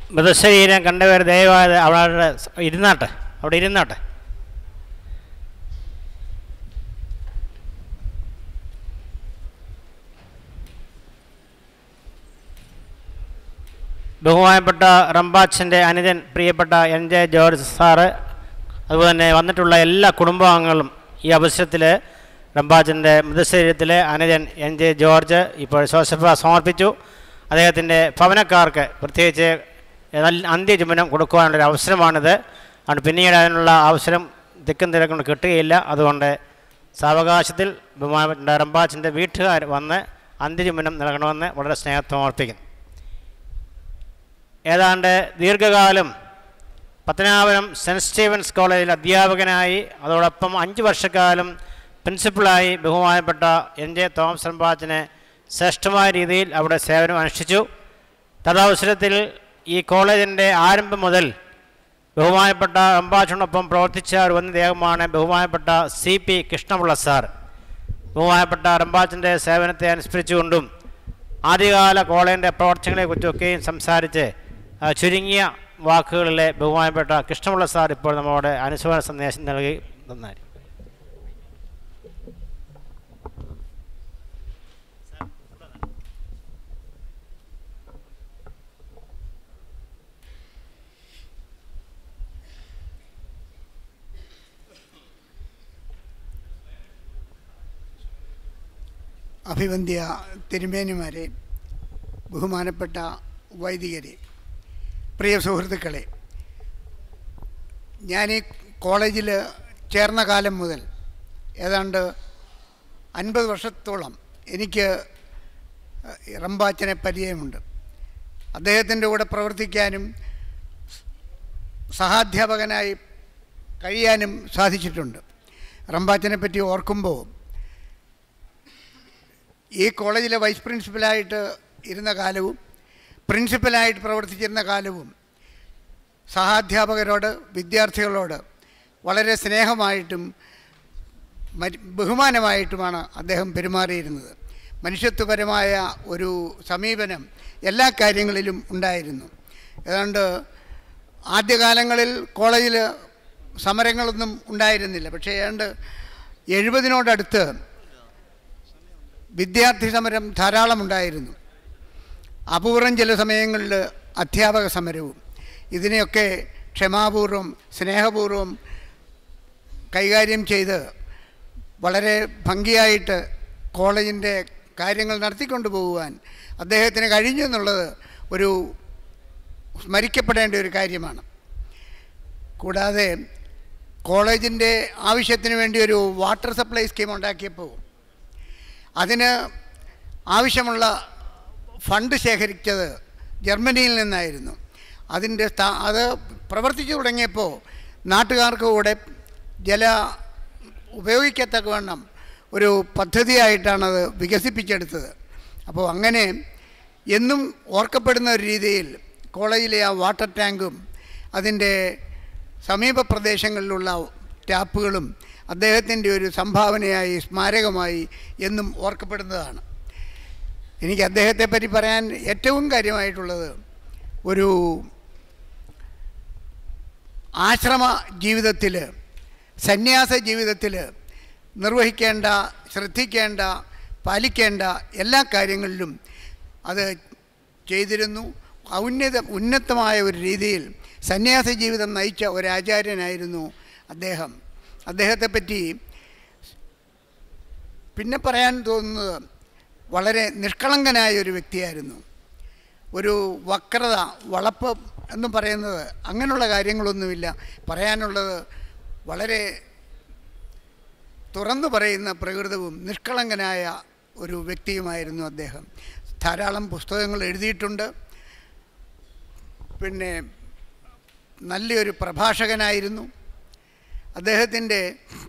മൃതശരീരം കണ്ടവർ ദയവായത് അവിടെ ഇരുന്നാട്ടെ അവിടെ ഇരുന്നാട്ടെ ബഹുമാനപ്പെട്ട റംബാച്ചൻ്റെ അനുജൻ പ്രിയപ്പെട്ട എൻ ജെ ജോർജ് സാറ് അതുപോലെ തന്നെ വന്നിട്ടുള്ള എല്ലാ കുടുംബാംഗങ്ങളും ഈ അവസരത്തിൽ റംബാച്ചൻ്റെ മൃതശരീരത്തിലെ അനുജൻ എൻ ജെ ജോർജ് ഇപ്പോൾ ശോശഫ സമർപ്പിച്ചു അദ്ദേഹത്തിൻ്റെ ഭവനക്കാർക്ക് പ്രത്യേകിച്ച് നല്ല അന്ത്യചുമനം കൊടുക്കുവാനുള്ളൊരു അവസരമാണിത് അതുകൊണ്ട് പിന്നീട് അതിനുള്ള അവസരം തിക്കും തിരക്കൊണ്ട് കിട്ടുകയില്ല അതുകൊണ്ട് സാവകാശത്തിൽ ബഹുമാനപ്പെട്ട റംബാച്ചൻ്റെ വീട്ടുകാർ വന്ന് അന്ത്യചുമനം നൽകണമെന്ന് വളരെ സ്നേഹത്തോടെ ഓർപ്പിക്കുന്നു ഏതാണ്ട് ദീർഘകാലം പത്തനാപുരം സെൻറ്റ് സ്റ്റീവൻസ് കോളേജിൽ അധ്യാപകനായി അതോടൊപ്പം അഞ്ച് വർഷക്കാലം പ്രിൻസിപ്പളായി ബഹുമാനപ്പെട്ട എൻ ജെ തോമസ് റംബാച്ചനെ ശ്രേഷ്ഠമായ രീതിയിൽ അവിടെ സേവനം അനുഷ്ഠിച്ചു തദവസരത്തിൽ ഈ കോളേജിൻ്റെ ആരംഭം മുതൽ ബഹുമാനപ്പെട്ട റംബാച്ചനൊപ്പം പ്രവർത്തിച്ച ഒരു വന്ന ദേഹമാണ് ബഹുമാനപ്പെട്ട സി പി കൃഷ്ണപിള്ള സാർ ബഹുമാനപ്പെട്ട റംബാച്ചൻ്റെ സേവനത്തെ അനുസ്മരിച്ചുകൊണ്ടും ആദ്യകാല കോളേജിൻ്റെ പ്രവർത്തനങ്ങളെക്കുറിച്ചൊക്കെയും സംസാരിച്ച് ആ, ചുരുങ്ങിയ വാക്കുകളിലെ ബഹുമാനപ്പെട്ട കൃഷ്ണപിള്ള സാർ ഇപ്പോൾ നമ്മളോട് അനുശോചന സന്ദേശം നൽകി നന്നായി അഭിവന്ധ്യ തിരുമേനിമാരെ ബഹുമാനപ്പെട്ട വൈദികരെ പ്രിയ സുഹൃത്തുക്കളെ ഞാൻ ഈ കോളേജിൽ ചേർന്ന കാലം മുതൽ ഏതാണ്ട് അൻപത് വർഷത്തോളം എനിക്ക് റംബാച്ചനെ പരിചയമുണ്ട് അദ്ദേഹത്തിൻ്റെ കൂടെ പ്രവർത്തിക്കാനും സഹാധ്യാപകനായി കഴിയാനും സാധിച്ചിട്ടുണ്ട് റംബാച്ചനെ പറ്റി ഓർക്കുമ്പോൾ ഈ കോളേജിലെ വൈസ് പ്രിൻസിപ്പലായിട്ട് ഇരുന്ന കാലവും പ്രിൻസിപ്പലായിട്ട് പ്രവർത്തിച്ചിരുന്ന കാലവും സഹാധ്യാപകരോട് വിദ്യാർത്ഥികളോട് വളരെ സ്നേഹമായിട്ടും മരി- ബഹുമാനമായിട്ടുമാണ് അദ്ദേഹം പെരുമാറിയിരുന്നത് മനുഷ്യത്വപരമായ ഒരു സമീപനം എല്ലാ കാര്യങ്ങളിലും ഉണ്ടായിരുന്നു ഏതാണ്ട് ആദ്യകാലങ്ങളിൽ കോളേജിൽ സമരങ്ങളൊന്നും ഉണ്ടായിരുന്നില്ല പക്ഷേ ഏതാണ്ട് എഴുപതിനോടടുത്ത് വിദ്യാർത്ഥി സമരം ധാരാളമുണ്ടായിരുന്നു അപൂർവം ചില സമയങ്ങളിൽ അധ്യാപക സമരവും ഇതിനെയൊക്കെ ക്ഷമാപൂർവം സ്നേഹപൂർവം കൈകാര്യം ചെയ്ത് വളരെ ഭംഗിയായിട്ട് കോളേജിൻ്റെ കാര്യങ്ങൾ നടത്തിക്കൊണ്ടു പോകുവാൻ അദ്ദേഹത്തിന് കഴിഞ്ഞു എന്നുള്ളത് ഒരു സ്മരിക്കപ്പെടേണ്ട ഒരു കാര്യമാണ് കൂടാതെ കോളേജിൻ്റെ ആവശ്യത്തിന് വേണ്ടി ഒരു വാട്ടർ സപ്ലൈ സ്കീം ഉണ്ടാക്കിയപ്പോൾ അതിന് ആവശ്യമുള്ള ഫണ്ട് ശേഖരിച്ചത് ജർമ്മനിയിൽ നിന്നായിരുന്നു അതിൻ്റെ സ്ഥാ- അത് പ്രവർത്തിച്ചു തുടങ്ങിയപ്പോൾ നാട്ടുകാർക്ക് കൂടെ ജല ഉപയോഗിക്കത്തക്കവണ്ണം ഒരു പദ്ധതിയായിട്ടാണത് വികസിപ്പിച്ചെടുത്തത് അപ്പോൾ അങ്ങനെ എന്നും ഓർക്കപ്പെടുന്ന ഒരു രീതിയിൽ കോളേജിലെ ആ വാട്ടർ ടാങ്കും അതിൻ്റെ സമീപ പ്രദേശങ്ങളിലുള്ള ടാപ്പുകളും അദ്ദേഹത്തിൻ്റെ ഒരു സംഭാവനയായി സ്മാരകമായി എന്നും ഓർക്കപ്പെടുന്നതാണ് എനിക്ക് അദ്ദേഹത്തെ പറ്റി പറയാൻ ഏറ്റവും കാര്യമായിട്ടുള്ളത് ഒരു ആശ്രമ ജീവിതത്തിൽ സന്യാസ ജീവിതത്തിൽ നിർവഹിക്കേണ്ട ശ്രദ്ധിക്കേണ്ട പാലിക്കേണ്ട എല്ലാ കാര്യങ്ങളിലും അത് ചെയ്തിരുന്നു ഔന്നത ഉന്നതമായ ഒരു രീതിയിൽ സന്യാസ ജീവിതം നയിച്ച ഒരു ആചാര്യനായിരുന്നു അദ്ദേഹം അദ്ദേഹത്തെപ്പറ്റി പിന്നെ പറയാൻ തോന്നുന്നത് വളരെ നിഷ്കളങ്കനായ ഒരു വ്യക്തിയായിരുന്നു ഒരു വക്രത വളപ്പ് എന്ന് പറയുന്നത് അങ്ങനെയുള്ള കാര്യങ്ങളൊന്നുമില്ല പറയാനുള്ളത് വളരെ തുറന്നു പറയുന്ന പ്രകൃതവും നിഷ്കളങ്കനായ ഒരു വ്യക്തിയുമായിരുന്നു അദ്ദേഹം ധാരാളം പുസ്തകങ്ങൾ എഴുതിയിട്ടുണ്ട് പിന്നെ നല്ലൊരു പ്രഭാഷകനായിരുന്നു അദ്ദേഹത്തിൻ്റെ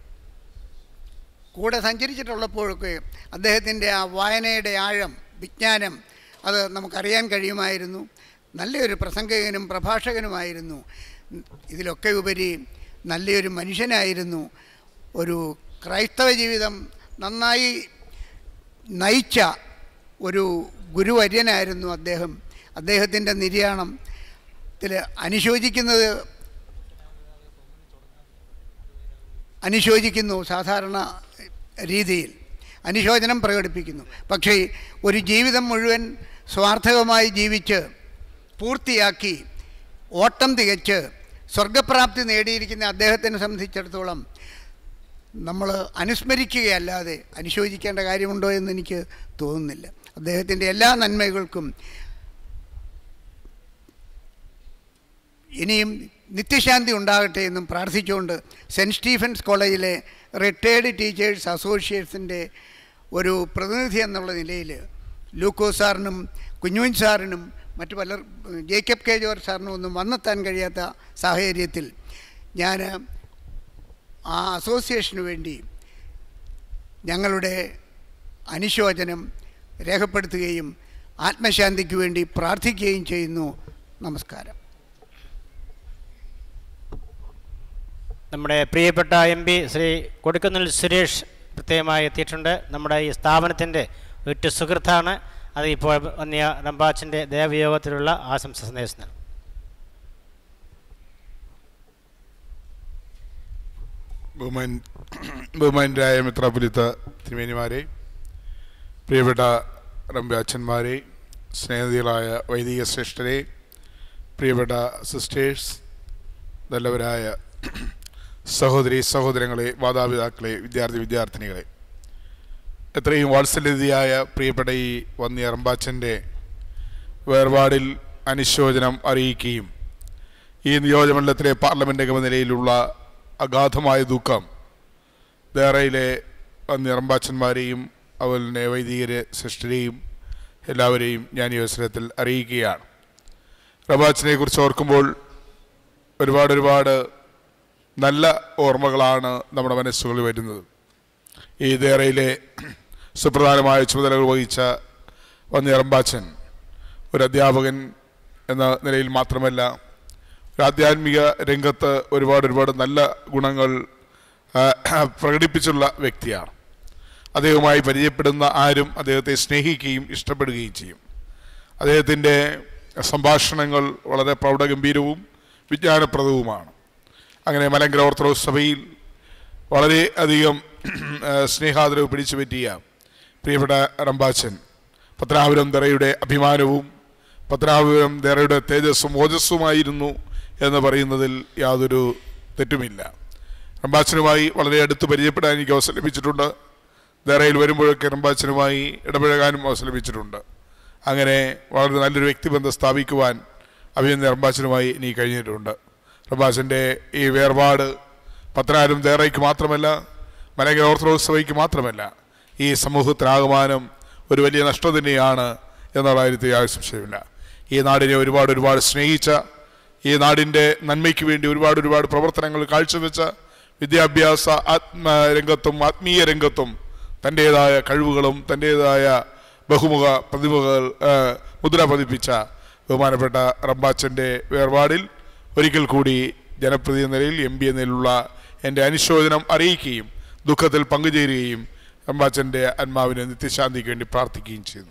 കൂടെ സഞ്ചരിച്ചിട്ടുള്ളപ്പോഴൊക്കെ അദ്ദേഹത്തിൻ്റെ ആ വായനയുടെ ആഴം വിജ്ഞാനം അത് നമുക്കറിയാൻ കഴിയുമായിരുന്നു നല്ലൊരു പ്രസംഗകനും പ്രഭാഷകനുമായിരുന്നു ഇതിലൊക്കെ ഉപരി നല്ലൊരു മനുഷ്യനായിരുന്നു ഒരു ക്രൈസ്തവ ജീവിതം നന്നായി നയിച്ച ഒരു ഗുരുവര്യനായിരുന്നു അദ്ദേഹം അദ്ദേഹത്തിൻ്റെ നിര്യാണം ത്തിൽ അനുശോചിക്കുന്നത് അനുശോചിക്കുന്നു സാധാരണ രീതിയിൽ അനുശോചനം പ്രകടിപ്പിക്കുന്നു പക്ഷേ ഒരു ജീവിതം മുഴുവൻ സ്വാർത്ഥകമായി ജീവിച്ച് പൂർത്തിയാക്കി ഓട്ടം തികച്ച് സ്വർഗപ്രാപ്തി നേടിയിരിക്കുന്ന അദ്ദേഹത്തിനെ സംബന്ധിച്ചിടത്തോളം നമ്മൾ അനുസ്മരിക്കുകയല്ലാതെ അനുശോചിക്കേണ്ട കാര്യമുണ്ടോ എന്ന് എനിക്ക് തോന്നുന്നില്ല അദ്ദേഹത്തിൻ്റെ എല്ലാ നന്മകൾക്കും ഇനിയും നിത്യശാന്തി ഉണ്ടാകട്ടെ എന്നും പ്രാർത്ഥിച്ചുകൊണ്ട് സെൻറ്റ് സ്റ്റീഫൻസ് കോളേജിലെ റിട്ടയേർഡ് ടീച്ചേഴ്സ് അസോസിയേഷൻ്റെ ഒരു പ്രതിനിധി എന്നുള്ള നിലയിൽ ലൂക്കോ സാറിനും കുഞ്ഞുവൻ സാറിനും മറ്റു പലർ ജേക്കബ് കെ ജോർജ് സാറിനും ഒന്നും വന്നെത്താൻ കഴിയാത്ത സാഹചര്യത്തിൽ ഞാൻ ആ അസോസിയേഷന് വേണ്ടി ഞങ്ങളുടെ അനുശോചനം രേഖപ്പെടുത്തുകയും ആത്മശാന്തിക്ക് വേണ്ടി പ്രാർത്ഥിക്കുകയും ചെയ്യുന്നു നമസ്കാരം നമ്മുടെ പ്രിയപ്പെട്ട എം പി ശ്രീ കൊടുക്കുന്നിൽ സുരേഷ് പ്രത്യേകമായി എത്തിയിട്ടുണ്ട് നമ്മുടെ ഈ സ്ഥാപനത്തിൻ്റെ ഒറ്റ സുഹൃത്താണ് അത് ഇപ്പോൾ വന്നിയ റംബാച്ചിൻ്റെ ദേവയോഗത്തിലുള്ള ആശംസ സന്ദേശം ബഹുമാൻ ബഹുമാനരായ മിത്രപുലിത്ത തിരുമേനിമാരെ പ്രിയപ്പെട്ട റമ്പ്യാച്ചന്മാരെ സ്നേഹിതകളായ വൈദിക ശ്രേഷ്ഠരെ പ്രിയപ്പെട്ട സിസ്റ്റേഴ്സ് നല്ലവരായ സഹോദരി സഹോദരങ്ങളെ മാതാപിതാക്കളെ വിദ്യാർത്ഥി വിദ്യാർത്ഥിനികളെ എത്രയും വാത്സല്യതയായ പ്രിയപ്പെട്ട ഈ വന്യ റമ്പാച്ചൻ്റെ വേർപാടിൽ അനുശോചനം അറിയിക്കുകയും ഈ നിയോജകമണ്ഡലത്തിലെ പാർലമെൻ്റ് അംഗ നിലയിലുള്ള അഗാധമായ ദുഃഖം ദേറയിലെ നിറമ്പാച്ചന്മാരെയും അതുപോലെ തന്നെ വൈദികരെ സിസ്റ്റരെയും എല്ലാവരെയും ഞാൻ ഈ അവസരത്തിൽ അറിയിക്കുകയാണ് റബാച്ചിനെ കുറിച്ച് ഓർക്കുമ്പോൾ ഒരുപാട് ഒരുപാട് നല്ല ഓർമ്മകളാണ് നമ്മുടെ മനസ്സുകളിൽ വരുന്നത് ഈ ദേറയിലെ സുപ്രധാനമായ ചുമതലകൾ വഹിച്ച വന്യറമ്പാച്ചൻ ഒരു അധ്യാപകൻ എന്ന നിലയിൽ മാത്രമല്ല ഒരു ആധ്യാത്മിക രംഗത്ത് ഒരുപാട് ഒരുപാട് നല്ല ഗുണങ്ങൾ ആ, പ്രകടിപ്പിച്ചുള്ള വ്യക്തിയാണ് അദ്ദേഹവുമായി പരിചയപ്പെടുന്ന ആരും അദ്ദേഹത്തെ സ്നേഹിക്കുകയും ഇഷ്ടപ്പെടുകയും ചെയ്യും അദ്ദേഹത്തിൻ്റെ സംഭാഷണങ്ങൾ വളരെ പ്രൗഢഗംഭീരവും വിജ്ഞാനപ്രദവുമാണ് അങ്ങനെ മലങ്കര ഓർത്തഡോക്സ് സഭയിൽ വളരെ അധികം ആ, സ്നേഹാദരവ് പിടിച്ചു പറ്റിയ പ്രിയപ്പെട്ട റംബാച്ചൻ പത്രാപുരം ദറയുടെ അഭിമാനവും പത്രാപുരം ദറയുടെ തേജസ്സും ഓജസ്സുമായിരുന്നു എന്ന് പറയുന്നതിൽ യാതൊരു തെറ്റുമില്ല റംബാച്ചനുമായി വളരെ അടുത്ത് പരിചയപ്പെടാൻ എനിക്ക് അവസരം ലഭിച്ചിട്ടുണ്ട് ദറയിൽ വരുമ്പോഴൊക്കെ റംബാച്ചനുമായി ഇടപഴകാനും അവസരം ലഭിച്ചിട്ടുണ്ട് അങ്ങനെ വളരെ നല്ലൊരു വ്യക്തിബന്ധം സ്ഥാപിക്കുവാൻ അഭിനന്ദ റംബാച്ചനുമായി എനിക്ക് കഴിഞ്ഞിട്ടുണ്ട് റംബാച്ചൻ്റെ ഈ വേർപാട് പത്തനാരും ദേറയ്ക്ക് മാത്രമല്ല മലങ്കര ഓർത്തഡോക്സ് സഭയ്ക്ക് മാത്രമല്ല ഈ സമൂഹത്തിനാകമാനം ഒരു വലിയ നഷ്ടം തന്നെയാണ് എന്നുള്ള കാര്യത്തിൽ യാതൊരു സംശയമില്ല ഈ നാടിനെ ഒരുപാട് ഒരുപാട് സ്നേഹിച്ച ഈ നാടിൻ്റെ നന്മയ്ക്ക് വേണ്ടി ഒരുപാട് ഒരുപാട് പ്രവർത്തനങ്ങൾ കാഴ്ചവെച്ച വിദ്യാഭ്യാസ ആത്മ രംഗത്തും ആത്മീയ രംഗത്തും തൻ്റേതായ കഴിവുകളും തൻ്റേതായ ബഹുമുഖ പ്രതിമുഖകൾ ആ, മുദ്ര പതിപ്പിച്ച ബഹുമാനപ്പെട്ട റംബാച്ചൻ്റെ വേർപാടിൽ ഒരിക്കൽ കൂടി ജനപ്രതി എന്ന നിലയിൽ എം പി എന്ന നിലയിലുള്ള എൻ്റെ അനുശോചനം അറിയിക്കുകയും ദുഃഖത്തിൽ പങ്കുചേരുകയും റംബാച്ചൻ്റെ ആത്മാവിന് നിത്യശാന്തിക്ക് വേണ്ടി പ്രാർത്ഥിക്കുകയും ചെയ്യുന്നു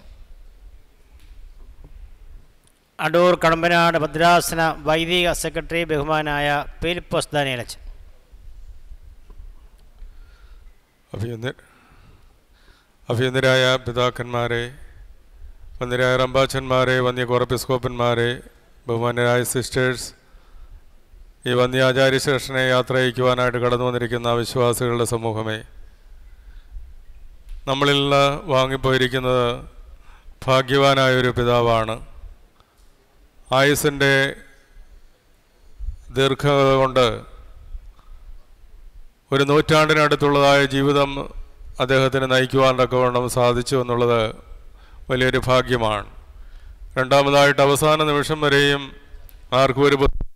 അടൂർ കടമ്പനാട് ഭദ്രാസന വൈദിക സെക്രട്ടറി ബഹുമാനായ ഫിലിപ്പോസ് ദാനിയലച്ചൻ അഭിയന്ദ അഭിയന്തരായ പിതാക്കന്മാരെ വന്യരായ റമ്പാച്ചന്മാരെ വന്യ കോറപ്പിസ്കോപ്പന്മാരെ ബഹുമാന്യരായ സിസ്റ്റേഴ്സ് ഈ വന്യാചാര്യ ശ്രേഷ്ഠനെ യാത്ര അയക്കുവാനായിട്ട് കടന്നു വന്നിരിക്കുന്ന വിശ്വാസികളുടെ സമൂഹമേ നമ്മളിൽ നിന്ന് വാങ്ങിപ്പോയിരിക്കുന്നത് ഭാഗ്യവാനായ ഒരു പിതാവാണ് ആയുസിൻ്റെ ദീർഘത കൊണ്ട് ഒരു നൂറ്റാണ്ടിനടുത്തുള്ളതായ ജീവിതം അദ്ദേഹത്തിന് നയിക്കുവാൻ തക്കവണ്ണം സാധിച്ചു എന്നുള്ളത് വലിയൊരു ഭാഗ്യമാണ് രണ്ടാമതായിട്ട് അവസാന നിമിഷം വരെയും ആർക്കും ഒരു ബുദ്ധി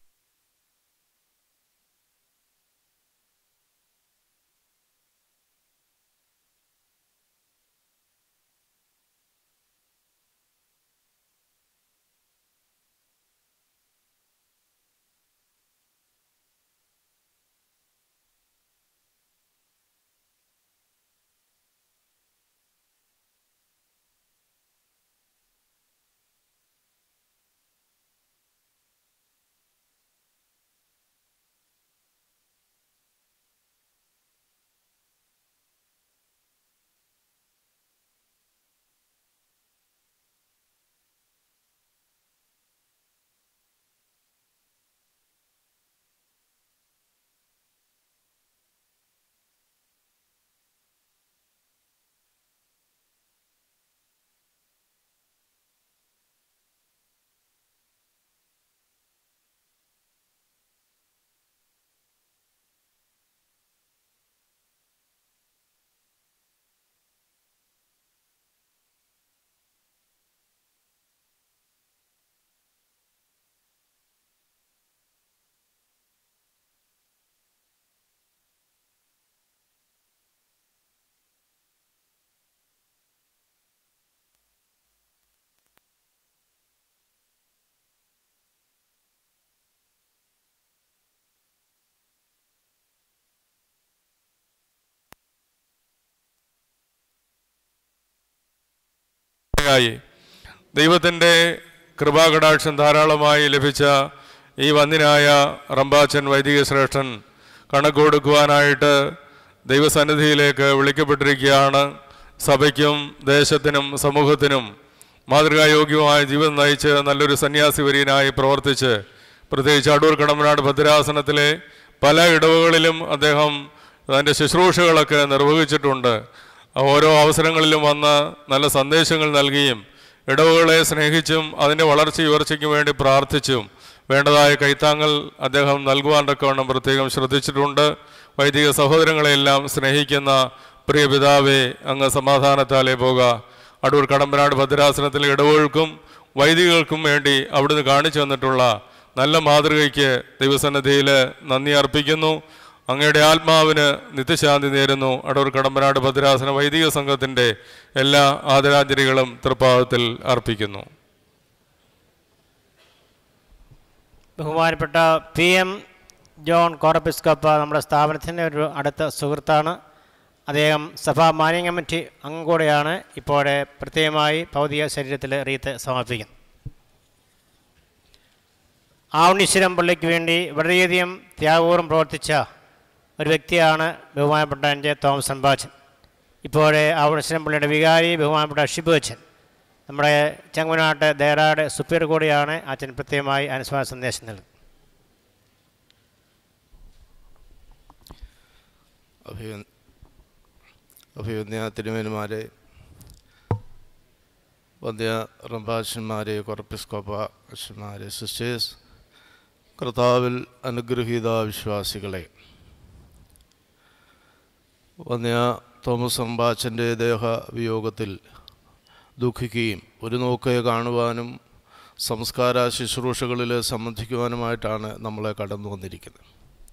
വൈദികനായി ദൈവത്തിൻ്റെ കൃപാകടാക്ഷം ധാരാളമായി ലഭിച്ച ഈ വന്യനായ റമ്പാച്ചൻ വൈദിക ശ്രേഷ്ഠൻ കണക്ക് കൊടുക്കുവാനായിട്ട് ദൈവസന്നിധിയിലേക്ക് വിളിക്കപ്പെട്ടിരിക്കുകയാണ് സഭയ്ക്കും ദേശത്തിനും സമൂഹത്തിനും മാതൃകായോഗ്യമായ ജീവിതം നയിച്ച് നല്ലൊരു സന്യാസി വര്യനായി പ്രവർത്തിച്ച് പ്രത്യേകിച്ച് അടൂർ കടമ്പനാട് ഭദ്രാസനത്തിലെ പല ഇടവുകളിലും അദ്ദേഹം തൻ്റെ ശുശ്രൂഷകളൊക്കെ നിർവഹിച്ചിട്ടുണ്ട് ഓരോ അവസരങ്ങളിലും വന്ന് നല്ല സന്ദേശങ്ങൾ നൽകിയും ഇടവുകളെ സ്നേഹിച്ചും അതിൻ്റെ വളർച്ച ഉയർച്ചയ്ക്കും വേണ്ടി പ്രാർത്ഥിച്ചും വേണ്ടതായ കൈത്താങ്ങൽ അദ്ദേഹം നൽകുവാൻ തക്കവണ്ണം പ്രത്യേകം ശ്രദ്ധിച്ചിട്ടുണ്ട് വൈദിക സഹോദരങ്ങളെയെല്ലാം സ്നേഹിക്കുന്ന പ്രിയ പിതാവെ അങ്ങ് സമാധാനത്താലേ പോക അടൂർ കടമ്പനാട് ഭദ്രാസനത്തിലെ ഇടവുകൾക്കും വൈദികർക്കും വേണ്ടി അവിടുന്ന് കാണിച്ചു തന്നിട്ടുള്ള നല്ല മാതൃകയ്ക്ക് ദൈവസന്നിധിയിൽ നന്ദി അർപ്പിക്കുന്നു അങ്ങയുടെ ആത്മാവിന് നിത്യശാന്തി നേരുന്നു അടൂർ കടമ്പനാട് ഭദ്രാസന വൈദിക സംഘത്തിൻ്റെ എല്ലാ ആദരാഞ്ജലികളും തൃപ്പാവത്തിൽ അർപ്പിക്കുന്നു ബഹുമാനപ്പെട്ട പി എം ജോൺ കോറപ്പിസ്കോപ്പ നമ്മുടെ സ്ഥാപനത്തിൻ്റെ ഒരു അടുത്ത സുഹൃത്താണ് അദ്ദേഹം സഭാ മാനിങ് കമ്മിറ്റി അംഗം കൂടെയാണ് ഇപ്പോഴെ പ്രത്യേകമായി ഭൗതിക ശരീരത്തിൽ റീത്ത് സമർപ്പിക്കുന്നത് ആവണീശ്വരം പള്ളിക്ക് വേണ്ടി വളരെയധികം ത്യാഗപൂർവ്വം പ്രവർത്തിച്ച ഒരു വ്യക്തിയാണ് ബഹുമാനപ്പെട്ട എൻ്റെ തോമസ് അൻപാച്ചൻ ഇപ്പോഴെ ആവണീശ്വരം പള്ളിയുടെ വികാരി ബഹുമാനപ്പെട്ട ഷിബു അച്ഛൻ നമ്മുടെ ചങ്ങനാട്ട് ദേറാട് സുപ്പീർ കൂടിയാണ് അച്ഛൻ പ്രത്യേകമായി അനുസ്മരണ സന്ദേശം നൽകുന്നത് അഭിയ അഭിവന്യ തിരുമേനുമാരെ വന്ധ്യ റംബാച്ചന്മാരെ കൊറപ്പിസ്കോപ്പ അച്ഛന്മാരെ സിസ്റ്റേഴ്സ് കർത്താവിൽ അനുഗ്രഹീത വിശ്വാസികളെ വന്ധ്യ തോമസ് റംബാച്ചൻ്റെ ദേഹവിയോഗത്തിൽ ദുഃഖിക്കുകയും ഒരു നോക്കെ കാണുവാനും സംസ്കാര ശുശ്രൂഷകളിൽ സംബന്ധിക്കുവാനുമായിട്ടാണ് നമ്മളെ കടന്നു വന്നിരിക്കുന്നത്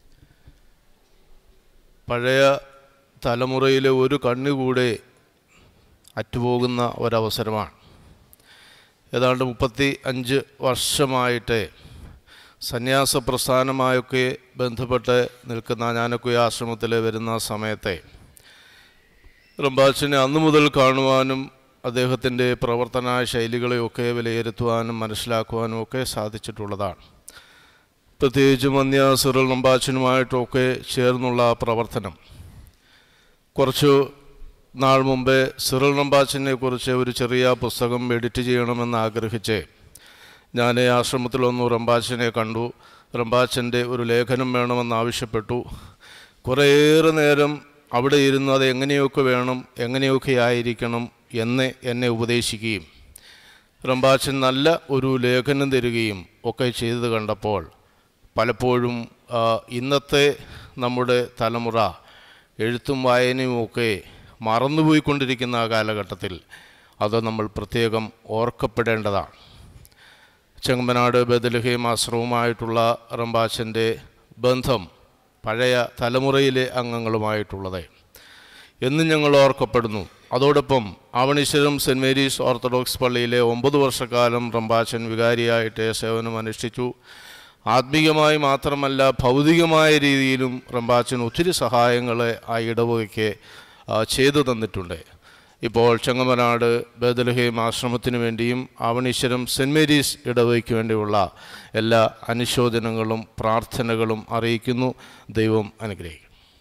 പഴയ തലമുറയിലെ ഒരു കണ്ണുകൂടെ അറ്റുപോകുന്ന ഒരവസരമാണ് ഏതാണ്ട് മുപ്പത്തി അഞ്ച് വർഷമായിട്ട് സന്യാസ പ്രസ്ഥാനമായൊക്കെ ബന്ധപ്പെട്ട് നിൽക്കുന്ന ഞാനൊക്കെ ആശ്രമത്തിൽ വരുന്ന സമയത്തെ റംബാച്ചിനെ അന്നു മുതൽ കാണുവാനും അദ്ദേഹത്തിൻ്റെ പ്രവർത്തന ശൈലികളെയൊക്കെ വിലയിരുത്തുവാനും മനസ്സിലാക്കുവാനും ഒക്കെ സാധിച്ചിട്ടുള്ളതാണ് പ്രത്യേകിച്ചും വന്യ സിറിൽ നമ്പാച്ചനുമായിട്ടൊക്കെ ചേർന്നുള്ള പ്രവർത്തനം കുറച്ചു നാൾ മുമ്പേ സിറിൽ നമ്പാച്ചനെ കുറിച്ച് ഒരു ചെറിയ പുസ്തകം എഡിറ്റ് ചെയ്യണമെന്ന് ആഗ്രഹിച്ച് ഞാൻ ആശ്രമത്തിൽ വന്നു റംബാച്ചനെ കണ്ടു റംബാച്ചൻ്റെ ഒരു ലേഖനം വേണമെന്ന് ആവശ്യപ്പെട്ടു കുറേയേറെ നേരം അവിടെ ഇരുന്ന് അത് എങ്ങനെയൊക്കെ വേണം എങ്ങനെയൊക്കെ ആയിരിക്കണം എന്ന് എന്നെ ഉപദേശിക്കുകയും റംബാച്ചൻ നല്ല ഒരു ലേഖനം തരികയും ഒക്കെ ചെയ്തത് കണ്ടപ്പോൾ പലപ്പോഴും ആ, ഇന്നത്തെ നമ്മുടെ തലമുറ എഴുത്തും വായനയും ഒക്കെ മറന്നുപോയിക്കൊണ്ടിരിക്കുന്ന ആ കാലഘട്ടത്തിൽ അത് നമ്മൾ പ്രത്യേകം ഓർക്കപ്പെടേണ്ടതാണ് ചെങ്ങമ്പനാട് ബദലഹീം ആശ്രമവുമായിട്ടുള്ള റംബാച്ചൻ്റെ ബന്ധം പഴയ തലമുറയിലെ അംഗങ്ങളുമായിട്ടുള്ളത് എന്നും ഞങ്ങൾ ഓർക്കപ്പെടുന്നു അതോടൊപ്പം ആവണീശ്വരം സെൻറ് മേരീസ് ഓർത്തഡോക്സ് പള്ളിയിലെ ഒമ്പത് വർഷക്കാലം റംബാച്ചൻ വികാരിയായിട്ട് സേവനം അനുഷ്ഠിച്ചു ആത്മീയമായി മാത്രമല്ല ഭൗതികമായ രീതിയിലും റംബാച്ചൻ ഒത്തിരി സഹായങ്ങളെ ആ ഇടവകയ്ക്ക് ആ, ചെയ്തു തന്നിട്ടുണ്ട് ഇപ്പോൾ ചെങ്ങമനാട് ബദലഹേം ആശ്രമത്തിന് വേണ്ടിയും ആവണീശ്വരം സെൻറ് മേരീസ് ഇടവകയ്ക്ക് വേണ്ടിയുള്ള എല്ലാ അനുശോചനങ്ങളും പ്രാർത്ഥനകളും അറിയിക്കുന്നു ദൈവം അനുഗ്രഹിക്കും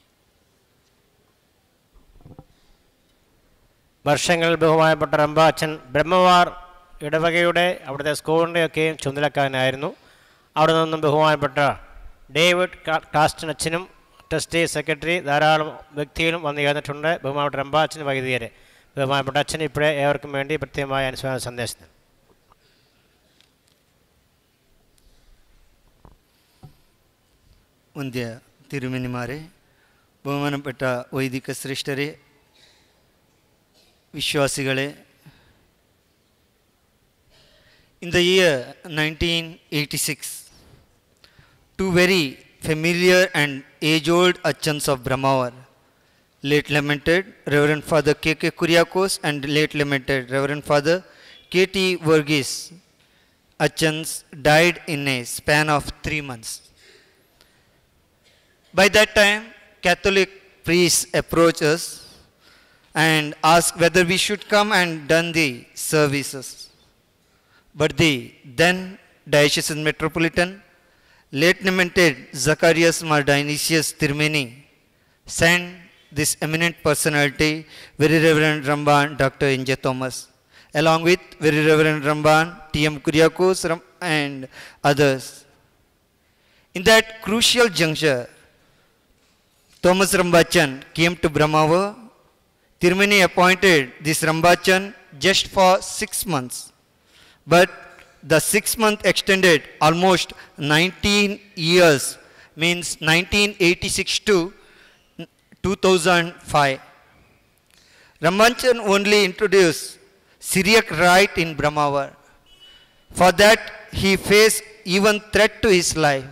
വർഷങ്ങളിൽ ബഹുമാനപ്പെട്ട റംബാച്ചൻ ബ്രഹ്മവാർ ഇടവകയുടെ അവിടുത്തെ സ്കൂളിൻ്റെയൊക്കെയും ചുമതലക്കാരനായിരുന്നു അവിടെ നിന്നും ബഹുമാനപ്പെട്ട ഡേവിഡ് കാ- കാസ്റ്റൻ അച്ഛനും ട്രസ്റ്റി സെക്രട്ടറി ധാരാളം വ്യക്തികളും വന്നു ചേർന്നിട്ടുണ്ട് ബഹുമാനപ്പെട്ട റംബാച്ചൻ വൈദികരെ ബഹുമാനപ്പെട്ട അച്ഛൻ ഇപ്പോഴേ ഏവർക്കും വേണ്ടി പ്രത്യേകമായ അനുസ്മരണ സന്ദേശം നൽകി. വന്ധ്യ തിരുമേനിമാരെ ബഹുമാനപ്പെട്ട വൈദിക ശ്രേഷ്ഠരെ വിശ്വാസികളെ In the year 1986, two very familiar and age-old Achans of Brahmawar, late lamented Reverend Father K. K. Kuriakos and late lamented Reverend Father K. T. Verghese Achans died in a span of three months. By that time, Catholic priests approached us and asked whether we should come and done the services. But the then diocesan metropolitan, late lamented Zacharias Mar Dionysius Tirmeni, sent this eminent personality, Very Reverend Ramban Dr. N.J. Thomas, along with Very Reverend Ramban T.M. Kuriakos Ram- and others. In that crucial juncture, Thomas Rambachan came to Brahmava. Tirmani appointed this Rambachan just for six months. But the six month extended almost 19 years, means 1986 to 2005. Rambachan only introduced Syriac rite in Brahmawar. For that, he faced even threat to his life.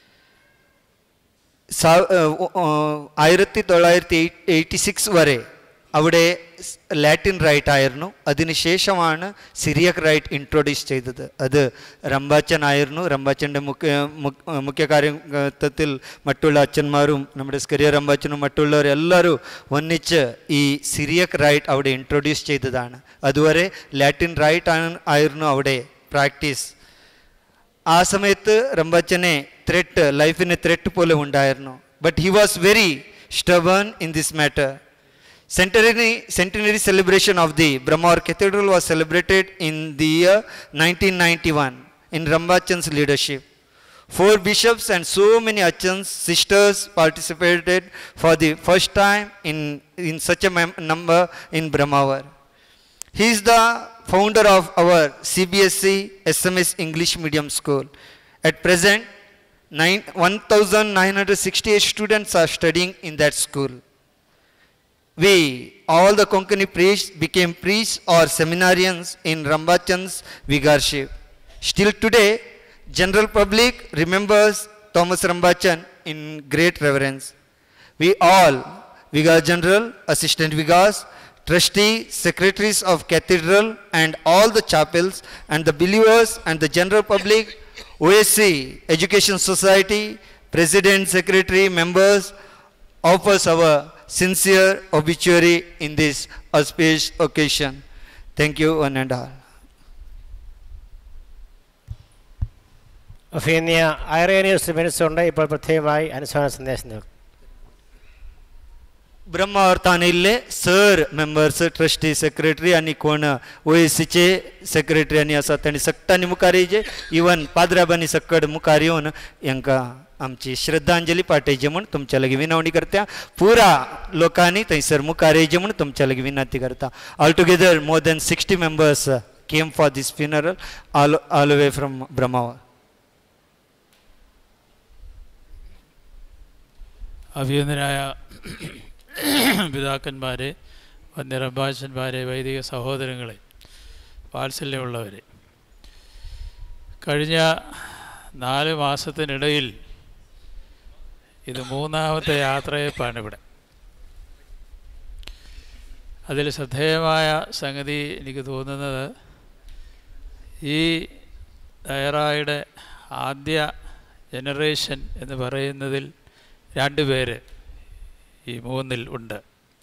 ആയിരത്തി തൊള്ളായിരത്തി eighty six വരെ അവിടെ Latin right ആയിരുന്നു അതിനുശേഷമാണ് Cyriac right introduce ചെയ്തത് അത് റംബാച്ചൻ ആയിരുന്നു റംബാച്ചൻ്റെ മുഖ്യ മുഖ്യ- മുഖ്യ കാര്യത്തിൽ മറ്റുള്ള അച്ഛന്മാരും നമ്മുടെ സ്കറിയ റംബാച്ചനും മറ്റുള്ളവരെല്ലാവരും ഒന്നിച്ച് ഈ സിറിയക് റൈറ്റ് അവിടെ ഇൻട്രൊഡ്യൂസ് ചെയ്തതാണ് അതുവരെ ലാറ്റിൻ റൈറ്റ് ആണ് ആയിരുന്നു അവിടെ പ്രാക്ടീസ് ആ സമയത്ത് റംബച്ചനെ ത്രെട്ട് ലൈഫിന് ത്രെട്ട് പോലെ ഉണ്ടായിരുന്നു but he was very stubborn in this matter centenary, centenary celebration of the Brahmawar Cathedral was celebrated in the year 1991 in Rambachan's leadership. Four bishops and so many achans, sisters participated for the first time in, in such a mem- number in Brahmawar. He is the founder of our CBSE SMS English Medium School. At present, nine, 1,968 students are studying in that school. We, all the Konkani priests, became priests or seminarians in Rambachan's vigarship. Still today, general public remembers Thomas Rambachan in great reverence. We all, Vigar General, Assistant Vigars, trustee, secretaries of cathedral and all the chapels and the believers and the general public, OSC, Education Society, President, Secretary, members, offers our sincere obituary in this auspicious occasion. Thank you, one and all. ഒഫീനിയ Irenaeus മിനിസുണ്ട് ഇപ്പോൾ പ്രത്യേകമായി അനുസ്മരണ സന്ദേശം നൽകും ब्रह्मा और तानिल्ले sir members trustee secretary आणि कोण ओएसीचे सेक्रेटरी आणि असा त्यांनी सक्तांनी मुखार येजे इवन पाद्राबांनी सक्कड मुखार येवन यांकां आमची श्रद्धांजली पाठयची म्हूण तुमच्या लागीं विनवणी करता पुरा लोकांनी थंयसर मुखार येजे म्हूण तुमच्या लागीं विनंती करता all together more than sixty members came for this funeral all all way from Brahmavar അഭിനന്ദനായ പിതാക്കന്മാരെ വന്യറമ്പാച്ചന്മാരെ വൈദിക സഹോദരങ്ങളെ വാത്സല്യമുള്ളവരെ കഴിഞ്ഞ നാല് മാസത്തിനിടയിൽ ഇത് മൂന്നാമത്തെ യാത്രയപ്പാണ് ഇവിടെ അതിൽ ശ്രദ്ധേയമായ സംഗതി എനിക്ക് തോന്നുന്നത് ഈ ദയറായുടെ ആദ്യ ജനറേഷൻ എന്ന് പറയുന്നതിൽ രണ്ട് പേര് ഈ മൂന്നിൽ ഉണ്ട്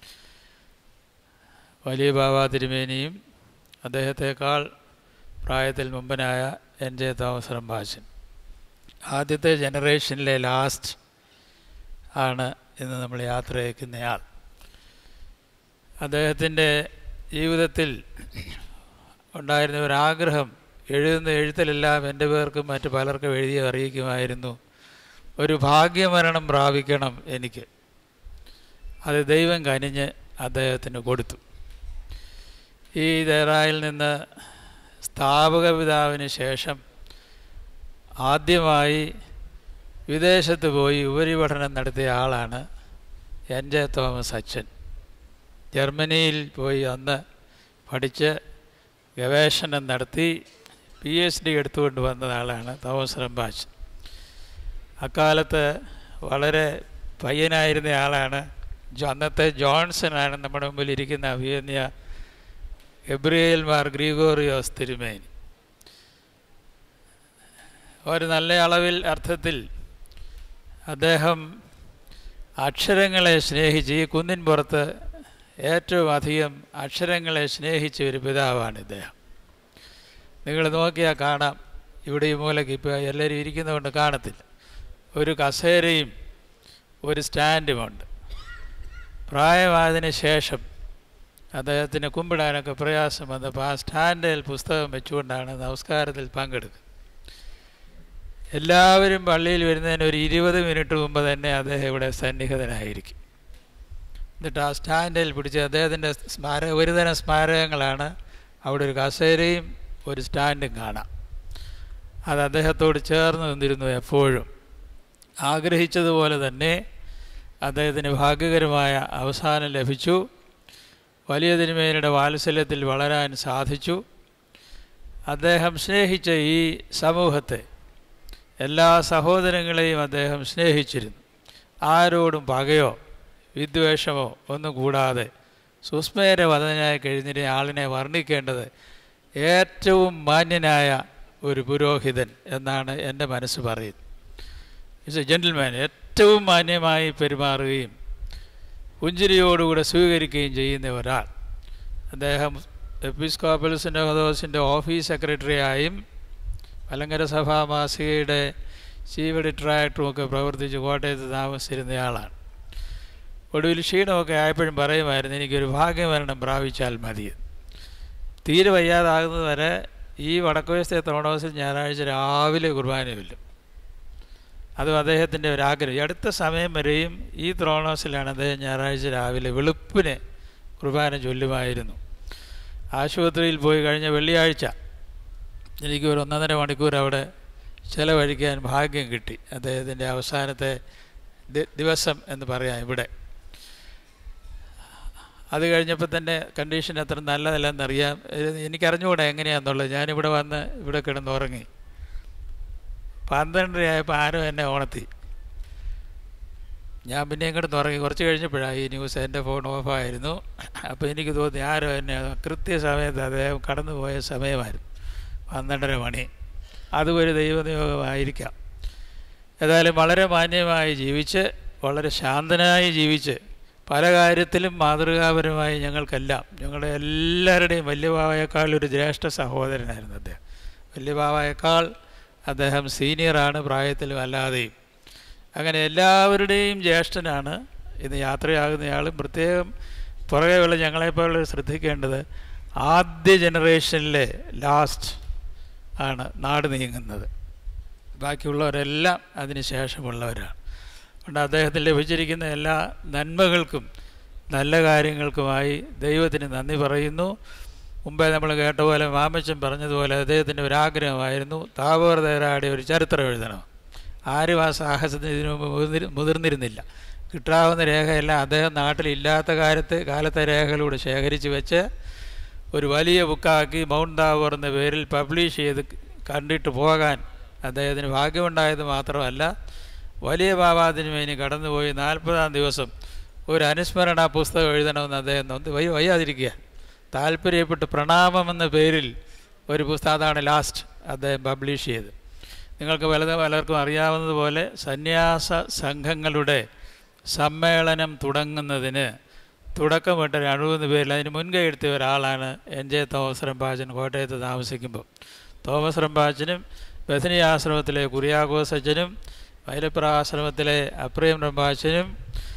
വലിയ ബാബ തിരുമേനിയും അദ്ദേഹത്തെക്കാൾ പ്രായത്തിൽ മുമ്പനായ എൻ ജെ തോമസ് റംബാച്ചൻ ആദ്യത്തെ ജനറേഷനിലെ ലാസ്റ്റ് ആണ് ഇന്ന് നമ്മൾ യാത്രയക്കുന്നയാൾ അദ്ദേഹത്തിൻ്റെ ജീവിതത്തിൽ ഉണ്ടായിരുന്ന ഒരാഗ്രഹം എഴുതുന്ന എഴുത്തിലെല്ലാം എൻ്റെ പേർക്കും മറ്റു പലർക്കും എഴുതി അറിയിക്കുമായിരുന്നു ഒരു ഭാഗ്യമരണം പ്രാപിക്കണം എനിക്ക് അത് ദൈവം കനിഞ്ഞ് അദ്ദേഹത്തിന് കൊടുത്തു ഈ ദേറായിൽ നിന്ന് സ്ഥാപക പിതാവിന് ശേഷം ആദ്യമായി വിദേശത്ത് പോയി ഉപരിപഠനം നടത്തിയ ആളാണ് എൻ ജെ തോമസ് അച്ഛൻ ജർമ്മനിയിൽ പോയി അന്ന് പഠിച്ച് ഗവേഷണം നടത്തി പി എച്ച് ഡി എടുത്തുകൊണ്ട് വന്ന ആളാണ് തോമസ് റംബാച്ചൻ അക്കാലത്ത് വളരെ പയ്യനായിരുന്ന ആളാണ് ജോ- അന്നത്തെ ജോൺസൺ ആണ് നമ്മുടെ മുമ്പിൽ ഇരിക്കുന്ന അഭിയന്യ എബ്രിയേൽ മാർ ഗ്രീഗോറിയോസ് തിരുമേനി ഒരു നല്ല അളവിൽ അർത്ഥത്തിൽ അദ്ദേഹം അക്ഷരങ്ങളെ സ്നേഹിച്ച് ഈ കുന്നിൻ പുറത്ത് ഏറ്റവും അധികം അക്ഷരങ്ങളെ സ്നേഹിച്ച ഒരു പിതാവാണ് ഇദ്ദേഹം നിങ്ങൾ നോക്കിയാൽ കാണാം ഇവിടെ ഈ മൂലയ്ക്ക് ഇപ്പോൾ എല്ലാവരും ഇരിക്കുന്നതുകൊണ്ട് കാണത്തില്ല ഒരു കസേരയും ഒരു സ്റ്റാൻഡുമുണ്ട് പ്രായമായതിനു ശേഷം അദ്ദേഹത്തിന് കുമ്പിടാനൊക്കെ പ്രയാസം വന്നപ്പോൾ ആ സ്റ്റാൻഡിൽ പുസ്തകം വെച്ചുകൊണ്ടാണ് നമസ്കാരത്തിൽ പങ്കെടുക്കുക എല്ലാവരും പള്ളിയിൽ വരുന്നതിന് ഒരു ഇരുപത് മിനിറ്റ് മുമ്പ് തന്നെ അദ്ദേഹം ഇവിടെ സന്നിഹിതനായിരിക്കും എന്നിട്ട് ആ സ്റ്റാൻഡിൽ പിടിച്ച് അദ്ദേഹത്തിൻ്റെ സ്മാരക ഒരുതരം സ്മാരകങ്ങളാണ് അവിടെ ഒരു കസേരയും ഒരു സ്റ്റാൻഡും കാണാം അത് അദ്ദേഹത്തോട് ചേർന്ന് നിന്നിരുന്നു എപ്പോഴും ആഗ്രഹിച്ചതുപോലെ തന്നെ അദ്ദേഹത്തിന് ഭാഗ്യകരമായ അവസാനം ലഭിച്ചു വലിയ തിരുമേനിയുടെ വാത്സല്യത്തിൽ വളരാൻ സാധിച്ചു അദ്ദേഹം സ്നേഹിച്ച ഈ സമൂഹത്തെ എല്ലാ സഹോദരങ്ങളെയും അദ്ദേഹം സ്നേഹിച്ചിരുന്നു ആരോടും പകയോ വിദ്വേഷമോ ഒന്നും കൂടാതെ സുസ്മേരവദനായി കഴിഞ്ഞിട്ട് ആളിനെ വർണ്ണിക്കേണ്ടത് ഏറ്റവും മാന്യനായ ഒരു പുരോഹിതൻ എന്നാണ് എൻ്റെ മനസ്സ് പറയുന്നത് ഇറ്റ്സ് എ ജെൻറ്റിൽമാൻ ഏറ്റവും മാന്യമായി പെരുമാറുകയും പുഞ്ചിരിയോടുകൂടെ സ്വീകരിക്കുകയും ചെയ്യുന്ന ഒരാൾ അദ്ദേഹം എപ്പിസ്കോപ്പൽ സിനോദോസിൻ്റെ ഓഫീസ് സെക്രട്ടറിയായും മലങ്കര സഭാ മാസികയുടെ ചീഫ് എഡിറ്ററായിട്ടും ഒക്കെ പ്രവർത്തിച്ച് കോട്ടയത്ത് താമസിച്ചിരുന്നയാളാണ് ഒടുവിൽ ക്ഷീണമൊക്കെ ആയപ്പോഴും പറയുമായിരുന്നു എനിക്കൊരു ഭാഗ്യമരണം പ്രാപിച്ചാൽ മതി തീരെ വയ്യാതാകുന്നത് വരെ ഈ വടക്കുവശത്തെ ത്രോണോസിൽ ഞായറാഴ്ച രാവിലെ കുർബാനയില്ലും അതും അദ്ദേഹത്തിൻ്റെ ഒരു ആഗ്രഹം ഈ അടുത്ത സമയം വരെയും ഈ ത്രോണോസിലാണ് അദ്ദേഹം ഞായറാഴ്ച രാവിലെ വെളുപ്പിന് കുർബാന ചൊല്ലുമായിരുന്നു ആശുപത്രിയിൽ പോയി കഴിഞ്ഞ വെള്ളിയാഴ്ച എനിക്ക് ഒരു ഒന്നര മണിക്കൂർ അവിടെ ചിലവഴിക്കാൻ ഭാഗ്യം കിട്ടി അദ്ദേഹത്തിൻ്റെ അവസാനത്തെ ദിവസം എന്ന് പറയാം ഇവിടെ അത് കഴിഞ്ഞപ്പോൾ തന്നെ കണ്ടീഷൻ അത്ര നല്ലതല്ലെന്നറിയാം എനിക്കറിഞ്ഞുകൂടാ എങ്ങനെയാണെന്നുള്ളത് ഞാനിവിടെ വന്ന് ഇവിടെ കിടന്നുറങ്ങി പന്ത്രണ്ടരയായപ്പോൾ ആരോ എന്നെ ഓണത്തി ഞാൻ പിന്നെ ഇങ്ങോട്ട് തുടങ്ങി കുറച്ച് കഴിഞ്ഞപ്പോഴാണ് ഈ ന്യൂസ് എൻ്റെ ഫോൺ ഓഫായിരുന്നു അപ്പോൾ എനിക്ക് തോന്നി ആരോ എന്നെ കൃത്യസമയത്ത് അദ്ദേഹം കടന്നുപോയ സമയമായിരുന്നു പന്ത്രണ്ടര മണി അതും ഒരു ദൈവനിയോഗമായിരിക്കാം ഏതായാലും വളരെ മാന്യമായി ജീവിച്ച് വളരെ ശാന്തനായി ജീവിച്ച് പല കാര്യത്തിലും മാതൃകാപരമായി ഞങ്ങൾക്കെല്ലാം ഞങ്ങളുടെ എല്ലാവരുടെയും വല്യബാവയേക്കാൾ ഒരു ജ്യേഷ്ഠ സഹോദരനായിരുന്നു അദ്ദേഹം വല്യബാവയേക്കാൾ അദ്ദേഹം സീനിയറാണ് പ്രായത്തിലും അല്ലാതെയും അങ്ങനെ എല്ലാവരുടെയും ജ്യേഷ്ഠനാണ് ഇന്ന് യാത്രയാകുന്നയാളും പ്രത്യേകം പുറകെയുള്ള ഞങ്ങളെപ്പോലുള്ള ശ്രദ്ധിക്കേണ്ടത് ആദ്യ ജനറേഷനിലെ ലാസ്റ്റ് ആണ് നാട് നീങ്ങുന്നത് ബാക്കിയുള്ളവരെല്ലാം അതിന് ശേഷമുള്ളവരാണ് അതുകൊണ്ട് അദ്ദേഹത്തിന് ലഭിച്ചിരിക്കുന്ന എല്ലാ നന്മകൾക്കും നല്ല കാര്യങ്ങൾക്കുമായി ദൈവത്തിന് നന്ദി പറയുന്നു മുമ്പേ നമ്മൾ കേട്ട പോലെ മാമച്ചൻ പറഞ്ഞതുപോലെ അദ്ദേഹത്തിൻ്റെ ഒരാഗ്രഹമായിരുന്നു താപോർ തേരാടി ഒരു ചരിത്രം എഴുതണം ആരും ആ സാഹസത്തിന് ഇതിനു മുമ്പ് മുതിർ മുതിർന്നിരുന്നില്ല കിട്ടാവുന്ന രേഖയെല്ലാം അദ്ദേഹം നാട്ടിലില്ലാത്ത കാലത്ത് കാലത്തെ രേഖകളൂടെ ശേഖരിച്ച് വെച്ച് ഒരു വലിയ ബുക്കാക്കി മൗണ്ട് താവോർ എന്ന പേരിൽ പബ്ലിഷ് ചെയ്ത് കണ്ടിട്ട് പോകാൻ അദ്ദേഹത്തിന് ഭാഗ്യമുണ്ടായത് മാത്രമല്ല വലിയ ബാബാതിനുമേനി കടന്നുപോയി നാൽപ്പതാം ദിവസം ഒരു അനുസ്മരണ പുസ്തകം എഴുതണമെന്ന് അദ്ദേഹം നൊന്ത് വയ്യ വയ്യാതിരിക്കുക താല്പര്യപ്പെട്ട് പ്രണാമം എന്ന പേരിൽ ഒരു പുസ്തകം അതാണ് ലാസ്റ്റ് അദ്ദേഹം പബ്ലിഷ് ചെയ്ത് നിങ്ങൾക്ക് പലത് പലർക്കും അറിയാവുന്നതുപോലെ സന്യാസ സംഘങ്ങളുടെ സമ്മേളനം തുടങ്ങുന്നതിന് തുടക്കമിട്ട ഒരു അഴുപത് പേരിൽ അതിന് മുൻകൈ എടുത്ത ഒരാളാണ് എൻ ജെ തോമസ് റംബാച്ചൻ കോട്ടയത്ത് താമസിക്കുമ്പോൾ തോമസ് റംബാച്ചനും ബഥനി ആശ്രമത്തിലെ കുര്യാഘോസ് അച്ഛനും വൈലപ്പുറ ആശ്രമത്തിലെ അപ്രേം റംബാച്ചനും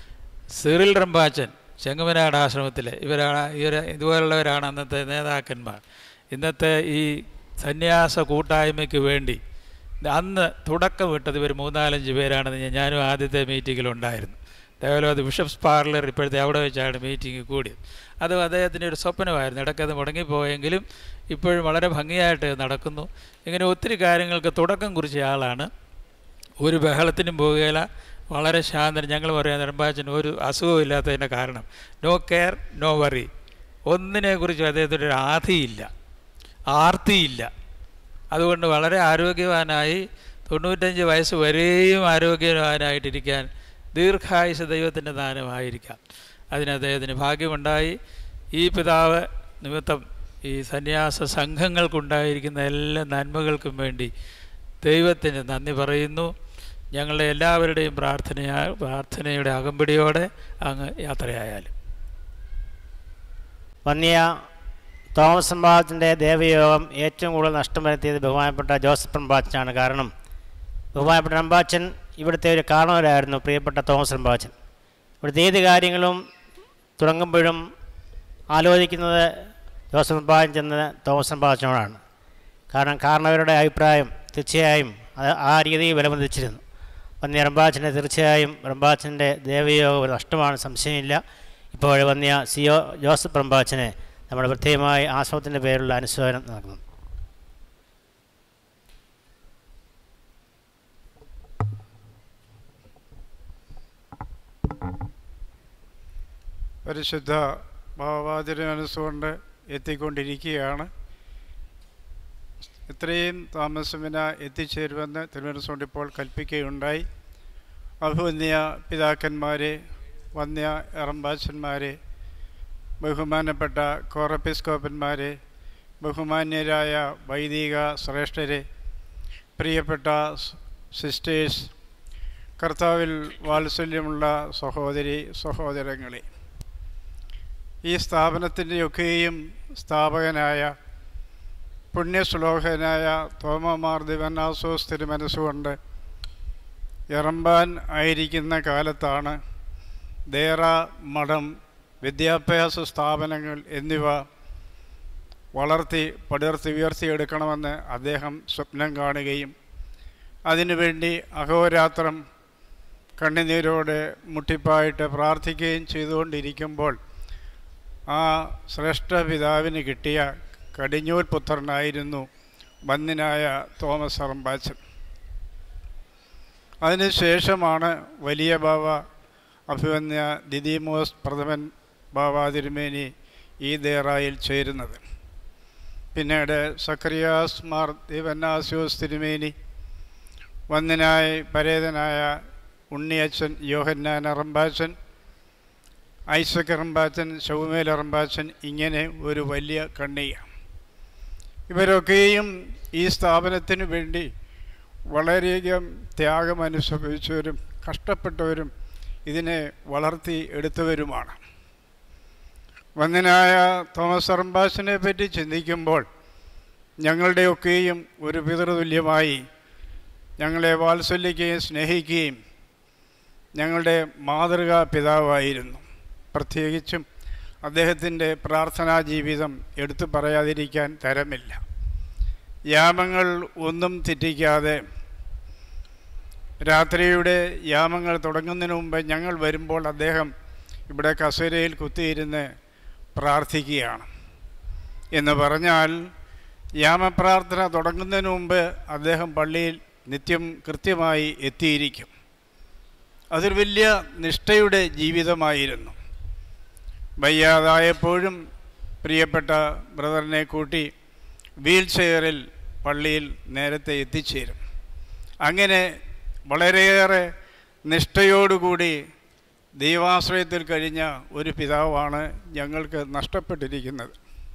സിറിൽ റംബാച്ചൻ ചെങ്ങമനാട് ആശ്രമത്തിലെ ഇവരാണ് ഇവർ ഇതുപോലുള്ളവരാണ് അന്നത്തെ നേതാക്കന്മാർ ഇന്നത്തെ ഈ സന്യാസ കൂട്ടായ്മയ്ക്ക് വേണ്ടി അന്ന് തുടക്കമിട്ടത് ഇവർ മൂന്നാലഞ്ച് പേരാണെന്ന് ഞാൻ ഞാനും ആദ്യത്തെ മീറ്റിങ്ങിലുണ്ടായിരുന്നു ദേവലോകത്ത് ബിഷപ്സ് പാർലർ ഇപ്പോഴത്തെ അവിടെ വെച്ചാണ് മീറ്റിംഗ് കൂടിയത് അത് അദ്ദേഹത്തിൻ്റെ ഒരു സ്വപ്നമായിരുന്നു ഇടയ്ക്കത് മുടങ്ങിപ്പോയെങ്കിലും ഇപ്പോഴും വളരെ ഭംഗിയായിട്ട് നടക്കുന്നു ഇങ്ങനെ ഒത്തിരി കാര്യങ്ങൾക്ക് തുടക്കം കുറിച്ച ആളാണ് ഒരു ബഹളത്തിനും പോകുകയില്ല വളരെ ശാന്തൻ ഞങ്ങൾ പറയാൻ നെടുമ്പാച്ചന് ഒരു അസുഖവും ഇല്ലാത്തതിൻ്റെ കാരണം നോ കെയർ നോ വറി ഒന്നിനെക്കുറിച്ചും അദ്ദേഹത്തിൻ്റെ ഒരു ആധിയില്ല ആർത്തിയില്ല അതുകൊണ്ട് വളരെ ആരോഗ്യവാനായി തൊണ്ണൂറ്റഞ്ച് വയസ്സ് വരെയും ആരോഗ്യവാനായിട്ടിരിക്കാൻ ദീർഘായുസ് ദൈവത്തിൻ്റെ ദാനമായിരിക്കാം അതിന് അദ്ദേഹത്തിന് ഭാഗ്യമുണ്ടായി ഈ പിതാവ് നിമിത്തം ഈ സന്യാസ സംഘങ്ങൾക്കുണ്ടായിരിക്കുന്ന എല്ലാ നന്മകൾക്കും വേണ്ടി ദൈവത്തിന് നന്ദി പറയുന്നു ഞങ്ങളുടെ എല്ലാവരുടെയും പ്രാർത്ഥനയാ പ്രാർത്ഥനയുടെ അകമ്പടിയോടെ അങ്ങ് യാത്രയായാലും വന്നിയ തോമസ് പ്രഭാത്തിൻ്റെ ദേവയോഗം ഏറ്റവും കൂടുതൽ നഷ്ടം വരുത്തിയത് ബഹുമാനപ്പെട്ട ജോസഫ് പ്രഭാച്ചനാണ് കാരണം ബഹുമാനപ്പെട്ട റമ്പാച്ചൻ ഇവിടുത്തെ ഒരു കാരണവരായിരുന്നു പ്രിയപ്പെട്ട തോമസ് റമ്പാച്ചൻ ഇവിടുത്തെ ഏത് കാര്യങ്ങളും തുടങ്ങുമ്പോഴും ആലോചിക്കുന്നത് ജോസഫ് റമ്പാച്ചൻ ചെന്ന് തോമസ് റമ്പാച്ചനോടാണ് കാരണം കാരണവരുടെ അഭിപ്രായം തീർച്ചയായും അത് ആ രീതിയിൽ വിലമതിച്ചിരുന്നു വന്നിയ റമ്പാച്ചൻ്റെ തീർച്ചയായും റമ്പാച്ചൻ്റെ ദേവയോഗം ഒരു നഷ്ടമാണ് സംശയമില്ല ഇപ്പോൾ വന്നിയ സി ഒ ജോസഫ് റമ്പാച്ചനെ നമ്മൾ പ്രത്യേകമായി ആശ്രമത്തിൻ്റെ പേരിലുള്ള അനുശോചനം നടക്കുന്നു പരിശുദ്ധ ഭാവാതിര മനസ്സുകൊണ്ട് എത്തിക്കൊണ്ടിരിക്കുകയാണ് ഇത്രയും താമസമിന എത്തിച്ചേരുമെന്ന് തിരുവനന്തപുരം ഇപ്പോൾ കൽപ്പിക്കുകയുണ്ടായി അഭിവന്യ പിതാക്കന്മാരെ വന്യ എറമ്പാച്ചന്മാരെ ബഹുമാനപ്പെട്ട കോറപ്പിസ്കോപ്പന്മാരെ ബഹുമാന്യരായ വൈദിക ശ്രേഷ്ഠരെ പ്രിയപ്പെട്ട സിസ്റ്റേഴ്സ് കർത്താവിൽ വാത്സല്യമുള്ള സഹോദരി സഹോദരങ്ങളെ ഈ സ്ഥാപനത്തിൻ്റെയൊക്കെയും സ്ഥാപകനായ പുണ്യശ്ലോകനായ തോമമാർ ദിവനാസോസ് തിരുമനസ്സുകൊണ്ട് ഇറമ്പാൻ ആയിരിക്കുന്ന കാലത്താണ് ദേറ മഠം വിദ്യാഭ്യാസ സ്ഥാപനങ്ങൾ എന്നിവ വളർത്തി പടർത്തി ഉയർത്തിയെടുക്കണമെന്ന് അദ്ദേഹം സ്വപ്നം കാണുകയും അതിനുവേണ്ടി അഹോരാത്രം കണ്ണുനീരോടെ മുട്ടിപ്പായിട്ട് പ്രാർത്ഥിക്കുകയും ചെയ്തുകൊണ്ടിരിക്കുമ്പോൾ ആ ശ്രേഷ്ഠ പിതാവിന് കിട്ടിയ കടിഞ്ഞൂൽ പുത്രനായിരുന്നു വന്യനായ തോമസ് അറമ്പാച്ചൻ അതിനുശേഷമാണ് വലിയ ബാവ അഭിവന്യ ദിദീമോസ് പ്രഥമൻ ബാബ തിരുമേനി ഈ ദേറായിൽ ചേരുന്നത് പിന്നീട് സക്രിയാസ് മാർ ദിവന്നാസ്യോസ് തിരുമേനി വന്യനായി പരേതനായ ഉണ്ണിയച്ചൻ യോഹന്നാൻ അറമ്പാച്ചൻ ഐസക് അറമ്പാച്ചൻ ശൗമേൽ അറമ്പാച്ചൻ ഇങ്ങനെ ഒരു വലിയ കണ്ണിക ഇവരൊക്കെയും ഈ സ്ഥാപനത്തിന് വേണ്ടി വളരെയധികം ത്യാഗം അനുഭവിച്ചവരും കഷ്ടപ്പെട്ടവരും ഇതിനെ വളർത്തി എടുത്തവരുമാണ് വന്ദനായ തോമസ് അറമ്പാസിനെ പറ്റി ചിന്തിക്കുമ്പോൾ ഞങ്ങളുടെയൊക്കെയും ഒരു പിതൃതുല്യമായി ഞങ്ങളെ വാത്സല്യിക്കുകയും സ്നേഹിക്കുകയും ഞങ്ങളുടെ മാതൃകാ പിതാവായിരുന്നു പ്രത്യേകിച്ചും അദ്ദേഹത്തിൻ്റെ പ്രാർത്ഥനാ ജീവിതം എടുത്തു പറയാതിരിക്കാൻ തരമില്ല യാമങ്ങൾ ഒന്നും തെറ്റിക്കാതെ രാത്രിയുടെ യാമങ്ങൾ തുടങ്ങുന്നതിന് മുമ്പ് ഞങ്ങൾ വരുമ്പോൾ അദ്ദേഹം ഇവിടെ കസേരയിൽ കുത്തിയിരുന്ന് പ്രാർത്ഥിക്കുകയാണ് എന്ന് പറഞ്ഞാൽ യാമപ്രാർത്ഥന തുടങ്ങുന്നതിന് മുമ്പ് അദ്ദേഹം പള്ളിയിൽ നിത്യം കൃത്യമായി എത്തിയിരിക്കും അതൊരു വലിയ നിഷ്ഠയുടെ ജീവിതമായിരുന്നു വയ്യാതായപ്പോഴും പ്രിയപ്പെട്ട ബ്രദറിനെ കൂട്ടി വീൽ ചെയറിൽ പള്ളിയിൽ നേരത്തെ എത്തിച്ചേരും അങ്ങനെ വളരെയേറെ നിഷ്ഠയോടുകൂടി ദൈവാശ്രയത്തിൽ കഴിഞ്ഞ ഒരു പിതാവാണ് ഞങ്ങൾക്ക് നഷ്ടപ്പെട്ടിരിക്കുന്നത്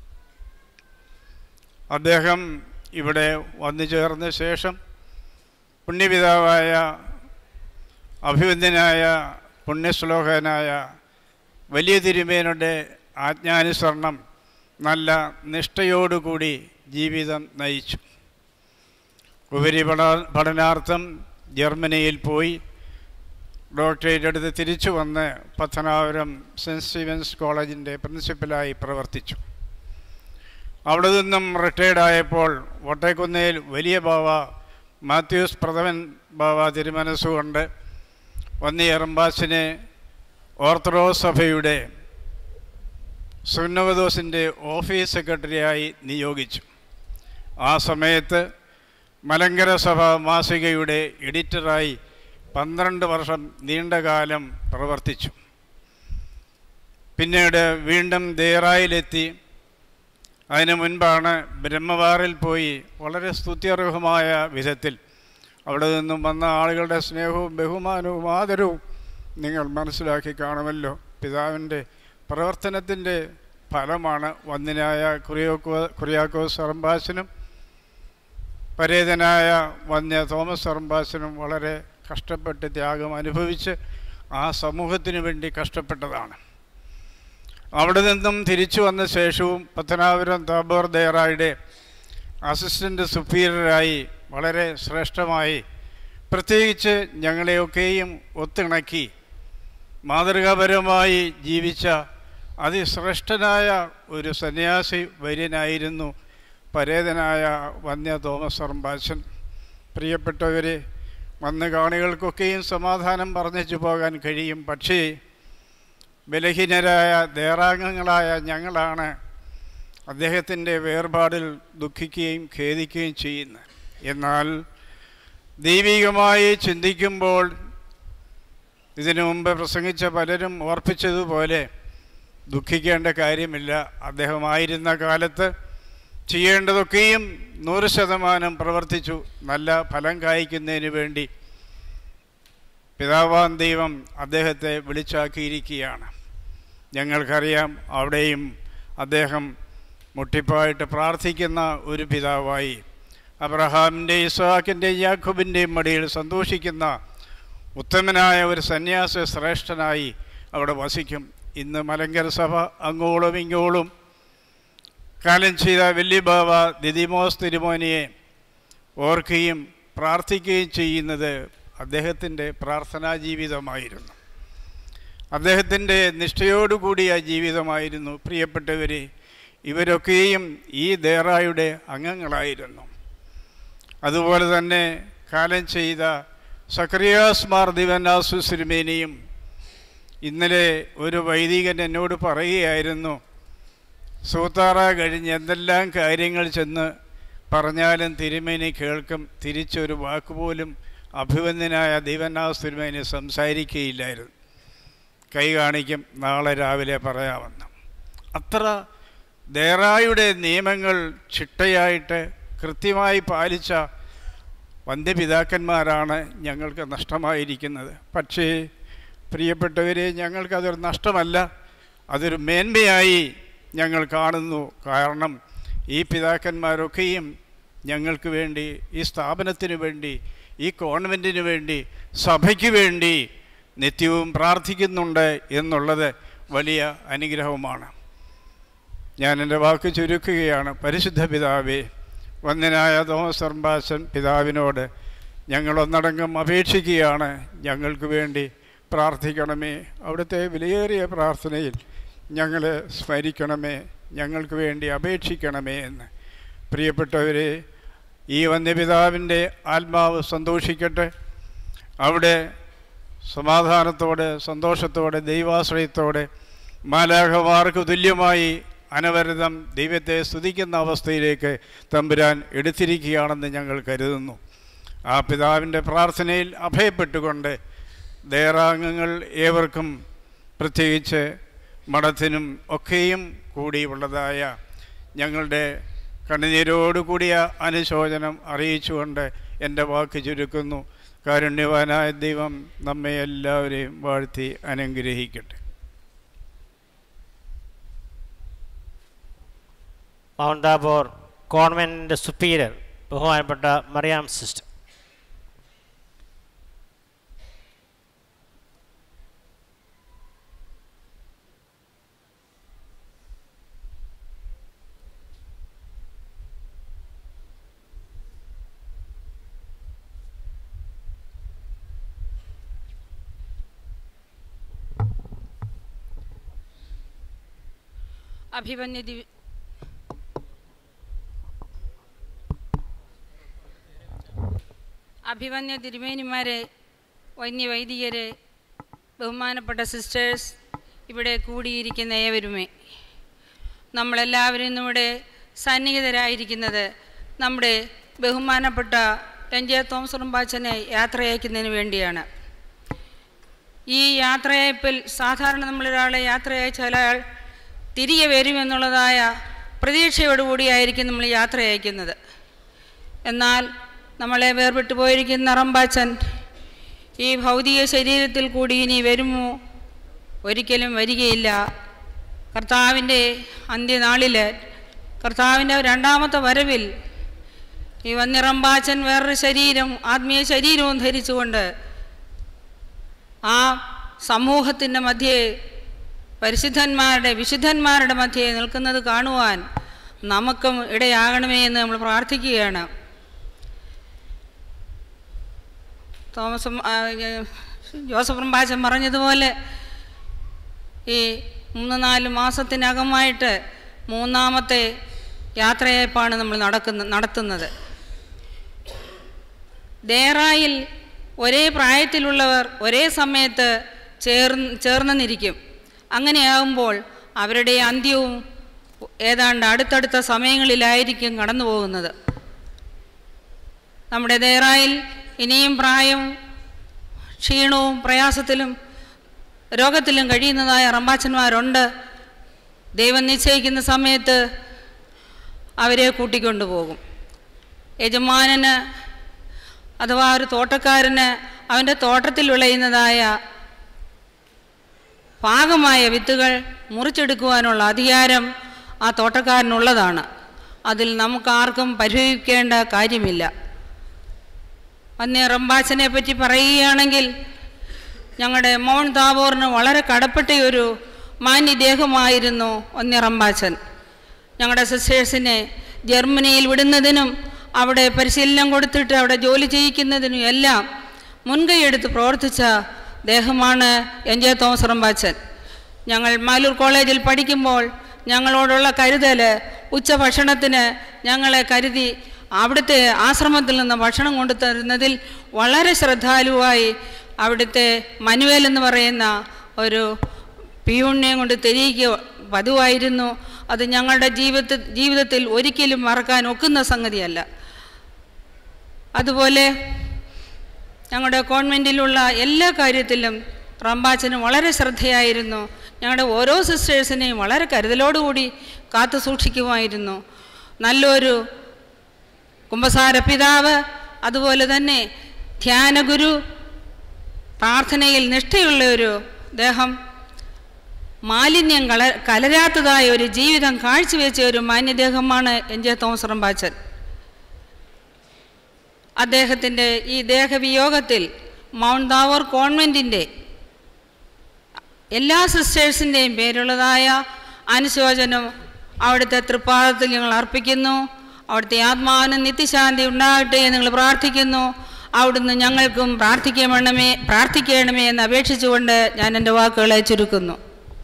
അദ്ദേഹം ഇവിടെ വന്നു ചേർന്ന ശേഷം പുണ്യപിതാവായ അഭിവന്ദ്യനായ പുണ്യശ്ലോകനായ വലിയ തിരുമേനുടെ ആജ്ഞാനുസരണം നല്ല നിഷ്ഠയോടുകൂടി ജീവിതം നയിച്ചു ഉപരി പഠ പഠനാർത്ഥം ജർമ്മനിയിൽ പോയി ഡോക്ടറേറ്റ് എടുത്ത് തിരിച്ചു വന്ന് പത്തനാപുരം സെൻറ്റ് സ്റ്റീവൻസ് കോളേജിൻ്റെ പ്രിൻസിപ്പലായി പ്രവർത്തിച്ചു അവിടെ നിന്നും റിട്ടയർഡ് ആയപ്പോൾ വട്ടേക്കുന്നേൽ വലിയ ബാവ മാത്യൂസ് പ്രഥമൻ ബാവ തിരുമനസ്സുകൊണ്ട് വന്നി എറമ്പാസിനെ ഓർത്തഡോക്സ് സഭയുടെ സുന്നവദോസിൻ്റെ ഓഫീസ് സെക്രട്ടറിയായി നിയോഗിച്ചു ആ സമയത്ത് മലങ്കര സഭ മാസികയുടെ എഡിറ്ററായി പന്ത്രണ്ട് വർഷം നീണ്ടകാലം പ്രവർത്തിച്ചു പിന്നീട് വീണ്ടും ദേറായിലെത്തി അതിനു മുൻപാണ് ബ്രഹ്മവാറിൽ പോയി വളരെ സ്തുത്യർഹമായ വിധത്തിൽ അവിടെ നിന്നും വന്ന ആളുകളുടെ സ്നേഹവും ബഹുമാനവും ആദരവും നിങ്ങൾ മനസ്സിലാക്കി കാണുമല്ലോ പിതാവിൻ്റെ പ്രവർത്തനത്തിൻ്റെ ഫലമാണ് വന്ദിനായ കുറിയോക്കോ കുറിയാക്കോസ് അറമ്പാസിനും പരേതനായ വന്യ തോമസ് അറമ്പാസിനും വളരെ കഷ്ടപ്പെട്ട് ത്യാഗം അനുഭവിച്ച് ആ സമൂഹത്തിന് വേണ്ടി കഷ്ടപ്പെട്ടതാണ് അവിടെ നിന്നും തിരിച്ചു വന്ന ശേഷവും പത്തനാപുരം താബോർ ദേറായുടെ അസിസ്റ്റൻ്റ് സുപ്പീരിയറായി വളരെ ശ്രേഷ്ഠമായി പ്രത്യേകിച്ച് ഞങ്ങളെയൊക്കെയും ഒത്തിണക്കി മാതൃകാപരമായി ജീവിച്ച അതിശ്രേഷ്ഠനായ ഒരു സന്യാസി വര്യനായിരുന്നു പരേതനായ വന്യ തോമസ് അറമ്പാച്ചൻ പ്രിയപ്പെട്ടവരെ വന്ന കാണികൾക്കൊക്കെയും സമാധാനം പറഞ്ഞിച്ചു പോകാൻ കഴിയും പക്ഷേ ബലഹീനരായ ദേറാംഗങ്ങളായ ഞങ്ങളാണ് അദ്ദേഹത്തിൻ്റെ വേർപാടിൽ ദുഃഖിക്കുകയും ഖേദിക്കുകയും ചെയ്യുന്നത് എന്നാൽ ദൈവികമായി ചിന്തിക്കുമ്പോൾ ഇതിനു മുമ്പ് പ്രസംഗിച്ച പലരും ഓർപ്പിച്ചതുപോലെ ദുഃഖിക്കേണ്ട കാര്യമില്ല അദ്ദേഹമായിരുന്ന കാലത്ത് ചെയ്യേണ്ടതൊക്കെയും നൂറ് ശതമാനം പ്രവർത്തിച്ചു നല്ല ഫലം കായ്ക്കുന്നതിന് വേണ്ടി പിതാവാൻ ദൈവം അദ്ദേഹത്തെ വിളിച്ചാക്കിയിരിക്കുകയാണ് ഞങ്ങൾക്കറിയാം അവിടെയും അദ്ദേഹം മുട്ടിപ്പായിട്ട് പ്രാർത്ഥിക്കുന്ന ഒരു പിതാവായി അബ്രഹാമിൻ്റെ ഇസ്ഹാക്കിൻ്റെ യാഖുബിൻ്റെയും മടിയിൽ സന്തോഷിക്കുന്ന ഉത്തമനായ ഒരു സന്യാസ ശ്രേഷ്ഠനായി അവിടെ വസിക്കും ഇന്ന് മലങ്കര സഭ അങ്ങോളം ഇങ്ങോളം കാലം ചെയ്ത വല്യബാവ ദിദിമോസ് തിരുമോനിയെ ഓർക്കുകയും പ്രാർത്ഥിക്കുകയും ചെയ്യുന്നത് അദ്ദേഹത്തിൻ്റെ പ്രാർത്ഥനാ ജീവിതമായിരുന്നു അദ്ദേഹത്തിൻ്റെ നിഷ്ഠയോടുകൂടിയ ജീവിതമായിരുന്നു പ്രിയപ്പെട്ടവരെ ഇവരൊക്കെയും ഈ ദേറായുടെ അംഗങ്ങളായിരുന്നു അതുപോലെ തന്നെ കാലം ചെയ്ത സക്രിയാസ് മാർ ദിവനാസു സിരിമേനിയും ഇന്നലെ ഒരു വൈദികൻ എന്നോട് പറയുകയായിരുന്നു സൂത്താറ കഴിഞ്ഞ് എന്തെല്ലാം കാര്യങ്ങൾ ചെന്ന് പറഞ്ഞാലും തിരുമേനി കേൾക്കും തിരിച്ചൊരു വാക്കുപോലും അഭിവന്ദനായ ദൈവനാഥ് തിരുമേനി സംസാരിക്കുകയില്ലായിരുന്നു കൈ കാണിക്കും നാളെ രാവിലെ പറയാമെന്ന് അത്ര ദേറായുടെ നിയമങ്ങൾ ചിട്ടയായിട്ട് കൃത്യമായി പാലിച്ച വന്ധ്യപിതാക്കന്മാരാണ് ഞങ്ങൾക്ക് നഷ്ടമായിരിക്കുന്നത് പക്ഷേ പ്രിയപ്പെട്ടവരെ ഞങ്ങൾക്കതൊരു നഷ്ടമല്ല അതൊരു മേന്മയായി ഞങ്ങൾ കാണുന്നു കാരണം ഈ പിതാക്കന്മാരൊക്കെയും ഞങ്ങൾക്ക് വേണ്ടി ഈ സ്ഥാപനത്തിന് വേണ്ടി ഈ കോൺവെൻറ്റിന് വേണ്ടി സഭയ്ക്ക് വേണ്ടി നിത്യവും പ്രാർത്ഥിക്കുന്നുണ്ട് എന്നുള്ളത് വലിയ അനുഗ്രഹവുമാണ് ഞാൻ എൻ്റെ വാക്ക് ചുരുക്കുകയാണ് പരിശുദ്ധ പിതാവേ വന്ദനായ തോമസ് സർമ്പാസൻ പിതാവിനോട് ഞങ്ങളൊന്നടങ്കം അപേക്ഷിക്കുകയാണ് ഞങ്ങൾക്ക് വേണ്ടി പ്രാർത്ഥിക്കണമേ അവിടുത്തെ വിലയേറിയ പ്രാർത്ഥനയിൽ ഞങ്ങളെ സ്മരിക്കണമേ ഞങ്ങൾക്ക് വേണ്ടി അപേക്ഷിക്കണമേ എന്ന് പ്രിയപ്പെട്ടവരെ ഈ വന്യപിതാവിൻ്റെ ആത്മാവ് സന്തോഷിക്കട്ടെ അവിടെ സമാധാനത്തോടെ സന്തോഷത്തോടെ ദൈവാശ്രയത്തോടെ മാലാഖമാർക്ക് തുല്യമായി അനവരതം ദൈവത്തെ സ്തുതിക്കുന്ന അവസ്ഥയിലേക്ക് തമ്പുരാൻ എടുത്തിരിക്കുകയാണെന്ന് ഞങ്ങൾ കരുതുന്നു ആ പിതാവിൻ്റെ പ്രാർത്ഥനയിൽ അഭയപ്പെട്ടുകൊണ്ട് ദേറാംഗങ്ങൾ ഏവർക്കും പ്രത്യേകിച്ച് മഠത്തിനും ഒക്കെയും കൂടിയുള്ളതായ ഞങ്ങളുടെ കണ്ണുനീരോടുകൂടിയ അനുശോചനം അറിയിച്ചുകൊണ്ട് എൻ്റെ വാക്ക് ചുരുക്കുന്നു കാരുണ്യവാനായ ദൈവം നമ്മെ എല്ലാവരെയും വാഴ്ത്തി അനുഗ്രഹിക്കട്ടെ മൗണ്ട് താബോർ കോൺവെൻറ്റ് സുപ്പീരിയർ ബഹുമാനപ്പെട്ട മറിയാം സിസ്റ്റർ അഭിമന്യ ദിവ അഭിമന്യ തിരുമേനിമാരെ വന്യവൈദികരെ ബഹുമാനപ്പെട്ട സിസ്റ്റേഴ്സ് ഇവിടെ കൂടിയിരിക്കുന്ന ഏവരുമേ നമ്മളെല്ലാവരും ഇന്നിവിടെ സന്നിഹിതരായിരിക്കുന്നത് നമ്മുടെ ബഹുമാനപ്പെട്ട രഞ്ജയ തോമസ് ഉറുമ്പാച്ചനെ യാത്രയക്കുന്നതിന് വേണ്ടിയാണ് ഈ യാത്രയയപ്പിൽ സാധാരണ നമ്മളൊരാളെ യാത്രയച്ചാൽ അയാൾ തിരികെ വരുമെന്നുള്ളതായ പ്രതീക്ഷയോടുകൂടിയായിരിക്കും നമ്മൾ യാത്ര അയക്കുന്നത് എന്നാൽ നമ്മളെ വേർപെട്ടു പോയിരിക്കുന്ന റമ്പാച്ചൻ ഈ ഭൗതിക ശരീരത്തിൽ കൂടി ഇനി വരുമോ ഒരിക്കലും വരികയില്ല കർത്താവിൻ്റെ അന്ത്യനാളിൽ കർത്താവിൻ്റെ രണ്ടാമത്തെ വരവിൽ ഈ വന്യറമ്പാച്ചൻ വേറൊരു ശരീരം ആത്മീയ ശരീരവും ധരിച്ചുകൊണ്ട് ആ സമൂഹത്തിൻ്റെ മധ്യേ പരിശുദ്ധന്മാരുടെ വിശുദ്ധന്മാരുടെ മധ്യേ നിൽക്കുന്നത് കാണുവാൻ നമുക്കും ഇടയാകണമേ എന്ന് നമ്മൾ പ്രാർത്ഥിക്കുകയാണ് തോമസ് ഉം, ആ, ഏ, ജോസഫ് റമ്പാച്ചൻ പറഞ്ഞതുപോലെ ഈ മൂന്ന് നാല് മാസത്തിനകമായിട്ട് മൂന്നാമത്തെ യാത്രയപ്പാണ് നമ്മൾ നടക്കുന്ന നടത്തുന്നത് ദേറായിൽ ഒരേ പ്രായത്തിലുള്ളവർ ഒരേ സമയത്ത് ചേർന്ന് ചേർന്നെന്നിരിക്കും അങ്ങനെയാകുമ്പോൾ അവരുടെ അന്ത്യവും ഏതാണ്ട് അടുത്തടുത്ത സമയങ്ങളിലായിരിക്കും കടന്നു പോകുന്നത് നമ്മുടെ ദേറായിൽ ഇനിയും പ്രായം ക്ഷീണവും പ്രയാസത്തിലും രോഗത്തിലും കഴിയുന്നതായ റമ്പാച്ചന്മാരുണ്ട് ദൈവം നിശ്ചയിക്കുന്ന സമയത്ത് അവരെ കൂട്ടിക്കൊണ്ടുപോകും യജമാനന് അഥവാ ഒരു തോട്ടക്കാരന് അവൻ്റെ തോട്ടത്തിൽ വിളയുന്നതായ പാകമായ വിത്തുകൾ മുറിച്ചെടുക്കുവാനുള്ള അധികാരം ആ തോട്ടക്കാരനുള്ളതാണ് അതിൽ നമുക്കാർക്കും പരിഹരിക്കേണ്ട കാര്യമില്ല വന്യ റംബാച്ചനെ പറ്റി പറയുകയാണെങ്കിൽ ഞങ്ങളുടെ മൗൺ താബോറിന് വളരെ കടപ്പെട്ട ഒരു മാന്യദേഹമായിരുന്നു വന്യ റംബാച്ചൻ ഞങ്ങളുടെ സിസ്റ്റേഴ്സിനെ ജർമ്മനിയിൽ വിടുന്നതിനും അവിടെ പരിശീലനം കൊടുത്തിട്ട് അവിടെ ജോലി ചെയ്യിക്കുന്നതിനും എല്ലാം മുൻകൈയെടുത്ത് പ്രവർത്തിച്ച ദേഹമാണ് എൻ ജെ തോമസ് റമ്പാച്ചൻ ഞങ്ങൾ മാലൂർ കോളേജിൽ പഠിക്കുമ്പോൾ ഞങ്ങളോടുള്ള കരുതൽ ഉച്ചഭക്ഷണത്തിന് ഞങ്ങളെ കരുതി അവിടുത്തെ ആശ്രമത്തിൽ നിന്ന് ഭക്ഷണം കൊണ്ടു തരുന്നതിൽ വളരെ ശ്രദ്ധാലുവായി അവിടുത്തെ മനുവേൽ എന്ന് പറയുന്ന ഒരു പിയൂണിനെയും കൊണ്ട് തെരിയിക്കുക പതിവായിരുന്നു അത് ഞങ്ങളുടെ ജീവിത ജീവിതത്തിൽ ഒരിക്കലും മറക്കാൻ ഒക്കുന്ന സംഗതിയല്ല അതുപോലെ ഞങ്ങളുടെ കോൺവെൻറ്റിലുള്ള എല്ലാ കാര്യത്തിലും റംബാച്ചന് വളരെ ശ്രദ്ധയായിരുന്നു ഞങ്ങളുടെ ഓരോ സിസ്റ്റേഴ്സിനെയും വളരെ കരുതലോടുകൂടി കാത്തു സൂക്ഷിക്കുമായിരുന്നു നല്ലൊരു കുംഭസാര പിതാവ് അതുപോലെ തന്നെ ധ്യാനഗുരു പ്രാർത്ഥനയിൽ നിഷ്ഠയുള്ള ഒരു ദേഹം മാലിന്യം കള കലരാത്തതായ ഒരു ജീവിതം കാഴ്ചവെച്ച ഒരു മാന്യദേഹമാണ് എൻ ജെ തോമസ് റമ്പാച്ചൻ അദ്ദേഹത്തിൻ്റെ ഈ ദേഹവിയോഗത്തിൽ മൗണ്ട് താവോർ കോൺവെൻറ്റിൻ്റെ എല്ലാ സിസ്റ്റേഴ്സിൻ്റെയും പേരുള്ളതായ അനുശോചനം അവിടുത്തെ തൃപ്പാദത്തിൽ ഞങ്ങൾ അർപ്പിക്കുന്നു അവിടുത്തെ ആത്മാവിന് നിത്യശാന്തി ഉണ്ടാകട്ടെ എന്ന് ഞങ്ങൾ പ്രാർത്ഥിക്കുന്നു അവിടുന്ന് ഞങ്ങൾക്കും പ്രാർത്ഥിക്കണമേ പ്രാർത്ഥിക്കണമേ എന്ന് അപേക്ഷിച്ചുകൊണ്ട് ഞാൻ എൻ്റെ വാക്കുകളെ ചുരുക്കുന്നു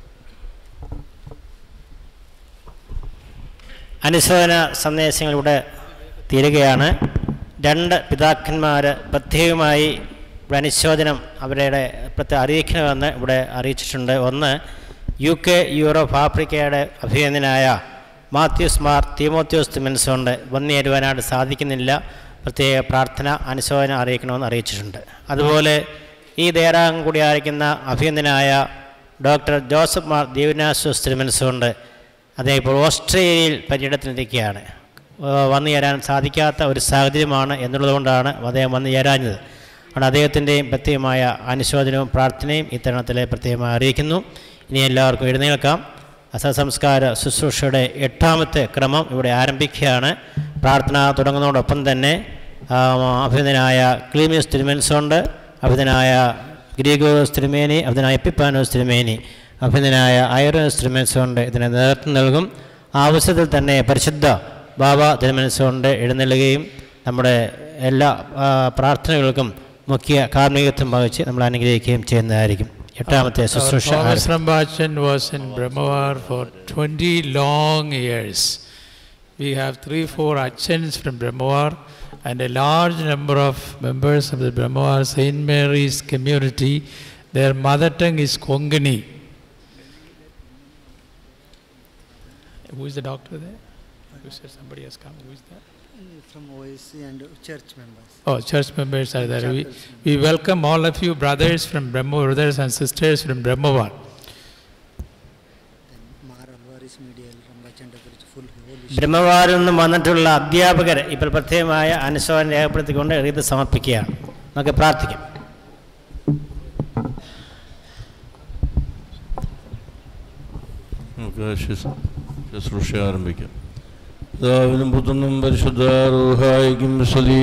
അനുശോചന സന്ദേശങ്ങളിലൂടെ തീരുകയാണ് രണ്ട് പിതാക്കന്മാർ പ്രത്യേകമായി ഇവിടെ അനുശോചനം അവരുടെ പ്രത്യേക അറിയിക്കണമെന്ന് ഇവിടെ അറിയിച്ചിട്ടുണ്ട് ഒന്ന് യു കെ യൂറോപ്പ് ആഫ്രിക്കയുടെ അഭിനന്ദനായ മാത്യൂസ് മാർ തീമോത്യോസ് തിമൻസോണ്ട് വന്നേരുവാനായിട്ട് സാധിക്കുന്നില്ല പ്രത്യേക പ്രാർത്ഥന അനുശോചനം അറിയിക്കണമെന്ന് അറിയിച്ചിട്ടുണ്ട് അതുപോലെ ഈ ദേറാം കൂടി ആയിരിക്കുന്ന അഭിനന്ദനായ ഡോക്ടർ ജോസഫ് മാർ ദീവനാശ്വസ് തിരുമനസുകൊണ്ട് അദ്ദേഹം ഇപ്പോൾ ഓസ്ട്രേലിയയിൽ പര്യടനത്തിനിരിക്കുകയാണ് ഏഹ് വന്നു ചേരാൻ സാധിക്കാത്ത ഒരു സാഹചര്യമാണ് എന്നുള്ളതുകൊണ്ടാണ് അദ്ദേഹം വന്നു ചേരാഞ്ഞത് അതുകൊണ്ട് അദ്ദേഹത്തിൻ്റെയും പ്രത്യേകമായ അനുശോചനവും പ്രാർത്ഥനയും ഇത്തരണത്തിൽ പ്രത്യേകമായി അറിയിക്കുന്നു ഇനി എല്ലാവർക്കും എഴുന്നേൽക്കാം അസംസ്കാര ശുശ്രൂഷയുടെ എട്ടാമത്തെ ക്രമം ഇവിടെ ആരംഭിക്കുകയാണ് പ്രാർത്ഥന തുടങ്ങുന്നതോടൊപ്പം തന്നെ ആ, അഭിനന്ദനായ ക്ലീമിയസ് തിരുമൻസുണ്ട് അഭിനന്ദനായ ഗ്രീഗോസ് തിരുമേനി അഭിനന്ദനായ എപ്പിപ്പാനോസ് തിരുമേനി അഭിനന്ദനായ ഐറോസ് തിരുമൻസുണ്ട് ഇതിന് നേതൃത്വം നൽകും ആ അവസരത്തിൽ തന്നെ പരിശുദ്ധ ബാബ തിരുമനസ്സുകൊണ്ട് എഴുന്നള്ളുകയും നമ്മുടെ എല്ലാ ആ, പ്രാർത്ഥനകൾക്കും മുഖ്യ കാർമ്മികത്വം വഹിച്ച് നമ്മൾ അനുഗ്രഹിക്കുകയും ചെയ്യുന്നതായിരിക്കും എട്ടാമത്തെ Our ശുശ്രൂഷ Thomas ആരംഭിക്കും. Rambachan was in Brahmawar for 20 long years. We have three, four Achans from Brahmawar and a large number of members of the Brahmawar St. Mary's community. Their mother tongue is Kongani. Who is the doctor there? You said somebody has come. Who is that? From OSC and church members. Oh, church members are there. We, we welcome all of you, brothers from Brahma, brothers and sisters from Brahmawar. Mar Alvaris Medial Rambachanda കുറിച്ച് full whole ബ്രഹ്മവാരിൽ നിന്നും വന്നിട്ടുള്ള അധ്യാപകർ ഇപ്പോൾ പ്രത്യേകമായ അനുശോചനം രേഖപ്പെടുത്തിക്കൊണ്ട് ഇത് സമർപ്പിക്കുകയാണ് നമുക്ക് പ്രാർത്ഥിക്കാം നമുക്ക് ശുശ്രൂ- ശുശ്രൂഷ ആരംഭിക്കാം പിതാവിനും പുത്രനും പരിശുദ്ധ റൂഹായിക്കും സ്തുതി.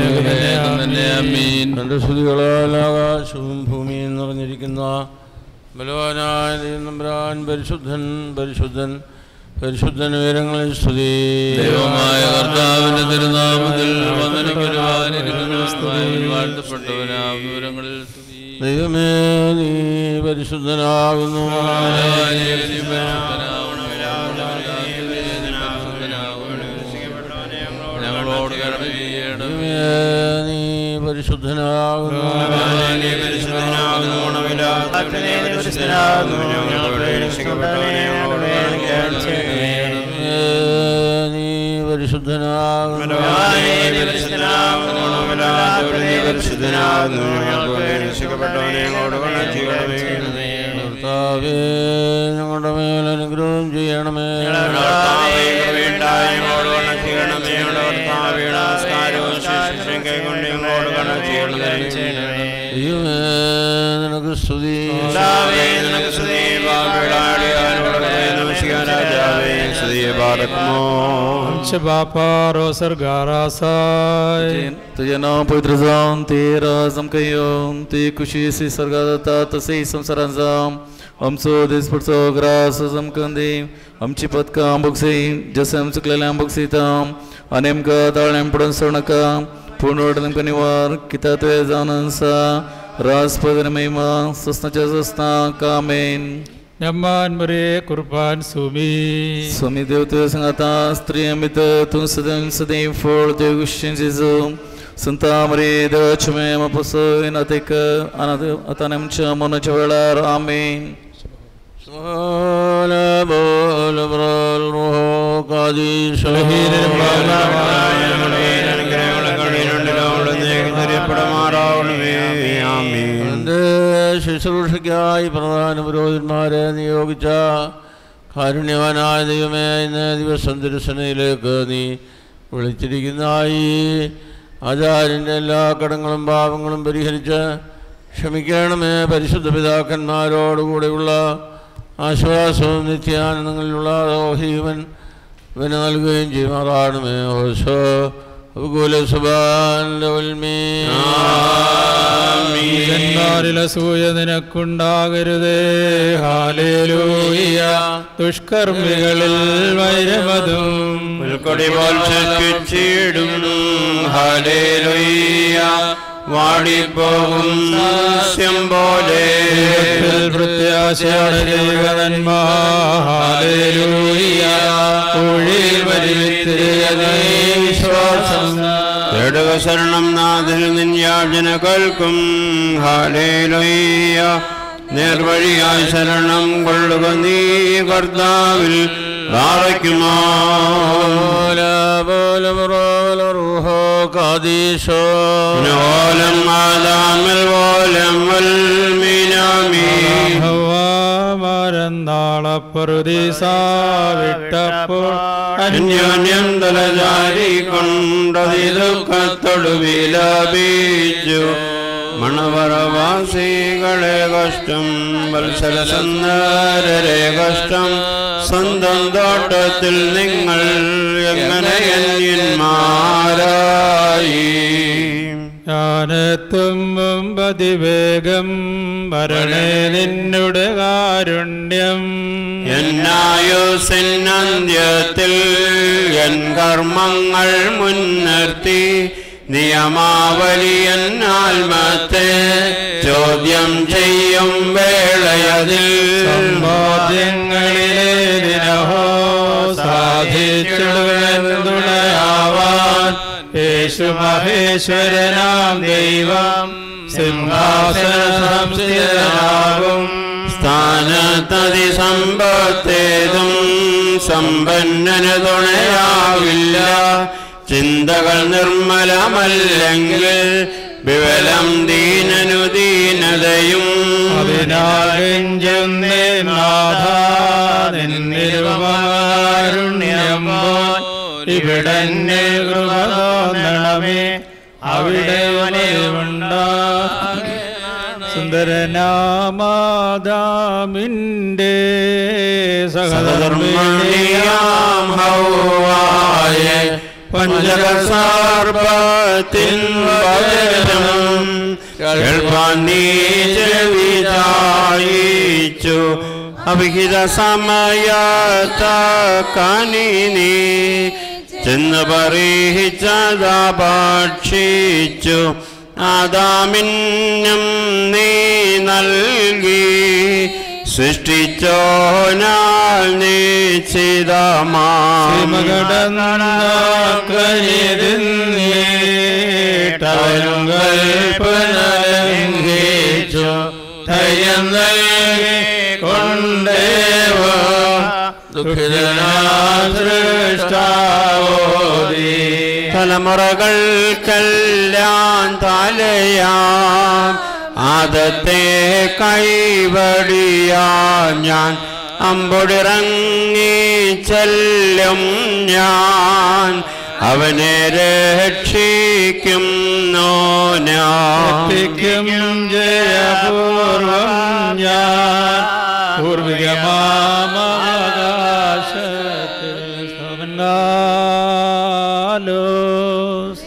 ആമീൻ. തന്റെ സ്തുതികളാൽ ആകാശവും ഭൂമിയും നിറഞ്ഞിരിക്കുന്ന ബലവാനായ ദൈവനമ്പ്രാൻ പരിശുദ്ധൻ പരിശുദ്ധൻ പരിശുദ്ധൻ ഉയരങ്ങളിൽ സ്തുതി ദൈവമായ കർത്താവിന്റെ തിരുനാമത്തിൽ വന്ദനിക്കുവാനിരിക്കുന്നവനായി വാഴ്ത്തപ്പെട്ടവനാം വിവരങ്ങളിൽ സ്തുതി. ദൈവമേ നീ പരിശുദ്ധനാകുന്നു ഞങ്ങളോട് കരുണ ചെയ്യണം ദൈവമേ നീ പരിശുദ്ധനാകുന്നു ദൈവമേ, നീ പരിശുദ്ധനാകുന്നു കർത്താവേ ഞങ്ങളുടെ മേൽ അനുഗ്രഹം ചെയ്യണമേ ദൈവമേ നിനക്ക് സ്തുതി Anche Bapa Rosar Garasai. तुझे नाम पवित्र जाम तेरा जम कयोम ते खुशी से सरगादता तसे संसारांजाम हम सो दिस पर सो ग्रास जम कंदे हम चिपत का बुक्से जैसे हम सुकलेला बुक्सिताम अनेम का ताळेम पडन सोनका पूर्णोडन कनिवार किताते जानंसा रास पदरमेमा सस्नाच्या सस्ना कामेन Nyaman Mare Kurban Sumi. Swami Devata Sangata Stri Amita Tun Sadam Sadim for the Gushin Zizu Santa Maria the Chame Mapaso in Atika Another Atanam Chamona Chavala Amen ولا بول برال روح قديش എന്റെ ശുശ്രൂഷയ്ക്കായി പ്രധാന പുരോഹിതന്മാരെ നിയോഗിച്ച കാരുണ്യവാനായ ദൈവമേ ഇന്ന് ദിവസം തിരുസനയിലേക്ക് നീ വിളിച്ചിരിക്കുന്ന ഈ ആചാര്യൻ്റെ എല്ലാ കടങ്ങളും പാപങ്ങളും പരിഹരിച്ച് ക്ഷമിക്കണമേ പരിശുദ്ധ പിതാക്കന്മാരോടുകൂടെയുള്ള ആശ്വാസവും നിത്യാനന്ദങ്ങളിലുള്ള ഓഹീവൻ ഇവന് നൽകുകയും ചെയ്യുമാറാണമേ ഓശോ ജന്മാരിൽ അസൂയ നിനക്കുണ്ടാകരുതേ ഹാലേലൂയ ദുഷ്കർമ്മികളിൽ വൈരമതും പുൽക്കൊടി പോൽ സൃഷ്ടിച്ചിടും ഹലേലുയ്യ വാടിപ്പോകും സസ്യം പോലെ പ്രത്യാശയുടെ ദൈവനന്മാ ഹാലേലൂയ ഊഴിയിൽ വരിവിത്തിരിയതേ വിശ്വാസം തേടുക ശരണം നാഥിൽ നിൻ യാചന കേൾക്കും ഹാലേലുയ്യ നേർവഴിയായി ശരണം കൊള്ളുക നീ കർത്താവിൽ ധാരയ്ക്കുമോ ഓലം ആദാമിൽ ഓലം വൽമിനാമീ മരന്നാളപ്പറുദീസാവിട്ടപ്പോൾ അന്യോന്യം തലചാരി കൊണ്ടതിലുക്കത്തൊടു വിലപിച്ചു മണവറവാസികളെ കഷ്ടം വത്സരസന്ദരരെ കഷ്ടം സ്വന്തം തോട്ടത്തിൽ നിങ്ങൾ എങ്ങനെ അന്യന്മാരായി ഞാനെത്തും മുമ്പതിവേഗം വരണേ നിന്നുടെ കാരുണ്യം എന്നായുസിന്നന്ത്യത്തിൽ എൻ കർമ്മങ്ങൾ മുൻനിർത്തി നിയമാവലി എന്നാൽമത്തെ ചോദ്യം ചെയ്യും വേളയതിൽ സമ്പാദ്യങ്ങളിലെ ദിനഹോ സാധിച്ചുടയാവാൻ യേശു മഹേശ്വരനാം ദൈവം സിംഹാസന സംസ്ഥിതനാകും സ്ഥാനത്തതി സമ്പത്തേതും സമ്പന്നന് തുണയാവില്ല ചിന്തകൾ നിർമ്മലമല്ലെങ്കിൽ വിവലം ദീനനു ദീനതയും അതിനാകെഞ്ചുന്നേ നാഥ നിന്നിരുപകാരുണ്യം പോൽ ഇവിടെ കൃപ തോന്നണമേ അവിടെ ഉണ്ട് സുന്ദരനാമാദാമിൻ്റെ സഹധർമ്മിണിയാം ഹൗവായെ പഞ്ചകസാർപ്പത്തിൻ വചനം കേൾപ്പാൻ നീ ചെവിചായിച്ചു അവിഹിത സമയത്ത കനി നീ ചെന്ന് പറയിച്ചതാ ഭക്ഷിച്ചു ആദാമിന്നും നീ നൽകി സൃഷ്ടിച്ചോനാൽ നിശ്ചിതമാ ും കൽപ്പനലംഘിച്ചു ധൈര്യം നൽകി കൊണ്ടേവോ ദുഃഖിതനാസൃഷ്ടാവോദി തലമുറകൾക്കെല്ലാം തലയാം ആദത്തെ കൈവടിയാൻ ഞാൻ അമ്പൊടിറങ്ങി ചെല്ലും ഞാൻ അവനെ രക്ഷിക്കും എത്തിക്കും ജയപൂർവം ഞാൻ പൂർവികമാകാശത്തിൽ സമനാലോസ്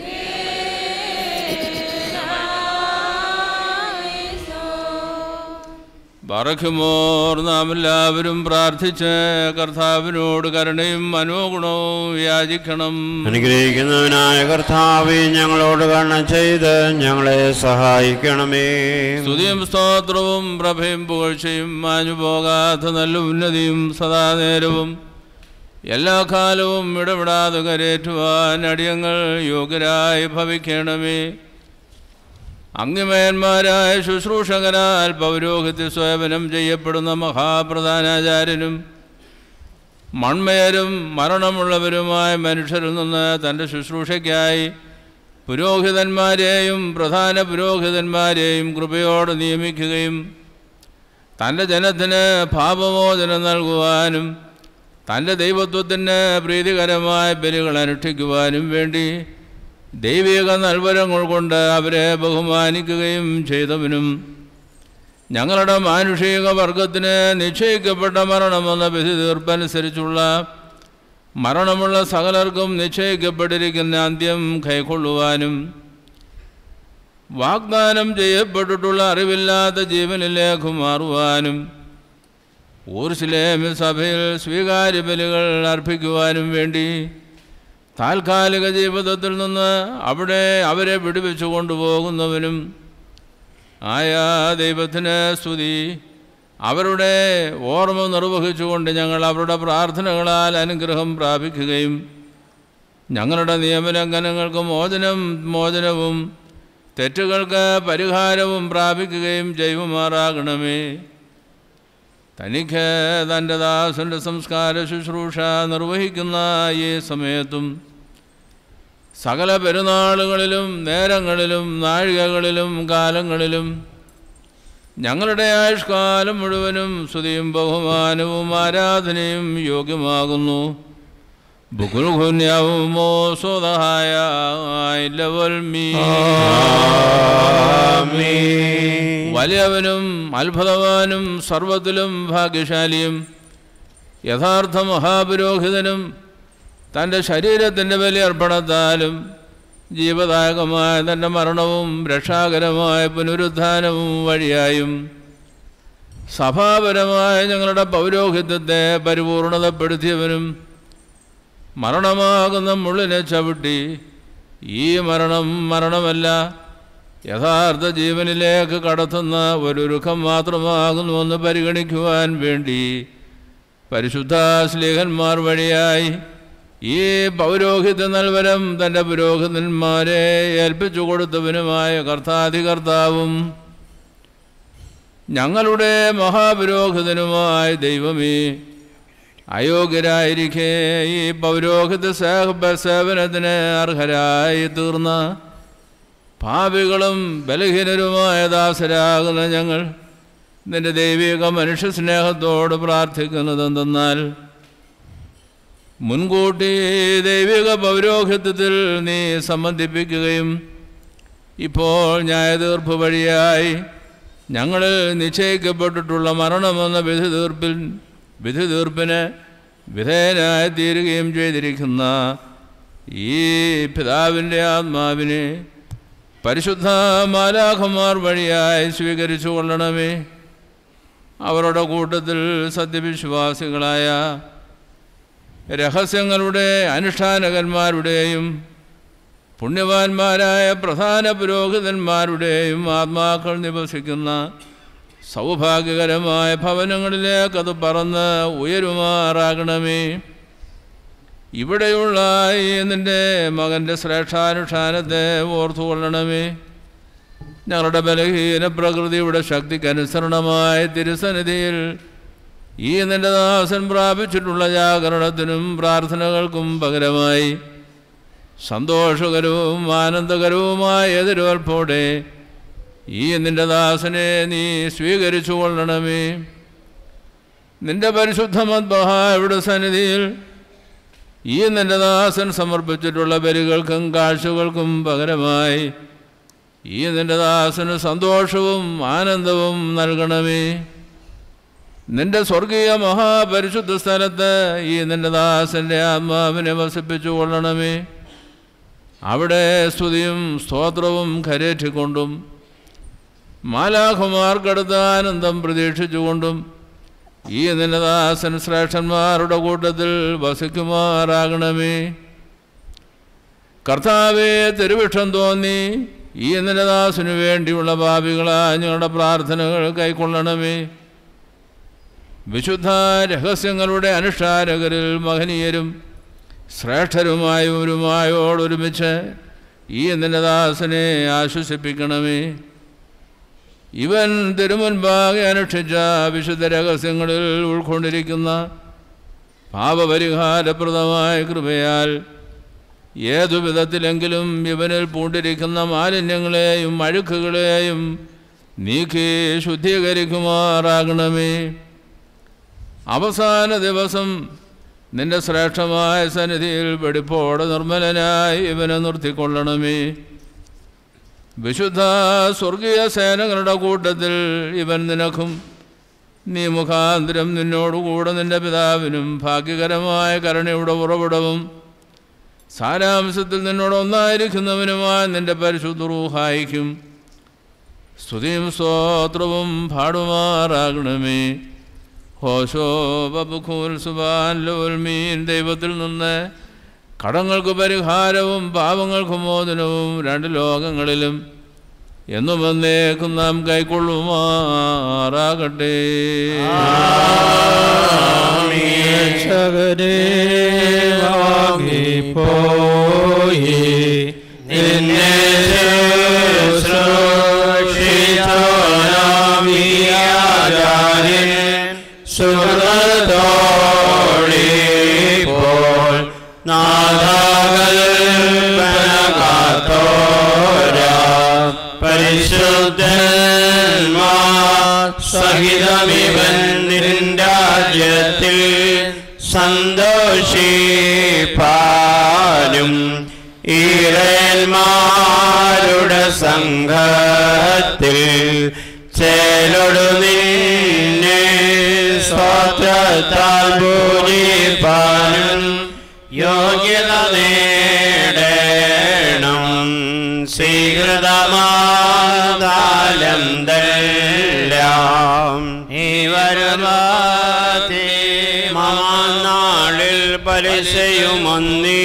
ബറഖുമോർ നാം എല്ലാവരും പ്രാർത്ഥിച്ച് കർത്താവിനോട് കരുണയും മനോഗുണവും യാചിക്കണം അനുഗ്രഹിക്കുന്നവനായ കർത്താവെ ഞങ്ങളോട് കണ്ണ ചെയ്ത് ഞങ്ങളെ സഹായിക്കണമേ സ്തുതിയും സ്തോത്രവും പ്രഭയും പുകഴ്ചയും മാഞ്ഞു പോകാത്ത നല്ല ഉന്നതിയും സദാനേരവും എല്ലാ കാലവും ഇടപെടാതെ കരേറ്റുവാൻ അടിയങ്ങൾ യോഗ്യരായി ഭവിക്കണമേ അംഗമയന്മാരായ ശുശ്രൂഷകനാൽ പൗരോഹിത്യ സേവനം ചെയ്യപ്പെടുന്ന മഹാപ്രധാനാചാര്യനും മൺമയരും മരണമുള്ളവരുമായ മനുഷ്യരിൽ നിന്ന് തൻ്റെ ശുശ്രൂഷയ്ക്കായി പുരോഹിതന്മാരെയും പ്രധാന പുരോഹിതന്മാരെയും കൃപയോടെ നിയമിക്കുകയും തൻ്റെ ജനത്തിന് പാപമോചനം നൽകുവാനും തൻ്റെ ദൈവത്വത്തിന് പ്രീതികരമായ ബലികൾ അനുഷ്ഠിക്കുവാനും വേണ്ടി ദൈവിക നൽവരങ്ങൾ കൊണ്ട് അവരെ ബഹുമാനിക്കുകയും ചെയ്തവനും ഞങ്ങളുടെ മാനുഷിക വർഗത്തിന് നിശ്ചയിക്കപ്പെട്ട മരണമെന്ന വിധി തീർപ്പനുസരിച്ചുള്ള മരണമുള്ള സകലർക്കും നിശ്ചയിക്കപ്പെട്ടിരിക്കുന്ന അന്ത്യം കൈക്കൊള്ളുവാനും വാഗ്ദാനം ചെയ്യപ്പെട്ടിട്ടുള്ള അറിവില്ലാത്ത ജീവനിലേക്ക് മാറുവാനും ഊർസിലേം സഭയിൽ സ്വീകാര്യ ബലികൾ അർപ്പിക്കുവാനും വേണ്ടി താൽക്കാലിക ജീവിതത്തിൽ നിന്ന് അവിടെ അവരെ വിടുവിച്ചു കൊണ്ടുപോകുന്നവനും ആയ ദൈവത്തിന് സ്തുതി അവരുടെ ഓർമ്മ നിർവഹിച്ചുകൊണ്ട് ഞങ്ങൾ അവരുടെ പ്രാർത്ഥനകളാൽ അനുഗ്രഹം പ്രാപിക്കുകയും ഞങ്ങളുടെ നിയമലംഘനങ്ങൾക്ക് മോചനം മോചനവും തെറ്റുകൾക്ക് പരിഹാരവും പ്രാപിക്കുകയും ചെയ്യുമാറാകണമേ തനിക്ക് തൻ്റെ ദാസൻ്റെ സംസ്കാര ശുശ്രൂഷ നിർവഹിക്കുന്ന ഈ സമയത്തും സകല പെരുന്നാളുകളിലും നേരങ്ങളിലും നാഴികകളിലും കാലങ്ങളിലും ഞങ്ങളുടെ ആയുഷ്കാലം മുഴുവനും സ്തുതിയും ബഹുമാനവും ആരാധനയും യോഗ്യമാകുന്നു ബുക്കുൽഹുന്യവുമോ സ്വതഹായ വലിയവനും അത്ഭുതവാനും സർവത്തിലും ഭാഗ്യശാലിയും യഥാർത്ഥ മഹാപുരോഹിതനും തൻ്റെ ശരീരത്തിൻ്റെ ബലിയർപ്പണത്താലും ജീവദായകമായ തൻ്റെ മരണവും രക്ഷാകരമായ പുനരുത്ഥാനവും വഴിയായും സഭാപരമായ ഞങ്ങളുടെ പൗരോഹിത്യത്തെ പരിപൂർണതപ്പെടുത്തിയവനും മരണമാകുന്ന മുള്ളിനെ ചവിട്ടി ഈ മരണം മരണമല്ല യഥാർത്ഥ ജീവനിലേക്ക് കടത്തുന്ന ഒരു രുഖം മാത്രമാകുന്നുവെന്ന് പരിഗണിക്കുവാൻ വേണ്ടി പരിശുദ്ധ സ്ലീഹന്മാർ വഴിയായി ഈ പൗരോഹിത്യ നൽവരം തൻ്റെ പുരോഹിതന്മാരെ ഏൽപ്പിച്ചു കൊടുത്തവനുമായ കർത്താധികർത്താവും ഞങ്ങളുടെ മഹാപുരോഹിതനുമായ ദൈവമേ അയോഗ്യരായിരിക്കെ ഈ പൗരോഹിത സേവ സേവനത്തിന് അർഹരായി തീർന്ന പാപികളും ബലഹീനരുമായ ദാസരാകുന്ന ഞങ്ങൾ നിന്റെ ദൈവിക മനുഷ്യ സ്നേഹത്തോട് പ്രാർത്ഥിക്കുന്നതെന്തെന്നാൽ മുൻകൂട്ടി ദൈവിക പൗരോഹിത്യത്തിൽ നീ സംബന്ധിപ്പിക്കുകയും ഇപ്പോൾ ന്യായതീർപ്പ് വഴിയായി ഞങ്ങളിൽ നിശ്ചയിക്കപ്പെട്ടിട്ടുള്ള മരണമെന്ന വിധി തീർപ്പിൽ വിധി തീർപ്പിന് വിധേയനായി തീരുകയും ചെയ്തിരിക്കുന്ന ഈ പിതാവിൻ്റെ ആത്മാവിനെ പരിശുദ്ധ മാലാഖമാർ വഴിയായി സ്വീകരിച്ചു കൊള്ളണമേ അവരുടെ കൂട്ടത്തിൽ സത്യവിശ്വാസികളായ രഹസ്യങ്ങളുടെ അനുഷ്ഠാനകന്മാരുടെയും പുണ്യവാന്മാരായ പ്രധാന പുരോഹിതന്മാരുടെയും ആത്മാക്കൾ നിവസിക്കുന്ന സൗഭാഗ്യകരമായ ഭവനങ്ങളിലേക്ക് അത് പറന്ന് ഉയരുമാറാകണമേ ഇവിടെയുള്ള ഈ നിൻ്റെ മകൻ്റെ ശ്രേഷ്ഠാനുഷ്ഠാനത്തെ ഓർത്തുകൊള്ളണമേ ഞങ്ങളുടെ ബലഹീന പ്രകൃതിയുടെ ശക്തിക്കനുസരണമായ തിരുസന്നിധിയിൽ ഈ നിന്റെ ദാസൻ പ്രാപിച്ചിട്ടുള്ള ജാഗരണത്തിനും പ്രാർത്ഥനകൾക്കും പകരമായി സന്തോഷകരവും ആനന്ദകരവുമായ എതിരേൽപ്പോടെ ഈ നിന്റെ ദാസനെ നീ സ്വീകരിച്ചു കൊള്ളണമേ നിന്റെ പരിശുദ്ധ മദ്ബഹായുടെ സന്നിധിയിൽ ഈ നിന്റെ ദാസൻ സമർപ്പിച്ചിട്ടുള്ള ബലികൾക്കും കാഴ്ചകൾക്കും പകരമായി ഈ നിന്റെ ദാസന് സന്തോഷവും ആനന്ദവും നൽകണമേ നിന്റെ സ്വർഗീയ മഹാപരിശുദ്ധ സ്ഥലത്ത് ഈ നിന്റെ ദാസൻ്റെ ആത്മാവിനെ വസിപ്പിച്ചു കൊള്ളണമേ അവിടെ സ്തുതിയും സ്തോത്രവും കരേറ്റിക്കൊണ്ടും മാലാഖുമാർക്കടുത്ത ആനന്ദം പ്രതീക്ഷിച്ചുകൊണ്ടും ഈ നിന്റെ ദാസൻ ശ്രേഷ്ഠന്മാരുടെ കൂട്ടത്തിൽ വസിക്കുമാറാകണമേ കർത്താവെ തിരുവിഷം തോന്നി ഈ നിലദാസിനു വേണ്ടിയുള്ള ഭാവികളായ ഞങ്ങളുടെ പ്രാർത്ഥനകൾ കൈക്കൊള്ളണമേ വിശുദ്ധ രഹസ്യങ്ങളുടെ അനുഷ്ഠാനകരിൽ മഹനീയരും ശ്രേഷ്ഠരുമായവരുമായോടൊരുമിച്ച് ഈ നിലദാസനെ ആശ്വസിപ്പിക്കണമേ ഇവൻ തിരുമുൻപാകെ അനുഷ്ഠിച്ച വിശുദ്ധ രഹസ്യങ്ങളിൽ ഉൾക്കൊണ്ടിരിക്കുന്ന പാപപരിഹാരപ്രദമായ കൃപയാൽ ഏതു വിധത്തിലെങ്കിലും ഇവനിൽ പൂണ്ടിരിക്കുന്ന മാലിന്യങ്ങളെയും അഴുക്കുകളെയും നീക്കി ശുദ്ധീകരിക്കുമാറാകണമേ അവസാന ദിവസം നിന്റെ ശ്രേഷ്ഠമായ സന്നിധിയിൽ വെടിപ്പോടെ നിർമ്മലനായി ഇവനെ നിർത്തിക്കൊള്ളണമേ വിശുദ്ധ സ്വർഗീയ സേനകളുടെ കൂട്ടത്തിൽ ഇവൻ നിനക്കും നീ മുഖാന്തരം നിന്നോടുകൂടെ നിന്റെ പിതാവിനും ഭാഗ്യകരമായ കരുണയുടെ ഉറവിടവും സാരാംശത്തിൽ നിന്നോട് ഒന്നായിരിക്കുന്നവനുമായ നിന്റെ പരിശുദ്ധ റൂഹായിക്കും സ്തുതിയും സ്തോത്രവും പാടുമാറാകണമേ ഹോശോ ബബുഖൂൽ സുബാൻ ലോൽ മീൻ ദൈവത്തിൽ നിന്ന് കടങ്ങൾക്ക് പരിഹാരവും പാപങ്ങൾക്ക് മോചനവും രണ്ട് ലോകങ്ങളിലും എന്നും എന്നേക്കും നാം കൈക്കൊള്ളുമാറാകട്ടെ രക്ഷകനെ വാങ്ങിപ്പോയി നിന്നെ ശുശ്രൂഷിച്ചോനാമിയാചാര്യൻ സുഹൃത്തോളിപ്പോൾ നാദാകൽപ്പനകാത്തോരാ പരിശുദ്ധന്മാർ സഹിതമിവൻ നിരാജ്യത്തിൽ സന്തോഷിപ്പാനും ഈറന്മാരുടെ സംഘത്തിൽ ചേലൊടു നിന്നെ സ്വത്രത്താൽ പൂജിപ്പാനും യോഗ്യത നേടണം സ്വീകൃതമാലം ദല്ലാം ഈ വരുമാതി നാളിൽ പലിശയുമൊന്നീ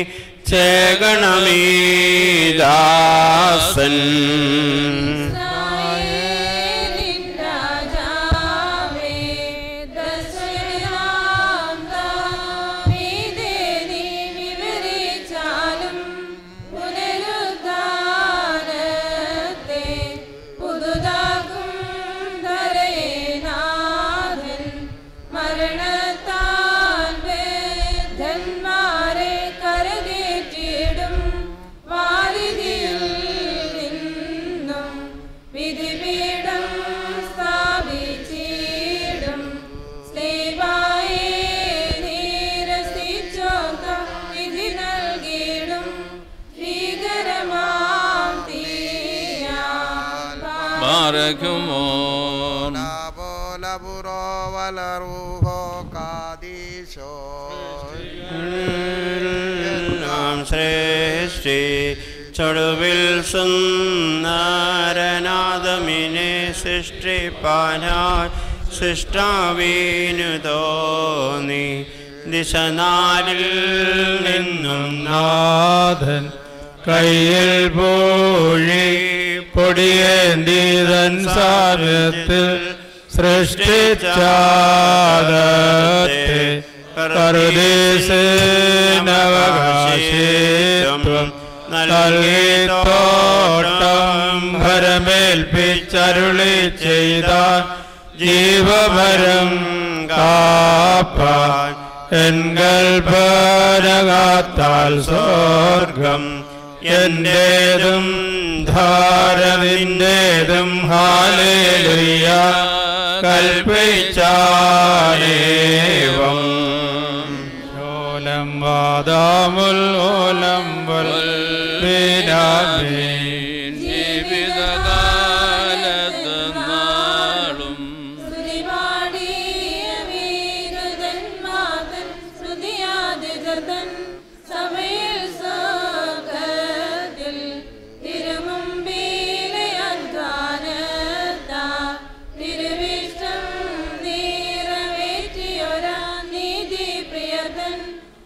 ചേകണമീദാസൻ മരണത്താൽ വേദന്മാരെ കരകേറ്റിടും വാരിതിയിൽ നിന്നും വിധിപീഠം സ്ഥാപിച്ചിടും സ്ലീവായി നീരസിച്ചോർക്ക വിധി നൽകിയിടും ഭീകരമാം തീയാൽ ബാരക്കുമോ നാം ശ്രേഷ്ഠി ചൊടുവിൽ സുന്ദരനാഥമിനെ സൃഷ്ടിപ്പാനായി സൃഷ്ടാവീനു തോന്നി ദിശനാരിൽ നിന്നും നാഥൻ കയ്യിൽ പൂഴി പൊടിയേന്തീതൻ സാമ്യത്തിൽ സൃഷ്ടിച്ചാദത്തെ കരുദേശനവകാശിത്വം നൽകി തോട്ടം ഭരമേൽപ്പിച്ചരുളി ചെയ്ത ജീവഭരം കാപ്പാൻ എൻകൽപനകാത്താൽ സ്വർഗം എന്റേതും ധാരവിൻ്റേതും ഹാലേലുയ്യ കൽപ്പിച്ചാനേവം ഓലം വാദാമുൽ ഓലം വൽ ബിനാമീൻ ജീവിതകാലത്ത് നാളും ശ്രുതിപാടിയ വീരുതന്മാതൻ ശ്രുതിയാതികതൻ സഭയിൽ സ്വർഗ്ഗത്തിൽ തിരുമുമ്പിലെ അധ്വാനത്താ തിരുവിഷ്ടം നിറവേറ്റിയൊരാ നീതി പ്രിയതൻ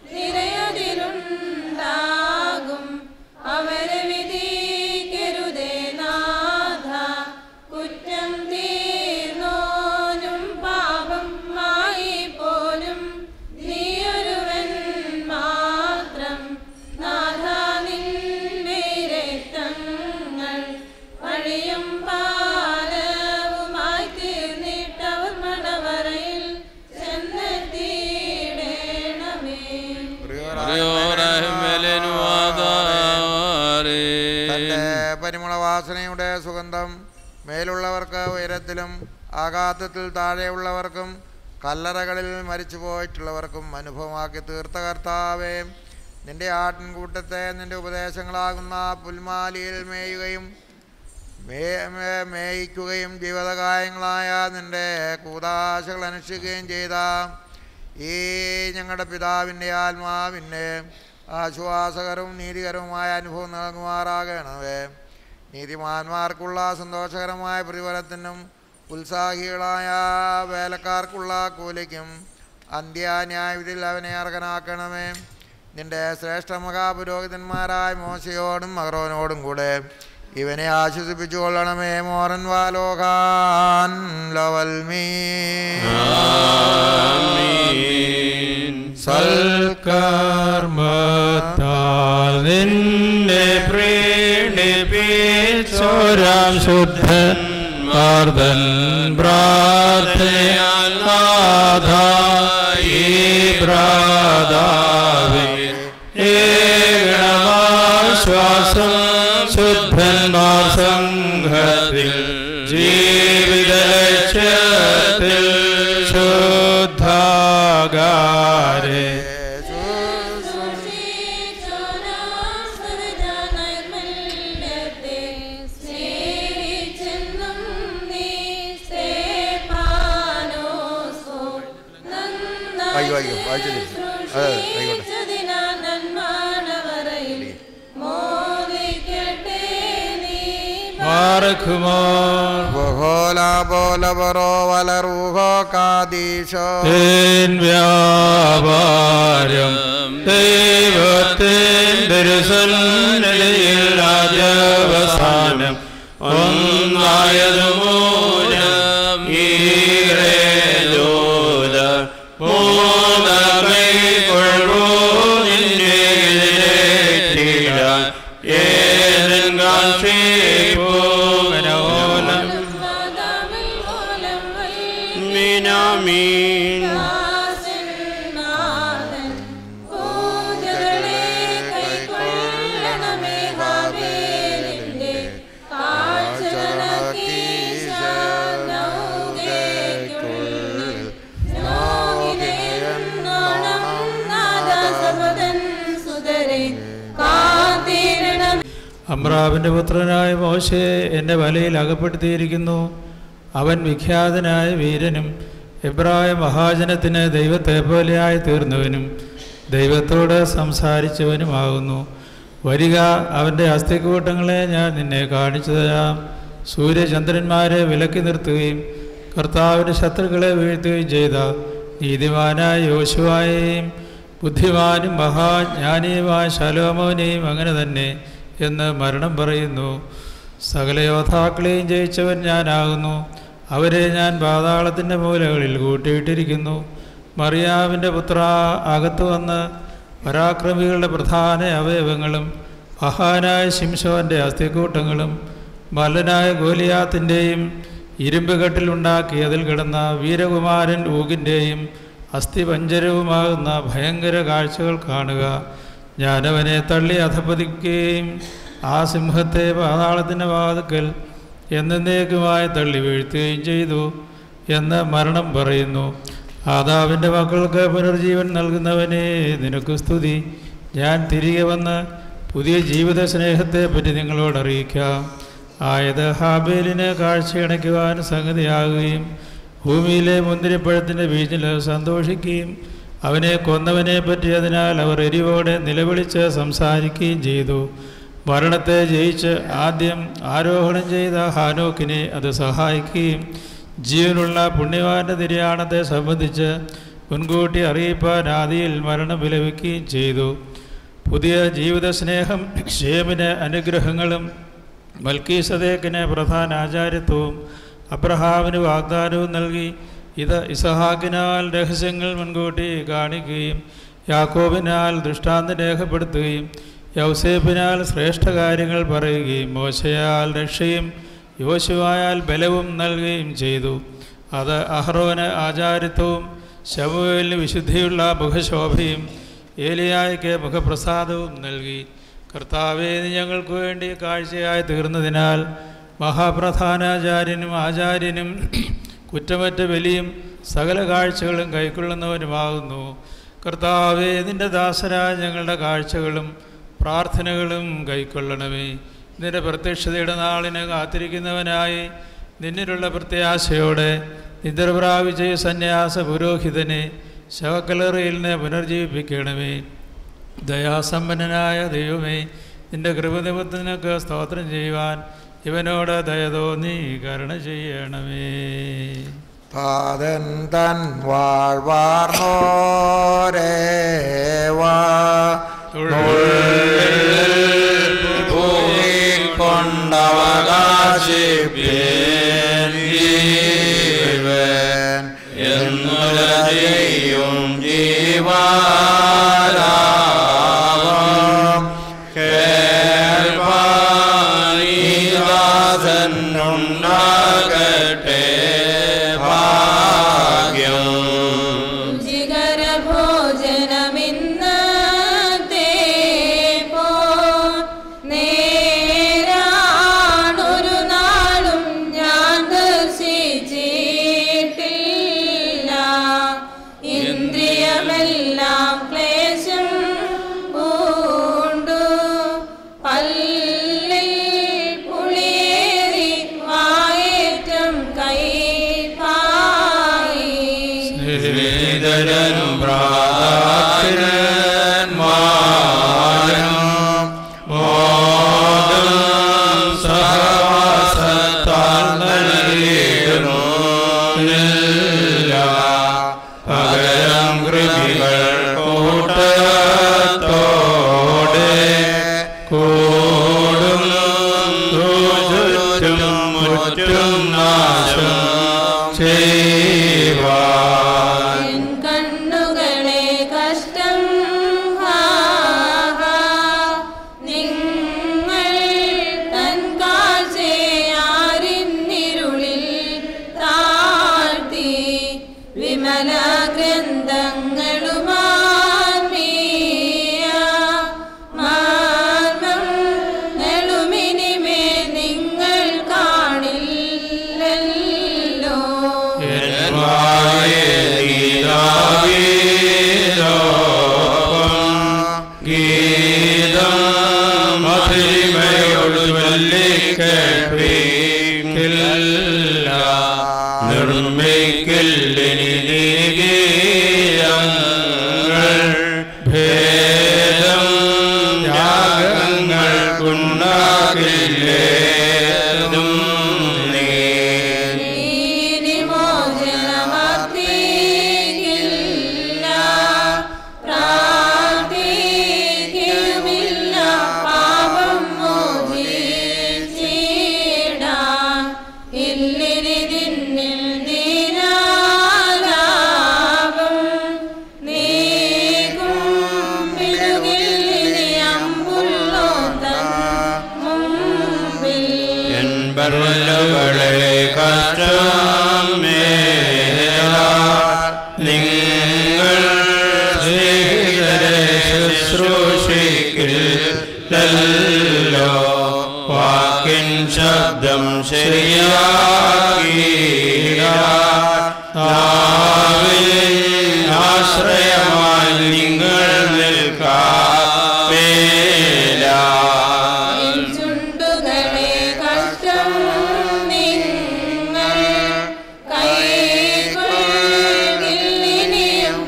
നിരയതിലുണ്ടാകും അവരെ വിധിക്കരുതേ നാഥ കുറ്റം തീർന്നോനും പാപം മായി പോലും നീയൊരുവൻ മാത്രം നാഥ നിന്റെ രക്തങ്ങൾ വഴിയും പാലവുമായി തീർന്നിട്ടവർ മടവറയിൽ ചെന്നെത്തിയിടേണമേ തന്റെ പരിമളവാസനയുടെ സുഗന്ധം മേലുള്ളവർക്ക് ഉയരത്തിലും ആഘാതത്തിൽ താഴെയുള്ളവർക്കും കല്ലറകളിൽ മരിച്ചു പോയിട്ടുള്ളവർക്കും അനുഭവമാക്കി തീർത്ത കർത്താവേ നിന്റെ ആട്ടിൻകൂട്ടത്തെ നിന്റെ ഉപദേശങ്ങളാകുന്ന പുൽമാലിയിൽ മേയുകയും മേ മേ- മേയിക്കുകയും ജീവിതകായങ്ങളായ നിന്റെ കൂതാശകൾ അനുഷ്ഠിക്കുകയും ചെയ്ത ഈ ഞങ്ങളുടെ പിതാവിൻ്റെ ആത്മാവിൻ്റെ ആശ്വാസകരവും നീതികരവുമായ അനുഭവം നൽകുമാറാകണമേ നീതിമാന്മാർക്കുള്ള സന്തോഷകരമായ പ്രതിഫലത്തിനും ഉത്സാഹികളായ വേലക്കാർക്കുള്ള കൂലിക്കും അന്ത്യാന്യായവിധിയിൽ അവനെ അർഹനാക്കണമേ നിന്റെ ശ്രേഷ്ഠ മഹാപുരോഹിതന്മാരായ മോശയോടും മഹറോനോടും കൂടെ ഇവനെ ആശ്വസിപ്പിച്ചു കൊള്ളണമേ മോറൻ വാലോകാൻ ലവൽമീ സൽക്കർമ്മത്താൽ നിന്നെ പ്രീണിപ്പിച്ചോരാം ശുദ്ധൻ മാർദ്ദൻ പ്രാർത്ഥനയാൽ നാഥ ഈ പ്രാതാവേ ഏകണമാശ്വാസം ശുദ്ധന്മാർ സംഘത്തിൽ ജീവിത ലക്ഷ്യത്തിൽ ശുദ്ധാകാരേ അയ്യോ അയ്യോ വായിച്ചത് അതെ ആയിക്കോട്ടെ ബാറക്കുമാർ ബഹോല ബോല ബറോ വലറൂഹോ കാദീശോ തേൻ വ്യാപാരം ദൈവത്തിൻ തിരുസന്നിധിയിൽ ആദ്യവസാനം ഒന്നായതു മൂലം ഈരേലോല മൂന്നമൈ കൊള്ളൂ നിന്നെ എതിരേറ്റിടാൻ ഏതൻ കാക്ഷിപ്പൂവനോലം മീനാമീൻ അമ്രാവിൻ്റെ പുത്രനായ മോശെ എൻ്റെ വലയിൽ അകപ്പെടുത്തിയിരിക്കുന്നു അവൻ വിഖ്യാതനായ വീരനും എബ്രായ മഹാജനത്തിന് ദൈവത്തെ പോലെയായി തീർന്നവനും ദൈവത്തോട് സംസാരിച്ചവനുമാകുന്നു വരിക അവൻ്റെ അസ്ഥിക്കൂട്ടങ്ങളെ ഞാൻ നിന്നെ കാണിച്ചു തരാം സൂര്യചന്ദ്രന്മാരെ വിലക്കി നിർത്തുകയും കർത്താവിൻ്റെ ശത്രുക്കളെ വീഴ്ത്തുകയും ചെയ്ത നീതിമാനായ യോശുവായെയും ബുദ്ധിമാനും മഹാജ്ഞാനിയുമായ ശലോമോനെയും അങ്ങനെ തന്നെ എന്ന് മരണം പറയുന്നു സകല യോദ്ധാക്കളെയും ജയിച്ചവൻ ഞാനാകുന്നു അവരെ ഞാൻ പാതാളത്തിൻ്റെ മൂലകളിൽ കൂട്ടിയിട്ടിരിക്കുന്നു മറിയാവിൻ്റെ പുത്ര അകത്തു വന്ന് പരാക്രമികളുടെ പ്രധാന അവയവങ്ങളും മഹാനായ ശിംശോൻ്റെ അസ്ഥിക്കൂട്ടങ്ങളും മല്ലനായ ഗോലിയാത്തിൻ്റെയും ഇരുമ്പുകെട്ടിലുണ്ടാക്കി അതിൽ കിടന്ന വീരകുമാരൻ ഊകിൻ്റെയും അസ്ഥിപഞ്ചരവുമാകുന്ന ഭയങ്കര കാഴ്ചകൾ കാണുക ഞാനവനെ തള്ളി അധപ്പതിക്കുകയും ആ സിംഹത്തെ പാതാളത്തിൻ്റെ വാതുക്കൽ എന്നേക്കുമായി തള്ളി വീഴ്ത്തുകയും ചെയ്തു എന്ന് മരണം പറയുന്നു ആദാവിൻ്റെ മക്കൾക്ക് പുനർജീവൻ നൽകുന്നവനെ നിനക്ക് സ്തുതി ഞാൻ തിരികെ വന്ന് പുതിയ ജീവിത സ്നേഹത്തെ പറ്റി നിങ്ങളോട് അറിയിക്കാം ആയത് ഹാബേലിന് കാഴ്ചയണയ്ക്കുവാൻ സംഗതിയാകുകയും ഭൂമിയിലെ മുന്തിരിപ്പഴത്തിൻ്റെ ബീജിൽ സന്തോഷിക്കുകയും അവനെ കൊന്നവനെ പറ്റി അതിനാൽ അവർ എരിവോടെ നിലവിളിച്ച് സംസാരിക്കുകയും ചെയ്തു മരണത്തെ ജയിച്ച് ആദ്യം ആരോഹണം ചെയ്ത ഹാനോക്കിനെ അത് സഹായിക്കുകയും ജീവനുള്ള പുണ്യവാന്റെ നിര്യാണത്തെ സംബന്ധിച്ച് മുൻകൂട്ടി അറിയിപ്പാൻ ആദിയിൽ മരണം വിലപിക്കുകയും ചെയ്തു പുതിയ ജീവിത സ്നേഹം ഷേമിന് അനുഗ്രഹങ്ങളും മൽക്കീസദേക്കിന് പ്രധാന ആചാര്യത്വവും അബ്രഹാമിന് വാഗ്ദാനവും നൽകി ഇത് ഇസഹാക്കിനാൽ രഹസ്യങ്ങൾ മുൻകൂട്ടി കാണിക്കുകയും യാക്കോബിനാൽ ദൃഷ്ടാന്തം രേഖപ്പെടുത്തുകയും യൗസേപ്പിനാൽ ശ്രേഷ്ഠ കാര്യങ്ങൾ പറയുകയും മോശയാൽ രക്ഷയും യോശുവായാൽ ബലവും നൽകുകയും ചെയ്തു അത് അഹ്റോന് ആചാരിത്വവും ശമുവേലിന് വിശുദ്ധിയുള്ള മുഖശോഭയും ഏലിയായ്ക്ക് മുഖപ്രസാദവും നൽകി കർത്താവേ നീ ഞങ്ങൾക്ക് വേണ്ടി കാഴ്ചയായി തീർന്നതിനാൽ മഹാപ്രധാനാചാര്യനും ആചാര്യനും കുറ്റമറ്റ ബലിയും സകല കാഴ്ചകളും കൈക്കൊള്ളുന്നവനുമാകുന്നു കർത്താവേ നിന്റെ ദാസരായ ഞങ്ങളുടെ കാഴ്ചകളും പ്രാർത്ഥനകളും കൈക്കൊള്ളണമേ നിന്റെ പ്രത്യക്ഷതയുടെ നാളിന് കാത്തിരിക്കുന്നവനായി നിന്നിലുള്ള പ്രത്യാശയോടെ നിദ്ര പ്രാപിച്ച ഈ സന്യാസ പുരോഹിതനെ ശവക്കലറയിൽ നിന്ന് പുനർജീവിപ്പിക്കണമേ ദയാസമ്പന്നനായ ദൈവമേ നിന്റെ കൃപനിമിത്തനൊക്കെ സ്തോത്രം ചെയ്യുവാൻ ഇവനോട് ദയ തോന്നി കരുണ ചെയ്യണമേ പാതൻ തൻ വാഴ്വാർന്നോരേവാ കൊണ്ടവകാശിപ്പേൻ എന്നുലയും ജീവാരാവം കേൾപ്പാനീദാസനുണ്ടാകട്ടെ ഭാഗ്യം രുചികരഭോജനമിന്നത്തെ പോൽ നേരാണൊരു നാളും ഞാൻ ദർശിച്ചിട്ടില്ല ഇന്ദ്രിയമെല്ലാം ക്ലേശം പൂണ്ടു പല്ലിൽ പുളിയേറി വായേറ്റം കൈപ്പായി ശ്രീധരനും പ്രാതന്മാരും മോദം സഹവാസത്താൽ നൽകിയിരുന്നു പകരം കൃതികൾ കൂട്ടത്തോടെ കൂടും ചുറ്റും മുറ്റും നാശം ചെയ്യുവാൻ എൻ കണ്ണുകളെ കഷ്ടം ഹാ, ഹാ. നിങ്ങൾ തൻ കാഴ്ചയാരിന്നിരുളിൽ താഴ്ത്തി വിമല ഗ്രന്ഥങ്ങളുമാത്മീയ മാർമ്മം നെളുമിനിമേ നിങ്ങൾ കാണില്ലല്ലോ ഗീതം മധുരിമയോട് ചൊല്ലിക്കേൾപ്പിക്കില്ല നിർമ്മിക്കില്ലിനി ഗീതങ്ങൾ ഭേദം ത്യാഗങ്ങൾ വാക്കില്ലേതും നീ നീതിമോചനമർത്തിയില്ല, പ്രാർത്ഥിക്കുമില്ല, പാപം മോചിച്ചിടാൻ. ഇല്ലിനി നിന്നിൽ ദീനാലാപം നീക്കും പിഴുകില്ലിനി അമ്പുള്ളോ തൻ മുമ്പിൽ എൻ ബർവലുകളെ കഷ്ടം നിങ്ങൾ സ്നേഹിതരെ ശുശ്രൂഷിക്കില്ലല്ലോ വാക്കിൻ ശബ്ദം ശരിയാക്കിയ നാവിൻ ആശ്രയമായി നിങ്ങൾ നിൽക്കാമേല ചുണ്ടുകളെ കഷ്ടം നിങ്ങൾ കൈകൊള്ളിനിയും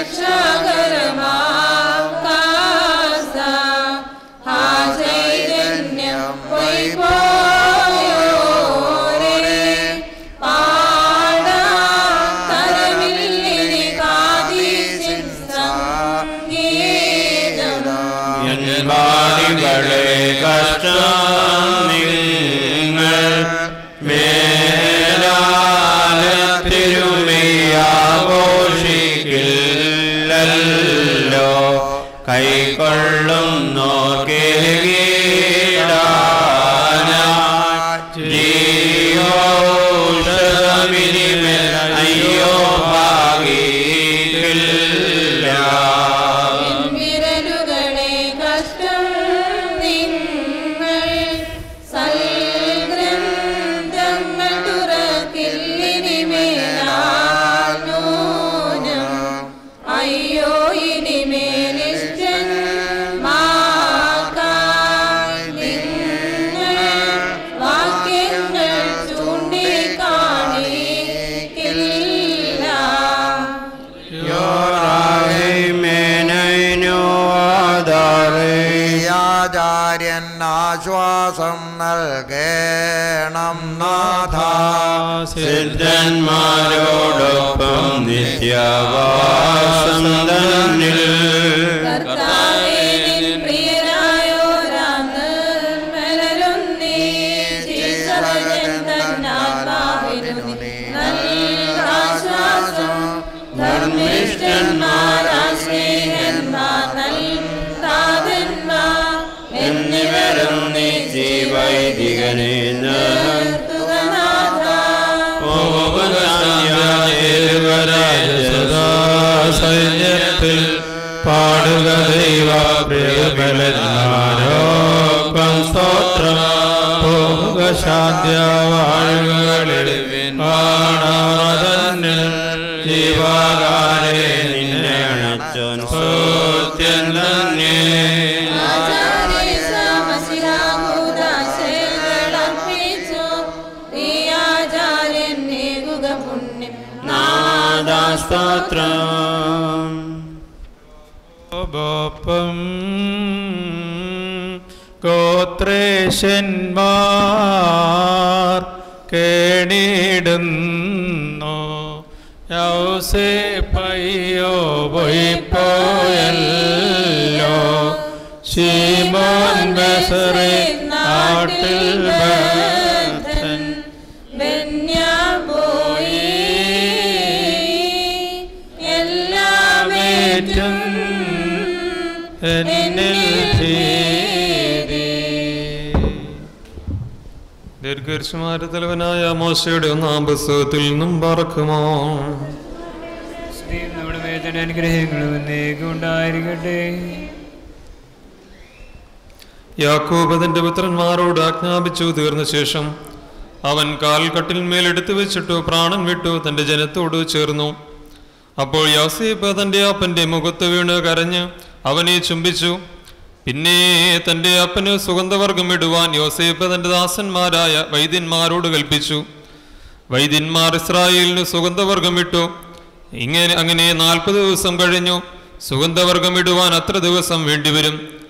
രക്ഷാകരമാക്കാസ ആ ചൈതന്യം പോയിപ്പോയോരേ പാടാ തരമില്ലിനി കാതീശിൻ സംഗീതം ബാലികളെ കഷ്ടം നിങ്ങൾ മേലാലത്തിരുമയാഘോഷിക്കില്ലല്ലോ കൈക്കൊള്ളുന്നോ അയ്യോ ഭാഗിക്കില്ല വിരലുകളെ കഷ്ടം നിങ്ങൾ സൽഗ്രന്ഥങ്ങൾ തുറക്കില്ലിനി മേലാനൂനം അയ്യോ ഇനിമേലിഷ്ടൻ നിങ്ങൾ വാക്യങ്ങൾ ചൂണ്ടിക്കാണിക്കില്ല ആചാര്യൻ ആശ്വാസം നൽകേണം നാഥ സിദ്ധന്മാരോടൊപ്പം നിത്യവാസം തന്നിൽ കർത്താവേ, നിൻ പ്രിയരായോരാന്ന് മലരുന്നീ ജീസവജൻ തന്നാത്മാവിനു നൽകാശ്വാസം. ധർമ്മിഷ്ഠന്മാരാ സ്നേഹന്മാർ നൽകാതന്മാർ എന്നിവരും നീ ജീവൈദികനെ സൈന്യത്തിൽ പാടുക ദൈവ പ്രിയബലന്മാരോപ്പം സ്തോത്രം പോവുക ശാന്ത്യ വാഴുകളിൽ കാണാതന്നിൽ ജീവാകാരെ നിന്നെ അണച്ചോൻ സ്തുത്യൻ തന്നെ നാദാസ്തോത്രം ഒപ്പം ഗോത്രേശന്മാർ കേണിടുന്നു യൗസേ പയ്യോ പോയിപ്പോയല്ലോ ശീമോൻ ബസറെ നാട്ടിൽ ബദ്ധൻ പോയി എല്ലാമേറ്റും എന്നിൽ ഭീതി ദീർഘർഷമാരുടെ തലവനായ മോശയുടെ ഒന്നാം പുസ്തകത്തിൽ നിന്നും പറക്കുമോ നമ്മുടെ വേദന അനുഗ്രഹങ്ങളും എന്നേക്കും ഉണ്ടായിരിക്കട്ടെ യാക്കോബ് തന്റെ പുത്രന്മാരോട് ആജ്ഞാപിച്ചു തീർന്ന ശേഷം അവൻ കാൽക്കട്ടിന്മേൽ എടുത്തു വെച്ചിട്ടു പ്രാണൻ വിട്ടു തന്റെ ജനത്തോട് ചേർന്നു അപ്പോൾ യാസേപ്പ് തന്റെ അപ്പന്റെ മുഖത്ത് വീണ് കരഞ്ഞ് അവനെ ചുംബിച്ചു പിന്നെ തന്റെ അപ്പന് സുഗന്ധവർഗം ഇടുവാൻ യോസേപ്പ് തന്റെ ദാസന്മാരായ വൈദ്യന്മാരോട് കൽപ്പിച്ചു വൈദ്യന്മാർ ഇസ്രായേലിന് സുഗന്ധവർഗം ഇട്ടു ഇങ്ങനെ അങ്ങനെ നാൽപ്പത് ദിവസം കഴിഞ്ഞു സുഗന്ധവർഗം ഇടുവാൻ അത്ര ദിവസം വേണ്ടിവരും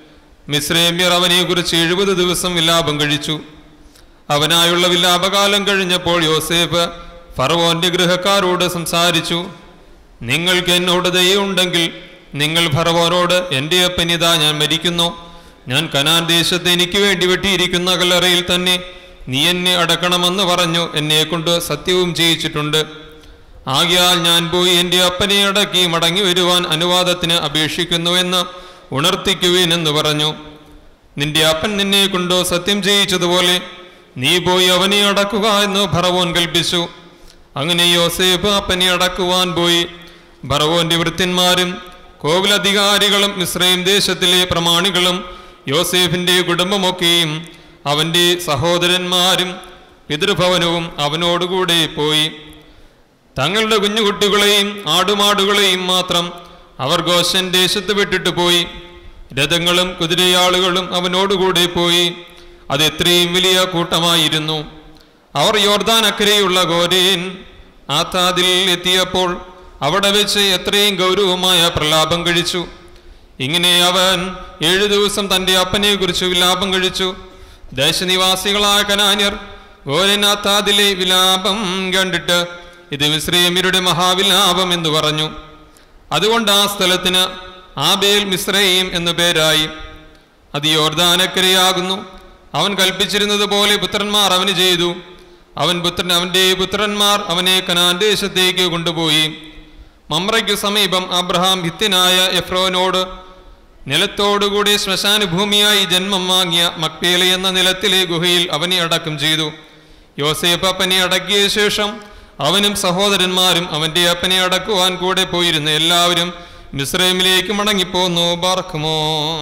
മിശ്രേമ്യർ അവനെക്കുറിച്ച് എഴുപത് ദിവസം വിലാപം കഴിച്ചു അവനായുള്ള വിലാപകാലം കഴിഞ്ഞപ്പോൾ യോസേഫ് ഫറവോന്റെ ഗൃഹക്കാരോട് സംസാരിച്ചു നിങ്ങൾക്ക് എന്നോട് ദയുണ്ടെങ്കിൽ നിങ്ങൾ ഫറവോനോട് എൻ്റെ അപ്പനിതാ ഞാൻ മരിക്കുന്നു ഞാൻ കനാൻ ദേശത്ത് എനിക്ക് വേണ്ടി വെട്ടിയിരിക്കുന്ന കല്ലറയിൽ തന്നെ നീ എന്നെ അടക്കണമെന്ന് പറഞ്ഞു എന്നെ കൊണ്ട് സത്യവും ചെയ്യിച്ചിട്ടുണ്ട് ആകയാൽ ഞാൻ പോയി എൻ്റെ അപ്പനെ അടക്കി മടങ്ങി വരുവാൻ അനുവാദത്തിന് അപേക്ഷിക്കുന്നുവെന്ന് ഉണർത്തിക്കുവേൻ എന്ന് പറഞ്ഞു നിന്റെ അപ്പൻ നിന്നെ കൊണ്ട് സത്യം ചെയ്യിച്ചതുപോലെ നീ പോയി അവനെ അടക്കുക എന്ന് ഭറവോൻ കൽപ്പിച്ചു അങ്ങനെ യോസേഫ് അപ്പനെ അടക്കുവാൻ പോയി ഭറവോന്റെ വൃത്യന്മാരും കോവിലധികാരികളും ഇസ്രയേൽ ദേശത്തിലെ പ്രമാണികളും യോസേഫിന്റെ കുടുംബമൊക്കെയും അവന്റെ സഹോദരന്മാരും പിതൃഭവനവും അവനോടുകൂടെ പോയി തങ്ങളുടെ കുഞ്ഞുകുട്ടികളെയും ആടുമാടുകളെയും മാത്രം അവർ ഗോശൻ ദേശത്ത് വിട്ടിട്ട് പോയി രഥങ്ങളും കുതിരയാളുകളും അവനോടുകൂടെ പോയി അത് എത്രയും വലിയ കൂട്ടമായിരുന്നു അവർ യോർദാൻ അക്കരെയുള്ള ഗോരേൻ ആത്താദിൽ എത്തിയപ്പോൾ അവിടെ വെച്ച് എത്രയും ഗൗരവമായ പ്രലാപം കഴിച്ചു ഇങ്ങനെ അവൻ ഏഴു ദിവസം തന്റെ അപ്പനെ കുറിച്ച് വിലാപം കഴിച്ചു ദേശനിവാസികളായ കനാന്യർ ഗോരനാത്താദിലെ വിലാപം കണ്ടിട്ട് ഇത് മിശ്രയമിരുടെ മഹാവിലാപം എന്ന് പറഞ്ഞു അതുകൊണ്ട് ആ സ്ഥലത്തിന് ആബേൽ മിശ്രയും എന്നു പേരായി അത് യോർദാനക്കരയാകുന്നു അവൻ കൽപ്പിച്ചിരുന്നത് പോലെ പുത്രന്മാർ അവന് ചെയ്തു അവൻ പുത്രൻ അവന്റെ പുത്രന്മാർ അവനെ കനാൻ ദേശത്തേക്ക് കൊണ്ടുപോയി മമ്രയ്ക്കു സമീപം അബ്രഹാം ഹിത്യനായ എഫ്രോനോട് നിലത്തോടുകൂടി ശ്മശാന ഭൂമിയായി ജന്മം വാങ്ങിയ മക്പേല എന്ന നിലത്തിലെ ഗുഹയിൽ അവനെ അടക്കം ചെയ്തു യോസേഫ് അപ്പനെ അടക്കിയ ശേഷം അവനും സഹോദരന്മാരും അവന്റെ അപ്പനെ അടക്കുവാൻ കൂടെ പോയിരുന്ന എല്ലാവരും മിസ്രൈമിലേക്ക് മടങ്ങിപ്പോന്നു ബാർക്കുമോ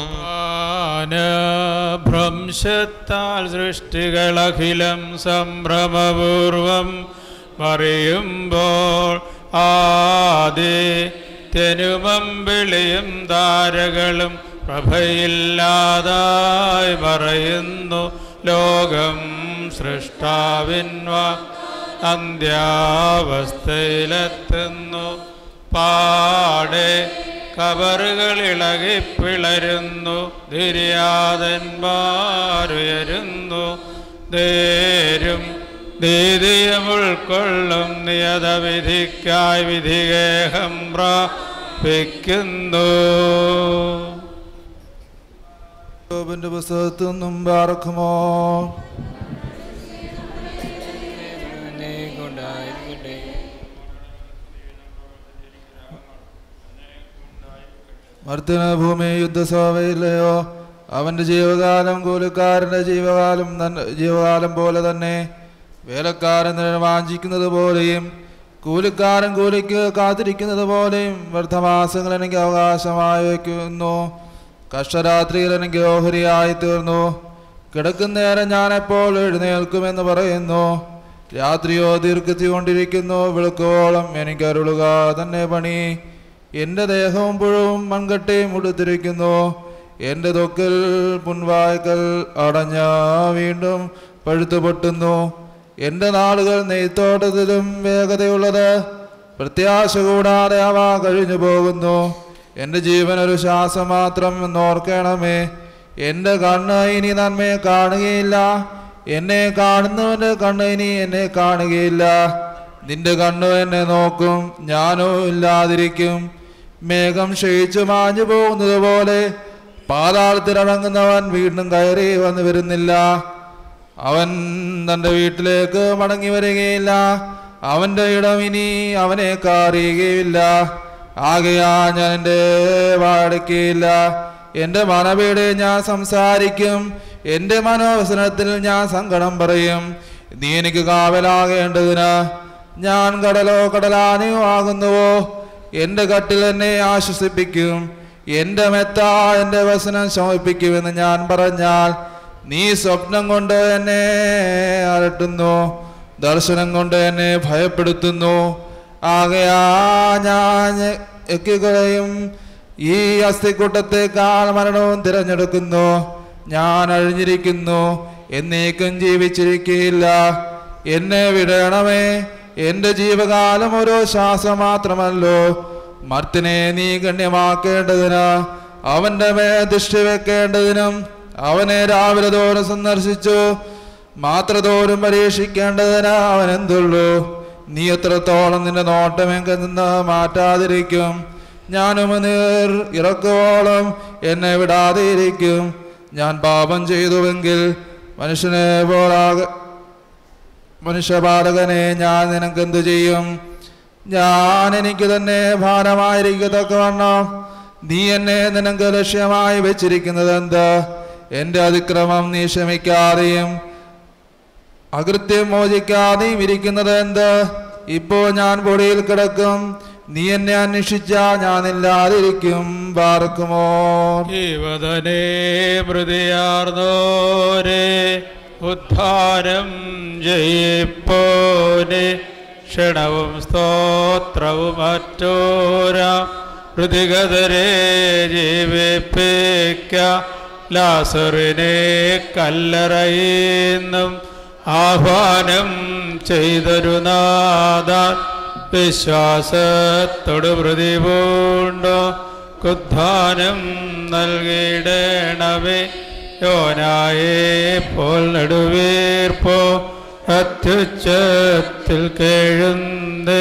ഭ്രംശത്താൽ സൃഷ്ടികളഖിലം സംഭ്രമപൂർവം മറിയുമ്പോൾ ആദേ തെനുമമ്പിളിയും താരകളും പ്രഭയില്ലാതായി മറയുന്നു ലോകം സൃഷ്ടാവിൻവ അന്ത്യാവസ്ഥയിലെത്തുന്നു പാടെ കബറുകളിളകി പിളരുന്നു ധിര്യാതന്മാരുയരുന്നു ധേരും ധീതിയം ഉൾക്കൊള്ളും നിയതവിധിക്കായി വിധിഗേഹം പ്രാപിക്കുന്നു യോബിന്റെ പുസ്തകത്തു നിന്നും പാർക്കുമോ മർദ്ദന ഭൂമി യുദ്ധസഭയില്ലയോ അവന്റെ ജീവകാലം കൂലിക്കാരന്റെ ജീവകാലം തന്നെ- ജീവകാലം പോലെ തന്നെ വേലക്കാരൻ വാഞ്ചിക്കുന്നത് പോലെയും കൂലിക്കാരൻ കൂലിക്ക് കാത്തിരിക്കുന്നത് പോലെയും വ്യർത്ഥമാസങ്ങൾ എനിക്ക് അവകാശമായി വയ്ക്കുന്നു കഷ്ടരാത്രിയിൽ എനിക്ക് ഓഹരിയായി തീർന്നു കിടക്കുന്നേരം ഞാൻ എപ്പോൾ എഴുന്നേൽക്കുമെന്ന് പറയുന്നു രാത്രിയോ ദീർഘിച്ചുകൊണ്ടിരിക്കുന്നു വിളക്കോളം എനിക്ക് അരുളുക തന്നെ പണി എൻ്റെ ദേഹവും പുഴവും മൺകട്ടയും ഉടുത്തിരിക്കുന്നു എൻ്റെ തൊക്കിൽ പുൻവായ്ക്കൽ അടഞ്ഞ വീണ്ടും പഴുത്തു പൊട്ടുന്നു എൻ്റെ നാളുകൾ നെയ്ത്തോട്ടത്തിലും വേഗതയുള്ളത് പ്രത്യാശ കൂടാതെ അവ കഴിഞ്ഞു പോകുന്നു എൻ്റെ ജീവൻ ഒരു ശ്വാസം മാത്രം എന്നോർക്കണമേ എൻ്റെ കണ്ണ് ഇനി നന്മയെ കാണുകയില്ല എന്നെ കാണുന്നവൻ്റെ കണ്ണ് ഇനി എന്നെ കാണുകയില്ല നിന്റെ കണ്ണു എന്നെ നോക്കും ഞാനോ ഇല്ലാതിരിക്കും മേഘം ക്ഷയിച്ചു മാഞ്ഞു പോകുന്നത് പോലെ പാതാളത്തിലിറങ്ങുന്നവൻ വീണ്ടും കയറി വന്നു വരുന്നില്ല അവൻ തൻ്റെ വീട്ടിലേക്ക് മടങ്ങി വരികയില്ല അവൻ്റെ ഇടം ഇനി അവനെ കാറിയുകയില്ല ആകയാ ഞാൻ എൻ്റെ വാടക്കയില്ല എൻ്റെ മനവീട് ഞാൻ സംസാരിക്കും എൻ്റെ മനോവസനത്തിൽ ഞാൻ സങ്കടം പറയും നീ എനിക്ക് കാവലാകേണ്ടതിന് ഞാൻ കടലോ കടലാനയോ ആകുന്നുവോ എൻ്റെ കട്ടിൽ എന്നെ ആശ്വസിപ്പിക്കും എൻ്റെ മെത്ത എൻ്റെ വസനം ശമിപ്പിക്കുമെന്ന് ഞാൻ പറഞ്ഞാൽ നീ സ്വപ്നം കൊണ്ട് എന്നെ അലട്ടുന്നു ദർശനം കൊണ്ട് എന്നെ ഭയപ്പെടുത്തുന്നു ആകയാ ഞാൻ എക്കുകയും ഈ അസ്ഥിക്കൂട്ടത്തെക്കാൾ മരണവും തിരഞ്ഞെടുക്കുന്നു ഞാൻ അഴിഞ്ഞിരിക്കുന്നു എന്നേക്കും ജീവിച്ചിരിക്കുകയില്ല എന്നെ വിടണമേ എൻ്റെ ജീവകാലം ഓരോ ശ്വാസം മാത്രമല്ലോ മർത്തിനെ നീ ഗണ്യമാക്കേണ്ടതിന് അവന്റെ മേൽ ദൃഷ്ടി വെക്കേണ്ടതിനും അവനെ രാവിലെ തോറും സന്ദർശിച്ചു മാത്രതോറും പരീക്ഷിക്കേണ്ടതിന് അവൻ എന്തുള്ളൂ നീ എത്രത്തോളം നിന്റെ നോട്ടമെങ്കിൽ നിന്ന് മാറ്റാതിരിക്കും ഞാനും നീർ ഇറക്കുവോളം എന്നെ വിടാതിരിക്കും ഞാൻ പാപം ചെയ്തുവെങ്കിൽ മനുഷ്യനെ പോലാക മനുഷ്യപാതകനെ ഞാൻ നിനക്കെന്തു ചെയ്യും ഞാൻ എനിക്ക് തന്നെ ഭാരമായിരിക്കത്തക്കവണ്ണം നീ എന്നെ നിനക്ക് ലക്ഷ്യമായി വെച്ചിരിക്കുന്നത് എന്ത് എൻ്റെ അതിക്രമം നീ ക്ഷമിക്കാതെയും അകൃത്യം മോചിക്കാതെയും ഇരിക്കുന്നത് എന്ത് ഇപ്പോൾ ഞാൻ പൊടിയിൽ കിടക്കും നീ എന്നെ അന്വേഷിച്ച ഞാൻ ഇല്ലാതിരിക്കും പാർക്കുമോ ജീവതനെ മൃതിയാർന്നോരെ ഉദ്ധാനം ജയിപ്പോനെ ക്ഷണവും സ്തോത്രവും അറ്റോര ഹൃതികതരെ ജീവിപ്പിക്ക ലാസറിനെ കല്ലറയിന്നും ആഹ്വാനം ചെയ്തൊരു നാദ വിശ്വാസത്തോട് പ്രതിപൂണ്ടോ കുദ്ധാനം നൽകിയിടണമേ യോനായെ പോൽ നടുവീർപ്പോ അത്യുച്ചത്തിൽ കേഴുന്നേ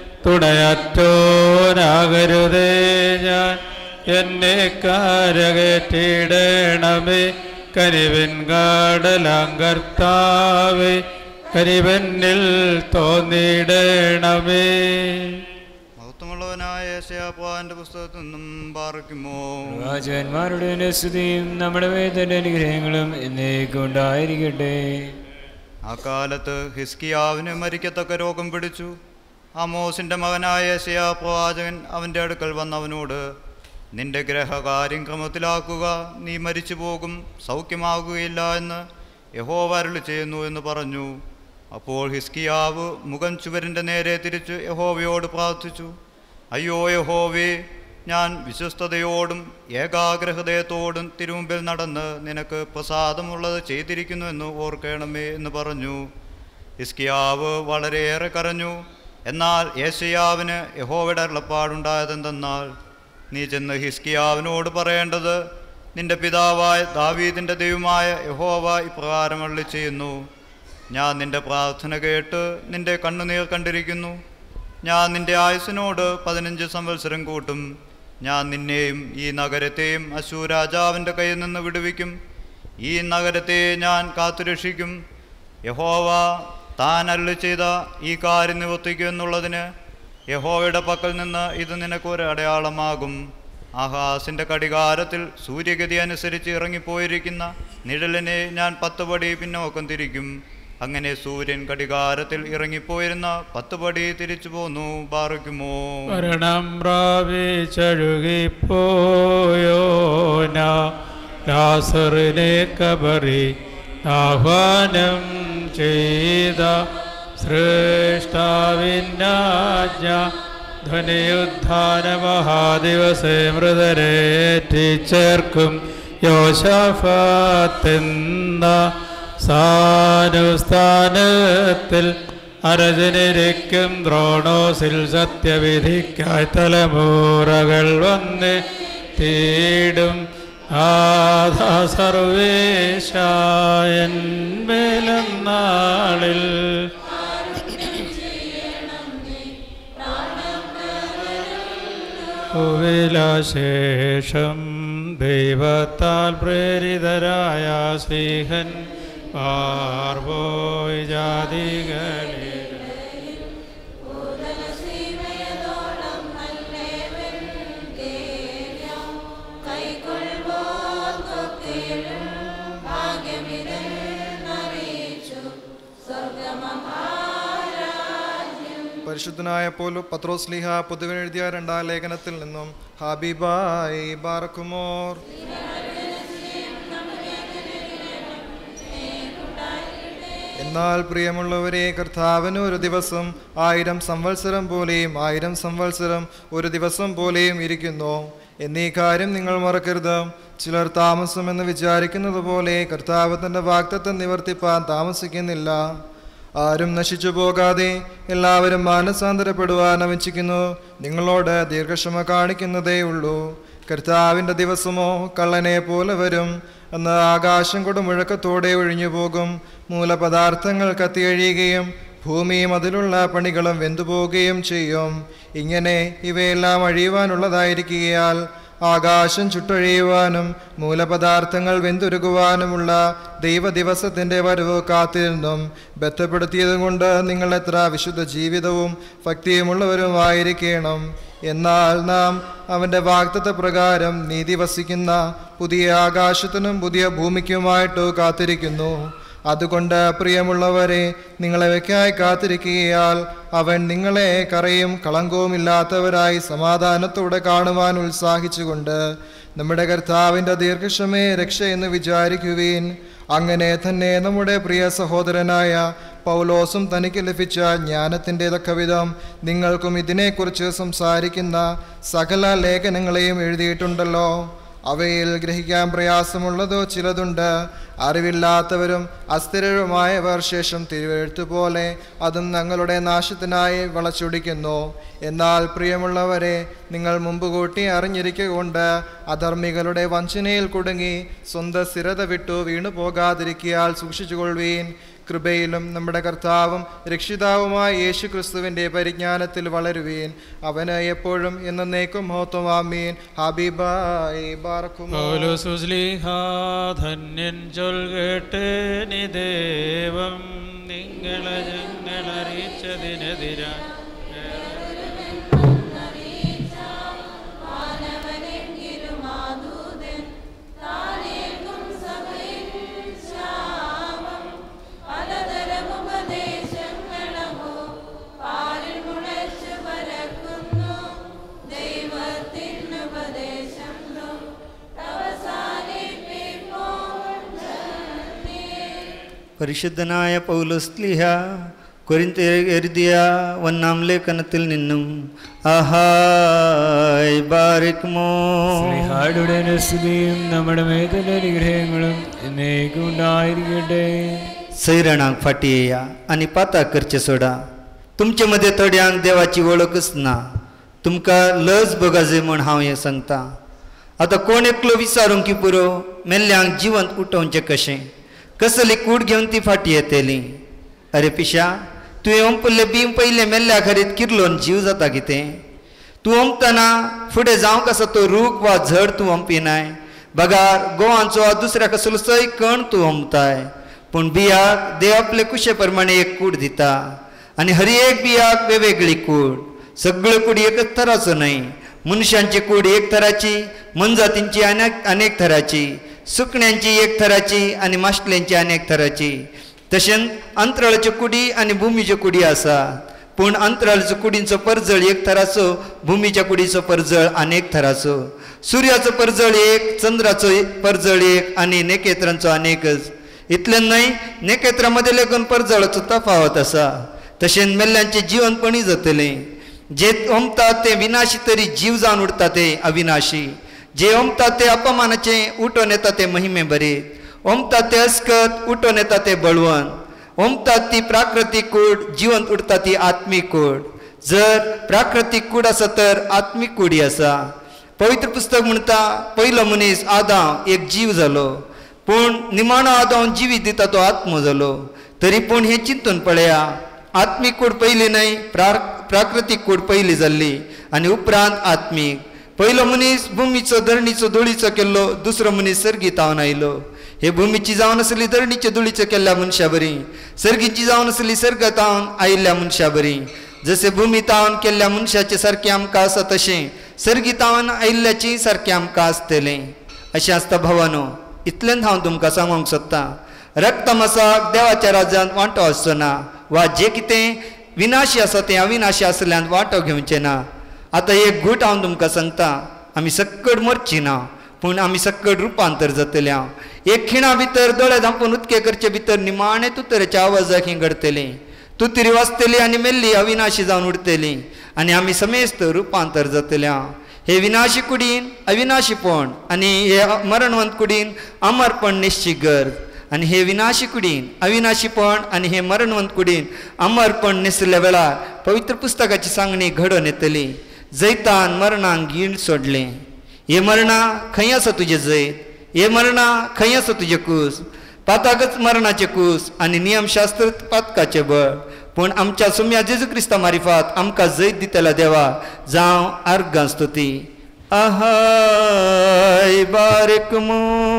തുണയറ്റോനാകരുതേ ഞാൻ എന്നെ കരകയറ്റിയിടണമേ കരിവൻ കടലങ്കർത്താവേ കരിവന്നിൽ തോന്നിയിടണമേ മഹത്വമുള്ളവനായ യേശയാപ്പാന്റെ പുസ്തകത്തിൽ നിന്നും പാർക്കുമോ പ്രവാചകന്മാരുടെ സ്തുതിയും നമ്മുടെ വേദന്റെ അനുഗ്രഹങ്ങളും എന്നേക്കും ഉണ്ടായിരിക്കട്ടെ ആ കാലത്ത് ഹിസ്കിയാവിന് മരിക്കത്തക്ക രോഗം പിടിച്ചു ആമോസിന്റെ മകനായ യേശയാ പ്രവാചകൻ അവൻ്റെ അടുക്കൽ വന്നവനോട് നിന്റെ ഗ്രഹകാര്യം ക്രമത്തിലാക്കുക നീ മരിച്ചു പോകും സൗഖ്യമാകുകയില്ല എന്ന് യഹോവ അരുളി ചെയ്യുന്നു എന്ന് പറഞ്ഞു അപ്പോൾ ഹിസ്കിയാവ് മുഖം ചുവരിൻ്റെ നേരെ തിരിച്ച് യഹോവയോട് പ്രാർത്ഥിച്ചു അയ്യോ യഹോവേ ഞാൻ വിശ്വസ്തയോടും ഏകാഗ്രഹതയത്തോടും തിരുമുമ്പിൽ നടന്ന് നിനക്ക് പ്രസാദമുള്ളത് ചെയ്തിരിക്കുന്നു എന്ന് ഓർക്കണമേ എന്ന് പറഞ്ഞു ഹിസ്കിയാവ് വളരെയേറെ കരഞ്ഞു എന്നാൽ യേശയാവിന് യഹോവയുടെ അരുളപ്പാടുണ്ടായതെന്തെന്നാൽ നീ ചെന്ന് ഹിസ്കിയാവിനോട് പറയേണ്ടത് നിന്റെ പിതാവായ ദാവീദിൻ്റെ ദൈവമായ യഹോവ ഇപ്രകാരം അരുളി ചെയ്യുന്നു ഞാൻ നിന്റെ പ്രാർത്ഥന കേട്ട് നിന്റെ കണ്ണുനീർ കണ്ടിരിക്കുന്നു ഞാൻ നിന്റെ ആയുസിനോട് പതിനഞ്ച് സംവത്സരം കൂട്ടും ഞാൻ നിന്നെയും ഈ നഗരത്തെയും അശൂരാജാവിൻ്റെ കയ്യിൽ നിന്ന് വിടുവിക്കും ഈ നഗരത്തെ ഞാൻ കാത്തുരക്ഷിക്കും യഹോവ താൻ അരുളി ചെയ്ത ഈ കാര്യം നിവർത്തിക്കും എന്നുള്ളതിന് യഹോവയുടെ പക്കൽ നിന്ന് ഇത് നിനക്കൊരു അടയാളമാകും ആഹാസിൻ്റെ കടികാരത്തിൽ സൂര്യഗതി അനുസരിച്ച് ഇറങ്ങിപ്പോയിരിക്കുന്ന നിഴലിനെ ഞാൻ പത്ത് പടി പിന്നോക്കം തിരിക്കും അങ്ങനെ സൂര്യൻ കടികാരത്തിൽ ഇറങ്ങിപ്പോയിരുന്ന പത്ത് പടി തിരിച്ചു പോന്നു പാറിക്കുമോ മരണം പ്രാപിച്ചഴുകിപ്പോയോന ലാസറിനെ കബറി ആഹ്വാനം ചെയ്ത സൃഷ്ടാവിന്നാജ്ഞ ധ്വനിയുദ്ധാന മഹാദിവസേ മൃതരേറ്റിച്ചേർക്കും യോശഫത്തെന്ന സാനുസ്ഥാനത്തിൽ അരജനിരിക്കും ദ്രോണോസിൽ സത്യവിധിക്കായി തലമുറകൾ വന്ന് തീടും ആധ സർവേശായൻ മേലം നാളിൽ ഭൂവിലാശേഷം ദൈവത്താൽ പ്രേരിതരായ സ്നേഹൻ പാർവോയ് ജാതികളിൽ പരിശുദ്ധനായ പോലു പത്രോസ് ലീഹ പൊതുവിനെഴുതിയ രണ്ടാം ലേഖനത്തിൽ നിന്നും ഹബീബായി ബാറക്കുമോർ എന്നാൽ പ്രിയമുള്ളവരെ കർത്താവിന് ഒരു ദിവസം ആയിരം സംവത്സരം പോലെയും ആയിരം സംവത്സരം ഒരു ദിവസം പോലെയും ഇരിക്കുന്നു എന്നീ കാര്യം നിങ്ങൾ മറക്കരുത് ചിലർ താമസമെന്ന് വിചാരിക്കുന്നത് പോലെ കർത്താവ് തൻ്റെ വാക്തത്വം നിവർത്തിപ്പാൻ താമസിക്കുന്നില്ല ആരും നശിച്ചു പോകാതെ എല്ലാവരും മാനസാന്തരപ്പെടുവാൻ അവഞ്ചിക്കുന്നു നിങ്ങളോട് ദീർഘക്ഷമ കാണിക്കുന്നതേ ഉള്ളൂ കർത്താവിൻ്റെ ദിവസമോ കള്ളനെ പോലെ വരും അന്ന് ആകാശം കൊടുമുഴക്കത്തോടെ ഒഴിഞ്ഞു പോകും മൂലപദാർത്ഥങ്ങൾ കത്തിയഴിയുകയും ഭൂമിയും അതിലുള്ള പണികളും വെന്തുപോവുകയും ചെയ്യും ഇങ്ങനെ ഇവയെല്ലാം അഴിയുവാനുള്ളതായിരിക്കുകയാൽ ആകാശം ചുട്ടഴിയുവാനും മൂലപദാർത്ഥങ്ങൾ വെന്തുരുകുവാനുമുള്ള ദൈവദിവസത്തിൻ്റെ വരവ് കാത്തിരുന്നും ബന്ധപ്പെടുത്തിയതുകൊണ്ട് നിങ്ങൾ എത്ര വിശുദ്ധ ജീവിതവും ഭക്തിയുമുള്ളവരുമായിരിക്കണം എന്നാൽ നാം അവൻ്റെ വാഗ്ദത്ത പ്രകാരം നീതി വസിക്കുന്ന പുതിയ ആകാശത്തിനും പുതിയ ഭൂമിക്കുമായിട്ട് കാത്തിരിക്കുന്നു അതുകൊണ്ട് പ്രിയമുള്ളവരെ നിങ്ങളെവയ്ക്കായി കാത്തിരിക്കുകയാൽ അവൻ നിങ്ങളെ കറയും കളങ്കവും ഇല്ലാത്തവരായി സമാധാനത്തോടെ കാണുവാൻ ഉത്സാഹിച്ചുകൊണ്ട് നമ്മുടെ കർത്താവിൻ്റെ ദീർഘക്ഷമയെ രക്ഷയെന്ന് വിചാരിക്കുവീൻ അങ്ങനെ തന്നെ നമ്മുടെ പ്രിയ സഹോദരനായ പൗലോസും തനിക്ക് ലഭിച്ച ജ്ഞാനത്തിൻ്റെ തക്കവിധം നിങ്ങൾക്കും ഇതിനെക്കുറിച്ച് സംസാരിക്കുന്ന സകല ലേഖനങ്ങളെയും എഴുതിയിട്ടുണ്ടല്ലോ അവയിൽ ഗ്രഹിക്കാൻ പ്രയാസമുള്ളതോ ചിലതുണ്ട് അറിവില്ലാത്തവരും അസ്ഥിരരുമായവർ ശേഷം തിരുവെഴുത്തു പോലെ അതും ഞങ്ങളുടെ നാശത്തിനായി വളച്ചൊടിക്കുന്നു എന്നാൽ പ്രിയമുള്ളവരെ നിങ്ങൾ മുമ്പ് കൂട്ടി അറിഞ്ഞിരിക്കൊണ്ട് അധർമ്മികളുടെ വഞ്ചനയിൽ കുടുങ്ങി സ്വന്തം സ്ഥിരത വിട്ടു വീണു പോകാതിരിക്കിയാൽ സൂക്ഷിച്ചുകൊള്ളുവീൻ കൃപയിലും നമ്മുടെ കർത്താവും രക്ഷിതാവുമായ യേശു ക്രിസ്തുവിൻ്റെ പരിജ്ഞാനത്തിൽ വളരുവീൻ അവന് എപ്പോഴും എന്നേക്കും മഹത്വമാമീൻ ഹബീബായി ബാർക്കുമോ പൗലോസുസ്ലിഹാ ധന്യൻ ചൊൽകേട്ട് നിദേവം നിങ്ങളെ ഞങ്ങളറിയിച്ചതിനെതിരായി പരിശുദ്ധനായ പൗലോസ്ലിഹ കൊരിന്ത് എഴുതിയ ഒന്നാം ലേഖനത്തിൽ നിന്നും ആഹായ് ബാരിക്മോ സ്നേഹായുടെ സ്തുതിയും നമ്മുടെ മേതല അനുഗ്രഹങ്ങളും എന്നേക്കും ഉണ്ടായിരിക്കട്ടെ सैरणांक फाटी येया आनी पाता करचे सोडा तुमचे मदें थोड्यांक देवाची वळखच ना तुमकां लज बगाजे म्हूण हांव हें सांगता आतां कोण एकलो विचारूंक की पुरो मेल्ल्यांक जिवंत उठोवचें कशें कसली कूड घेवन ती फाटी येतली अरे पिशा तुवें ओंपल्ले बीम पयले मेल्ल्या खरीत किर्लोन जीव जाता कितें तूं ओंपतना फुडें जावंक आसा तो रूख वा झड तूं ओंपिनाय बगार गोवांचो वा दुसऱ्या कसलोसोय कण तूं ओंपताय पूण बियाक देव आपले कुशे प्रमाणे एक कूड दिता आनी हर एक बियाक वेगवेगळी कूड सगळ्यो कुडी एकच तराचो न्हय मनशांची कूड एक तराची मनजातींची अनेक अनेक तराची सुकण्यांची एक तराची आनी माश्टल्यांची अनेक तराची तशेंच अंतराळच्यो कुडी आनी भुमीच्यो कुडी आसा पूण अंतराळाचो कुडींचो परजळ एक तराचो भुमीच्या कुडीचो परजळ अनेक तराचो सुर्याचो परजळ एक चंद्राचो परजळ एक आनी नेकेत्रांचो अनेकच इतलें न्हय नेकेत्रां लेगून परजळाचो तफावत आसा तशेंच मेल्ल्यांचें जिवनपणी जातलें जे ओमतात ते विनाशी तरी जीव जावन उरता ते अविनाशी जे ओमतात ते अपमानाचें उठोन येता ते महिमे बरेत ओमतात ते अस्कत उठोन येता ते बळवंत ओमतात ती प्राकृतीक कूड जिवंत उरता ती आत्मीक कूड जर प्राकृतीक कूड आसा तर आत्मीक कुडी आसा पवित्र पुस्तक म्हणटा पयलो मनीस आदां एक जीव जालो पूण निमाणो आदां जिवीत दिता तो आत्मो जालो तरी पूण हें चिंतून पळया आत्मीक कूड पयली न्हय प्रा प्राकृतीक कूड पयली जाल्ली आनी उपरांत आत्मीक पयलो मनीस भुमीचो धरणीचो धुळीचो केल्लो दुसरो मनीस सर्गीत जावन आयलो हे भुमीची जावन आसली धरणीचे धुळीचो केल्ल्या मनशा बरी सर्गीची जावन आसली सर्गात जावन आयिल्ल्या मनशा बरी जशें भुमी तावन केल्ल्या मनशाचे सारकें आमकां आसा तशें सर्गी तावन आयिल्ल्याची सारकें आमकां आसतलें अशें आसता भावानो इतलेंच हांव तुमकां सांगूंक सोदतां रक्तमसाक देवाच्या राज्यांत वांटो आसचो ना वा जें कितें विनाशी आसा तें अविनाशी आसल्यांत वांटो घेवचें ना आतां एक घूट हांव तुमकां सांगता आमी सक्कड मरची ना पूण आमी सक्कड रुपांतर जातले हांव एक खिणा भितर दोळे धांपून उदके करचे भितर निमाणें तुतरेच्या आवाजाक ही घडतलें तुतरी वाजतली आनी मेल्ली अविनाशी जावन उरतली आनी आमी समेस्त रुपांतर जातले हांव हे विनाशी कुडीन अविनाशीपण आनी हे मरणवंत कुडीन अमरपण निश्चित गरज आनी हे विनाशी कुडीन अविनाशीपण आनी हे मरणवंत कुडीन अमरपण नेसल्या वेळार पवित्र पुस्तकाची सांगणी घडोवन येतली जैतान मरणांक गीण सोडलें ये मरणा खंयसो तुजे जैत ये मरणा खंयसो तुजे कूस पाताकच मरणाचे कूस आनी नियमशास्त्र पातकाचे बळ पूण आमच्या सुम्या जेजू क्रिस्ता मारिफात आमकां जैत दितला देवा जावं आर्गां स्तुती आहाय बारीक मू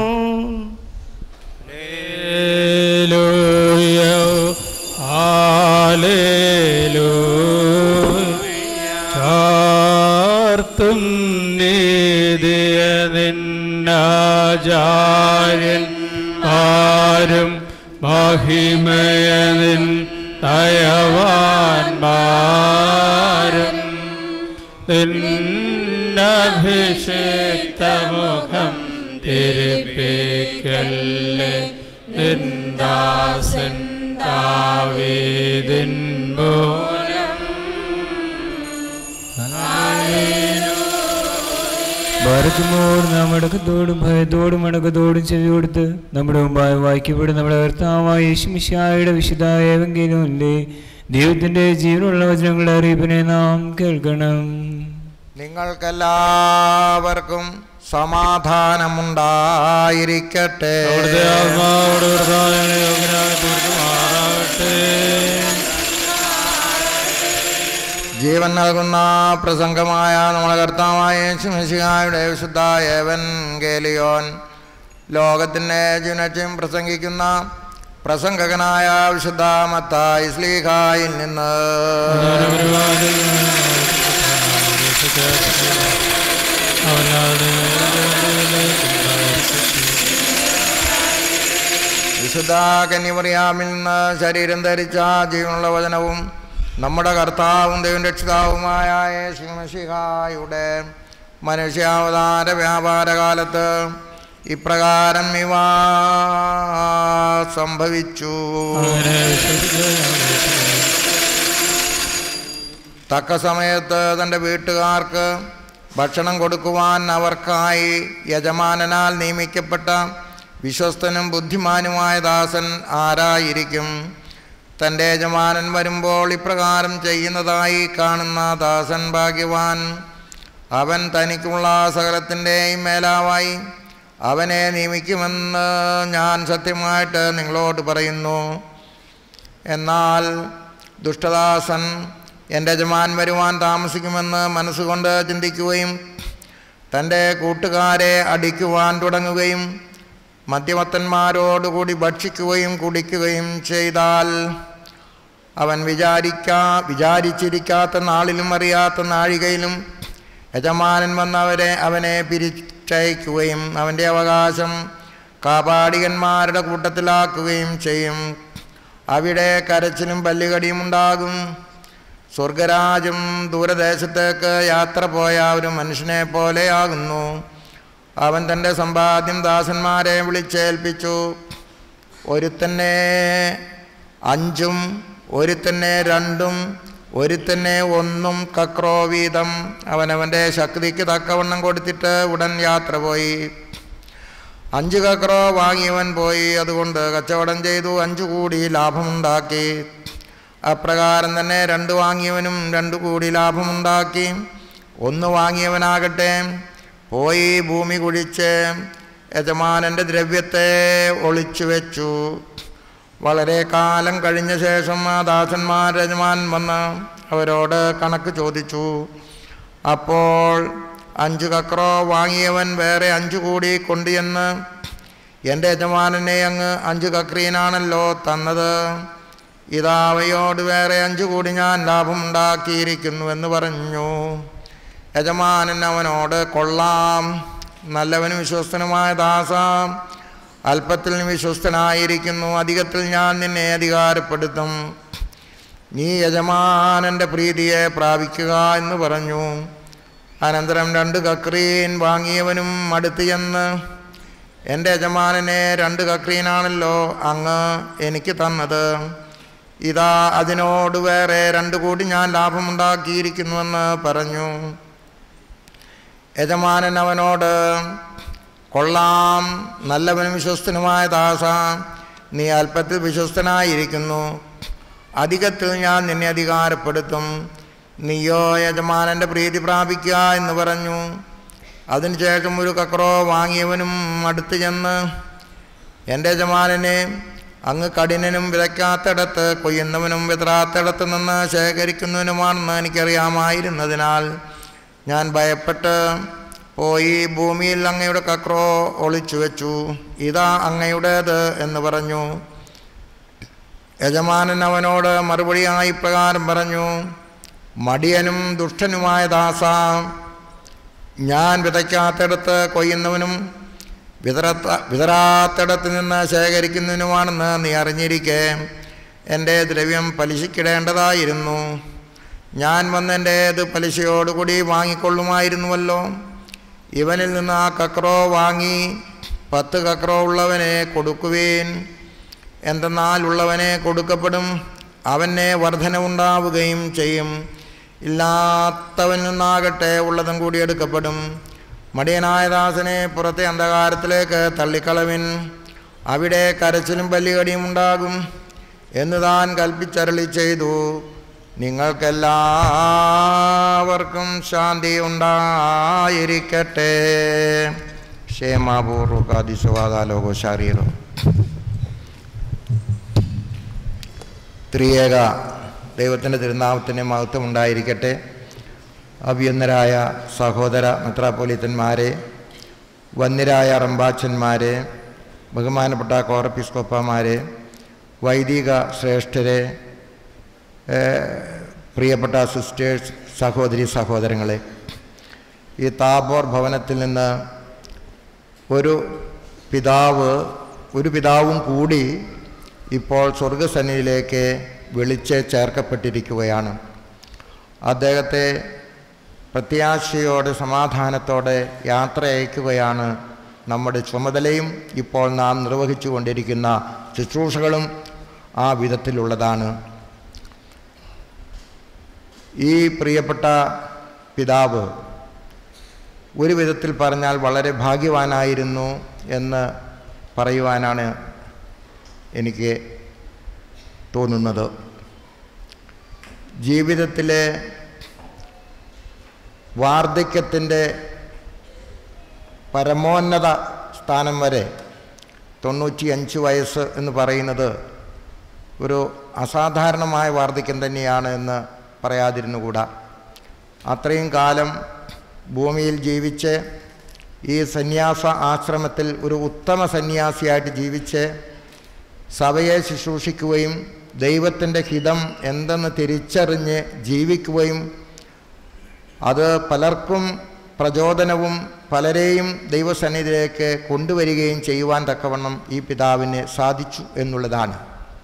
ചാർത്തും നീതിയ നിന്നാചാര്യൻ ആരും മഹിമയനിൻ ദയവാന്മാരും നിന്നഭിഷിക്തമുഖം തിരുപ്പിക്കല്ലേ നിന്ദാസൻ ദാവീദിൻ മൂലം ഭാരതമോട് നാം അടക്കത്തോടും ഭയത്തോടും അടക്കത്തോടും ചെവി കൊടുത്ത് നമ്മുടെ മുമ്പായി വായിക്കപ്പെടും നമ്മുടെ കർത്താവായ യേശുമിശായുടെ വിശുദ്ധായ ഏവെങ്കിലുമില്ലേ ദൈവത്തിന്റെ ജീവനുള്ള വചനങ്ങളുടെ അറിയിപ്പിനെ നാം കേൾക്കണം നിങ്ങൾക്കെല്ലാവർക്കും സമാധാനമുണ്ടായിരിക്കട്ടെ അവിടുത്തെ ആത്മാവോട് കർത്താവിനെ യോഗ്യനായി തീർക്കുമാറാകട്ടെ ജീവൻ നൽകുന്ന പ്രസംഗമായ നമ്മുടെ കർത്താവായ ശിമശിഹായുടെ വിശുദ്ധ ഏവൻ ഗേലിയോൻ ലോകത്തിൻ്റെ ജീവനച്ചയും പ്രസംഗിക്കുന്ന പ്രസംഗകനായ വിശുദ്ധ മത്തായി സ്ലീഹായിൽ നിന്ന് വിശുദ്ധ കന്യമറിയാമിൽ നിന്ന് ശരീരം ധരിച്ച ജീവനുള്ള വചനവും നമ്മുടെ കർത്താവും ദൈവം രക്ഷിതാവുമായ ശിവശിഹായുടെ മനുഷ്യാവതാര വ്യാപാരകാലത്ത് ഇപ്രകാരം ഇവ സംഭവിച്ചു തക്ക സമയത്ത് തൻ്റെ വീട്ടുകാർക്ക് ഭക്ഷണം കൊടുക്കുവാൻ അവർക്കായി യജമാനനാൽ നിയമിക്കപ്പെട്ട വിശ്വസ്തനും ബുദ്ധിമാനുമായ ദാസൻ ആരായിരിക്കും തൻ്റെ യജമാനൻ വരുമ്പോൾ ഇപ്രകാരം ചെയ്യുന്നതായി കാണുന്ന ദാസൻ ഭാഗ്യവാൻ അവൻ തനിക്കുള്ള സകലത്തിൻ്റെയും മേലാവായി അവനെ നിയമിക്കുമെന്ന് ഞാൻ സത്യമായിട്ട് നിങ്ങളോട് പറയുന്നു എന്നാൽ ദുഷ്ടദാസൻ എൻ്റെ യജമാൻ വരുവാൻ താമസിക്കുമെന്ന് മനസ്സുകൊണ്ട് ചിന്തിക്കുകയും തൻ്റെ കൂട്ടുകാരെ അടിക്കുവാൻ തുടങ്ങുകയും മദ്യമത്തന്മാരോടുകൂടി ഭക്ഷിക്കുകയും കുടിക്കുകയും ചെയ്താൽ അവൻ വിചാരിക്കാ വിചാരിച്ചിരിക്കാത്ത നാളിലും അറിയാത്ത നാഴികയിലും യജമാനൻ വന്നവരെ അവനെ പിരിച്ചയക്കുകയും അവൻ്റെ അവകാശം കാപാടികന്മാരുടെ കൂട്ടത്തിലാക്കുകയും ചെയ്യും അവിടെ കരച്ചിലും പല്ലുകടിയും ഉണ്ടാകും സ്വർഗരാജും ദൂരദേശത്തേക്ക് യാത്ര പോയ ഒരു മനുഷ്യനെ പോലെയാകുന്നു അവൻ തൻ്റെ സമ്പാദ്യം ദാസന്മാരെ വിളിച്ചേൽപ്പിച്ചു ഒരുത്തന്നെ അഞ്ചും ഒരുത്തന്നെ രണ്ടും ഒരുത്തന്നെ ഒന്നും കക്രോ വീതം അവനവൻ്റെ ശക്തിക്ക് തക്കവണ്ണം കൊടുത്തിട്ട് ഉടൻ യാത്ര പോയി അഞ്ച് കക്രോ വാങ്ങിയവൻ പോയി അതുകൊണ്ട് കച്ചവടം ചെയ്തു അഞ്ചു കൂടി ലാഭമുണ്ടാക്കി അപ്രകാരം തന്നെ രണ്ട് വാങ്ങിയവനും രണ്ടു കൂടി ലാഭമുണ്ടാക്കി ഒന്ന് വാങ്ങിയവനാകട്ടെ പോയി ഭൂമി കുഴിച്ച് യജമാനൻ്റെ ദ്രവ്യത്തെ ഒളിച്ചു വെച്ചു വളരെ കാലം കഴിഞ്ഞ ശേഷം ആ ദാസന്മാർ യജമാൻ വന്ന് അവരോട് കണക്ക് ചോദിച്ചു അപ്പോൾ അഞ്ച് കക്രോ വാങ്ങിയവൻ വേറെ അഞ്ചു കൂടി കൊണ്ടുചെന്ന് എൻ്റെ യജമാനനെ അങ്ങ് അഞ്ച് കക്രീനാണല്ലോ തന്നത് ഇതാ അവയോട് വേറെ അഞ്ചു കൂടി ഞാൻ ലാഭമുണ്ടാക്കിയിരിക്കുന്നു എന്ന് പറഞ്ഞു യജമാനൻ അവനോട് കൊള്ളാം നല്ലവനും വിശ്വസ്തനുമായ ദാസ അല്പത്തിൽ നീ വിശ്വസ്തനായിരിക്കുന്നു അധികത്തിൽ ഞാൻ നിന്നെ അധികാരപ്പെടുത്തും നീ യജമാനൻ്റെ പ്രീതിയെ പ്രാപിക്കുക എന്ന് പറഞ്ഞു അനന്തരം രണ്ട് കക്രീൻ വാങ്ങിയവനും അടുത്ത് ചെന്ന് എൻ്റെ യജമാനനെ രണ്ട് കക്രീനാണല്ലോ അങ്ങ് എനിക്ക് തന്നത് ഇതാ അതിനോട് വേറെ രണ്ട് കൂടി ഞാൻ ലാഭമുണ്ടാക്കിയിരിക്കുന്നുവെന്ന് പറഞ്ഞു യജമാനൻ അവനോട് കൊള്ളാം നല്ലവനും വിശ്വസ്തനുമായ ദാസ നീ അല്പത്തിൽ വിശ്വസ്തനായിരിക്കുന്നു അധികത്തിൽ ഞാൻ നിന്നെ അധികാരപ്പെടുത്തും നീയോ യജമാനൻ്റെ പ്രീതി പ്രാപിക്കുക എന്ന് പറഞ്ഞു അതിനുശേഷം ഒരു കക്രോ വാങ്ങിയവനും അടുത്ത് ചെന്ന് എൻ്റെ യജമാനനെ അങ്ങ് കഠിനനും വിതയ്ക്കാത്തിടത്ത് കൊയ്യുന്നവനും വിതറാത്തിടത്ത് നിന്ന് ശേഖരിക്കുന്നവനുമാണെന്ന് എനിക്കറിയാമായിരുന്നതിനാൽ ഞാൻ ഭയപ്പെട്ട് പോയി ഭൂമിയിൽ അങ്ങയുടെ കക്രോ ഒളിച്ചു വെച്ചു ഇതാ അങ്ങയുടേത് എന്ന് പറഞ്ഞു യജമാനൻ അവനോട് മറുപടിയായി ഇപ്രകാരം പറഞ്ഞു മടിയനും ദുഷ്ടനുമായ ദാസ ഞാൻ വിതയ്ക്കാത്തിടത്ത് കൊയ്യുന്നവനും വിതറത്ത വിതറാത്തിടത്ത് നിന്ന് ശേഖരിക്കുന്നതിനുമാണെന്ന് നീ അറിഞ്ഞിരിക്കെ എൻ്റെ ദ്രവ്യം പലിശയ്ക്കിടേണ്ടതായിരുന്നു ഞാൻ വന്നെൻ്റേത് പലിശയോടുകൂടി വാങ്ങിക്കൊള്ളുമായിരുന്നുവല്ലോ ഇവനിൽ നിന്ന് ആ കക്രോ വാങ്ങി പത്ത് കക്രോ ഉള്ളവനെ കൊടുക്കുവേൻ എന്തെന്നാൽ ഉള്ളവനെ കൊടുക്കപ്പെടും അവനെ വർധനവുണ്ടാവുകയും ചെയ്യും ഇല്ലാത്തവനിൽ നിന്നാകട്ടെ ഉള്ളതും കൂടി എടുക്കപ്പെടും മടിയനായ ദാസനെ പുറത്തെ അന്ധകാരത്തിലേക്ക് തള്ളിക്കളവിൻ അവിടെ കരച്ചിലും പല്ലികടിയും ഉണ്ടാകും എന്ന് താൻ കൽപ്പിച്ചരളി ചെയ്തു നിങ്ങൾക്കെല്ലാവർക്കും ശാന്തി ഉണ്ടായിരിക്കട്ടെ ക്ഷേമാപൂർവകാദിസ്വാദാലോകോ ശാരീരം ത്രിയേക ദൈവത്തിൻ്റെ തിരുനാമത്തിന് മഹത്വം ഉണ്ടായിരിക്കട്ടെ അഭിയന്നരായ സഹോദര മെത്രാപ്പൊലിത്തന്മാരെ വന്യരായ റമ്പാച്ചന്മാരെ ബഹുമാനപ്പെട്ട കോറപ്പിസ്കോപ്പമാരെ വൈദിക ശ്രേഷ്ഠരെ ഏഹ്, പ്രിയപ്പെട്ട സിസ്റ്റേഴ്സ് സഹോദരി സഹോദരങ്ങളെ ഈ താബോർ ഭവനത്തിൽ നിന്ന് ഒരു പിതാവ് ഒരു പിതാവും കൂടി ഇപ്പോൾ സ്വർഗസന്നിധിയിലേക്ക് വിളിച്ച് ചേർക്കപ്പെട്ടിരിക്കുകയാണ് അദ്ദേഹത്തെ പ്രത്യാശയോടെ സമാധാനത്തോടെ യാത്ര അയക്കുകയാണ് നമ്മുടെ ചുമതലയും ഇപ്പോൾ നാം നിർവഹിച്ചു കൊണ്ടിരിക്കുന്ന ശുശ്രൂഷകളും ആ വിധത്തിലുള്ളതാണ് ഈ പ്രിയപ്പെട്ട പിതാവ് ഒരു വിധത്തിൽ പറഞ്ഞാൽ വളരെ ഭാഗ്യവാനായിരുന്നു എന്ന് പറയുവാനാണ് എനിക്ക് തോന്നുന്നത് ജീവിതത്തിലെ വാർദ്ധക്യത്തിൻ്റെ പരമോന്നത സ്ഥാനം വരെ തൊണ്ണൂറ്റി അഞ്ച് വയസ്സ് എന്ന് പറയുന്നത് ഒരു അസാധാരണമായ വാർദ്ധക്യം തന്നെയാണ് എന്ന് പറയാതിരുന്നുകൂടാ അത്രയും കാലം ഭൂമിയിൽ ജീവിച്ച് ഈ സന്യാസ ആശ്രമത്തിൽ ഒരു ഉത്തമ സന്യാസിയായിട്ട് ജീവിച്ച് സഭയെ ശുശ്രൂഷിക്കുകയും ദൈവത്തിൻ്റെ ഹിതം എന്തെന്ന് തിരിച്ചറിഞ്ഞ് ജീവിക്കുകയും അത് പലർക്കും പ്രചോദനവും പലരെയും ദൈവസന്നിധിയിലേക്ക് കൊണ്ടുവരികയും ചെയ്യുവാൻ തക്കവണ്ണം ഈ പിതാവിന് സാധിച്ചു എന്നുള്ളതാണ്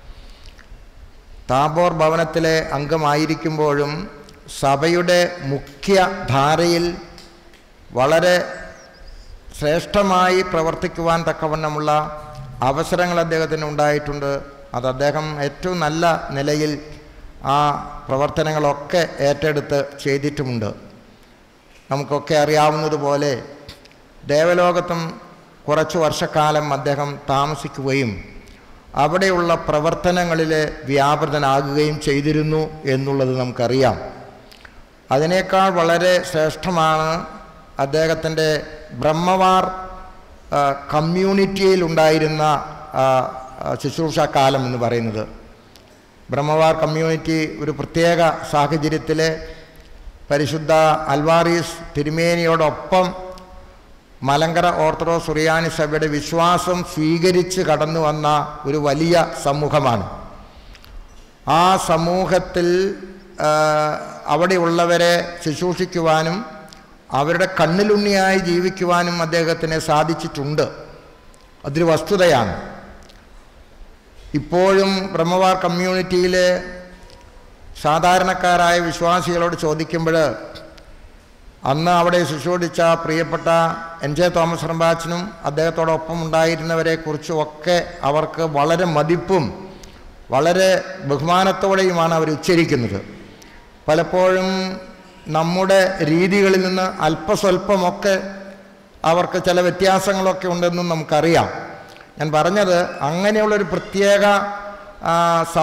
താബോർ ഭവനത്തിലെ അംഗമായിരിക്കുമ്പോഴും സഭയുടെ മുഖ്യ ധാരയിൽ വളരെ ശ്രേഷ്ഠമായി പ്രവർത്തിക്കുവാൻ തക്കവണ്ണമുള്ള അവസരങ്ങൾ അദ്ദേഹത്തിന് ഉണ്ടായിട്ടുണ്ട് അത് അദ്ദേഹം ഏറ്റവും നല്ല നിലയിൽ ആ പ്രവർത്തനങ്ങളൊക്കെ ഏറ്റെടുത്ത് ചെയ്തിട്ടുമുണ്ട് നമുക്കൊക്കെ അറിയാവുന്നതുപോലെ ദേവലോകത്തും കുറച്ച് വർഷക്കാലം അദ്ദേഹം താമസിക്കുകയും അവിടെയുള്ള പ്രവർത്തനങ്ങളിൽ വ്യാപൃതനാകുകയും ചെയ്തിരുന്നു എന്നുള്ളത് നമുക്കറിയാം അതിനേക്കാൾ വളരെ ശ്രേഷ്ഠമാണ് അദ്ദേഹത്തിൻ്റെ ബ്രഹ്മവാർ ആ, കമ്മ്യൂണിറ്റിയിൽ ഉണ്ടായിരുന്ന ആ, ആ, ശുശ്രൂഷാകാലം എന്ന് പറയുന്നത് ബ്രഹ്മവാർ കമ്മ്യൂണിറ്റി ഒരു പ്രത്യേക സാഹചര്യത്തിൽ പരിശുദ്ധ അൽവാറീസ് തിരുമേനിയോടൊപ്പം മലങ്കര ഓർത്തഡോക്സ് സുറിയാനി സഭയുടെ വിശ്വാസം സ്വീകരിച്ച് കടന്നു വന്ന ഒരു വലിയ സമൂഹമാണ് ആ സമൂഹത്തിൽ ആ, അവിടെയുള്ളവരെ ശുശ്രൂഷിക്കുവാനും അവരുടെ കണ്ണിലുണ്ണിയായി ജീവിക്കുവാനും അദ്ദേഹത്തിന് സാധിച്ചിട്ടുണ്ട് അതൊരു വസ്തുതയാണ് ഇപ്പോഴും ബ്രഹ്മവാർ കമ്മ്യൂണിറ്റിയിലെ സാധാരണക്കാരായ വിശ്വാസികളോട് ചോദിക്കുമ്പോൾ അന്ന് അവിടെ ശുശ്രൂഷിച്ച പ്രിയപ്പെട്ട എൻ ജെ തോമസ് റമ്പാച്ചനും അദ്ദേഹത്തോടൊപ്പം ഉണ്ടായിരുന്നവരെ കുറിച്ചും ഒക്കെ അവർക്ക് വളരെ മതിപ്പും വളരെ ബഹുമാനത്തോടെയുമാണ് അവർ ഉച്ചരിക്കുന്നത് പലപ്പോഴും നമ്മുടെ രീതികളിൽ നിന്ന് അല്പസ്വല്പമൊക്കെ അവർക്ക് ചില വ്യത്യാസങ്ങളൊക്കെ ഉണ്ടെന്നും നമുക്കറിയാം ഞാൻ പറഞ്ഞത് അങ്ങനെയുള്ളൊരു പ്രത്യേക ആ,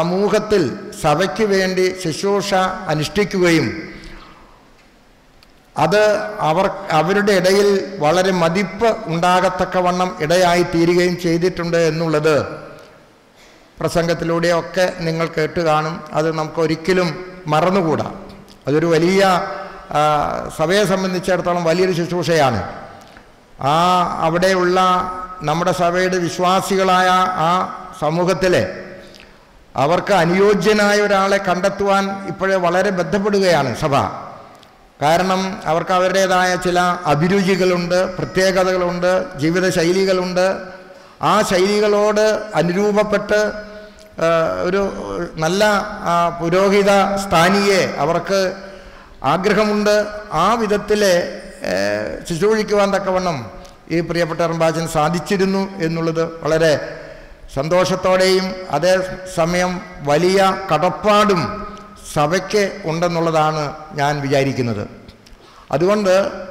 സമൂഹത്തിൽ സഭയ്ക്ക് വേണ്ടി ശുശ്രൂഷ അനുഷ്ഠിക്കുകയും അത് അവർ അവരുടെ ഇടയിൽ വളരെ മതിപ്പ് ഉണ്ടാകത്തക്കവണ്ണം ഇടയായി തീരുകയും ചെയ്തിട്ടുണ്ട് എന്നുള്ളത് പ്രസംഗത്തിലൂടെയൊക്കെ നിങ്ങൾ കേട്ട് കാണും അത് നമുക്ക് ഒരിക്കലും മറന്നുകൂടാ അതൊരു വലിയ ആ, സഭയെ സംബന്ധിച്ചിടത്തോളം വലിയൊരു ശുശ്രൂഷയാണ് ആ അവിടെയുള്ള നമ്മുടെ സഭയുടെ വിശ്വാസികളായ ആ സമൂഹത്തിലെ അവർക്ക് അനുയോജ്യനായ ഒരാളെ കണ്ടെത്തുവാൻ ഇപ്പോഴേ വളരെ ബന്ധപ്പെടുകയാണ് സഭ കാരണം അവർക്ക് അവരുടേതായ ചില അഭിരുചികളുണ്ട് പ്രത്യേകതകളുണ്ട് ജീവിത ശൈലികളുണ്ട് ആ ശൈലികളോട് അനുരൂപപ്പെട്ട് ആ, ഒരു നല്ല ആ, പുരോഹിത സ്ഥാനിയെ അവർക്ക് ആഗ്രഹമുണ്ട് ആ വിധത്തിൽ ശുശ്രൂഷിക്കുവാൻ തക്കവണ്ണം ഈ പ്രിയപ്പെട്ട റംബാജൻ സാധിച്ചിരുന്നു എന്നുള്ളത് വളരെ സന്തോഷത്തോടെയും അതേ സമയം വലിയ കടപ്പാടും സഭയ്ക്ക് ഉണ്ടെന്നുള്ളതാണ് ഞാൻ വിചാരിക്കുന്നത് അതുകൊണ്ട്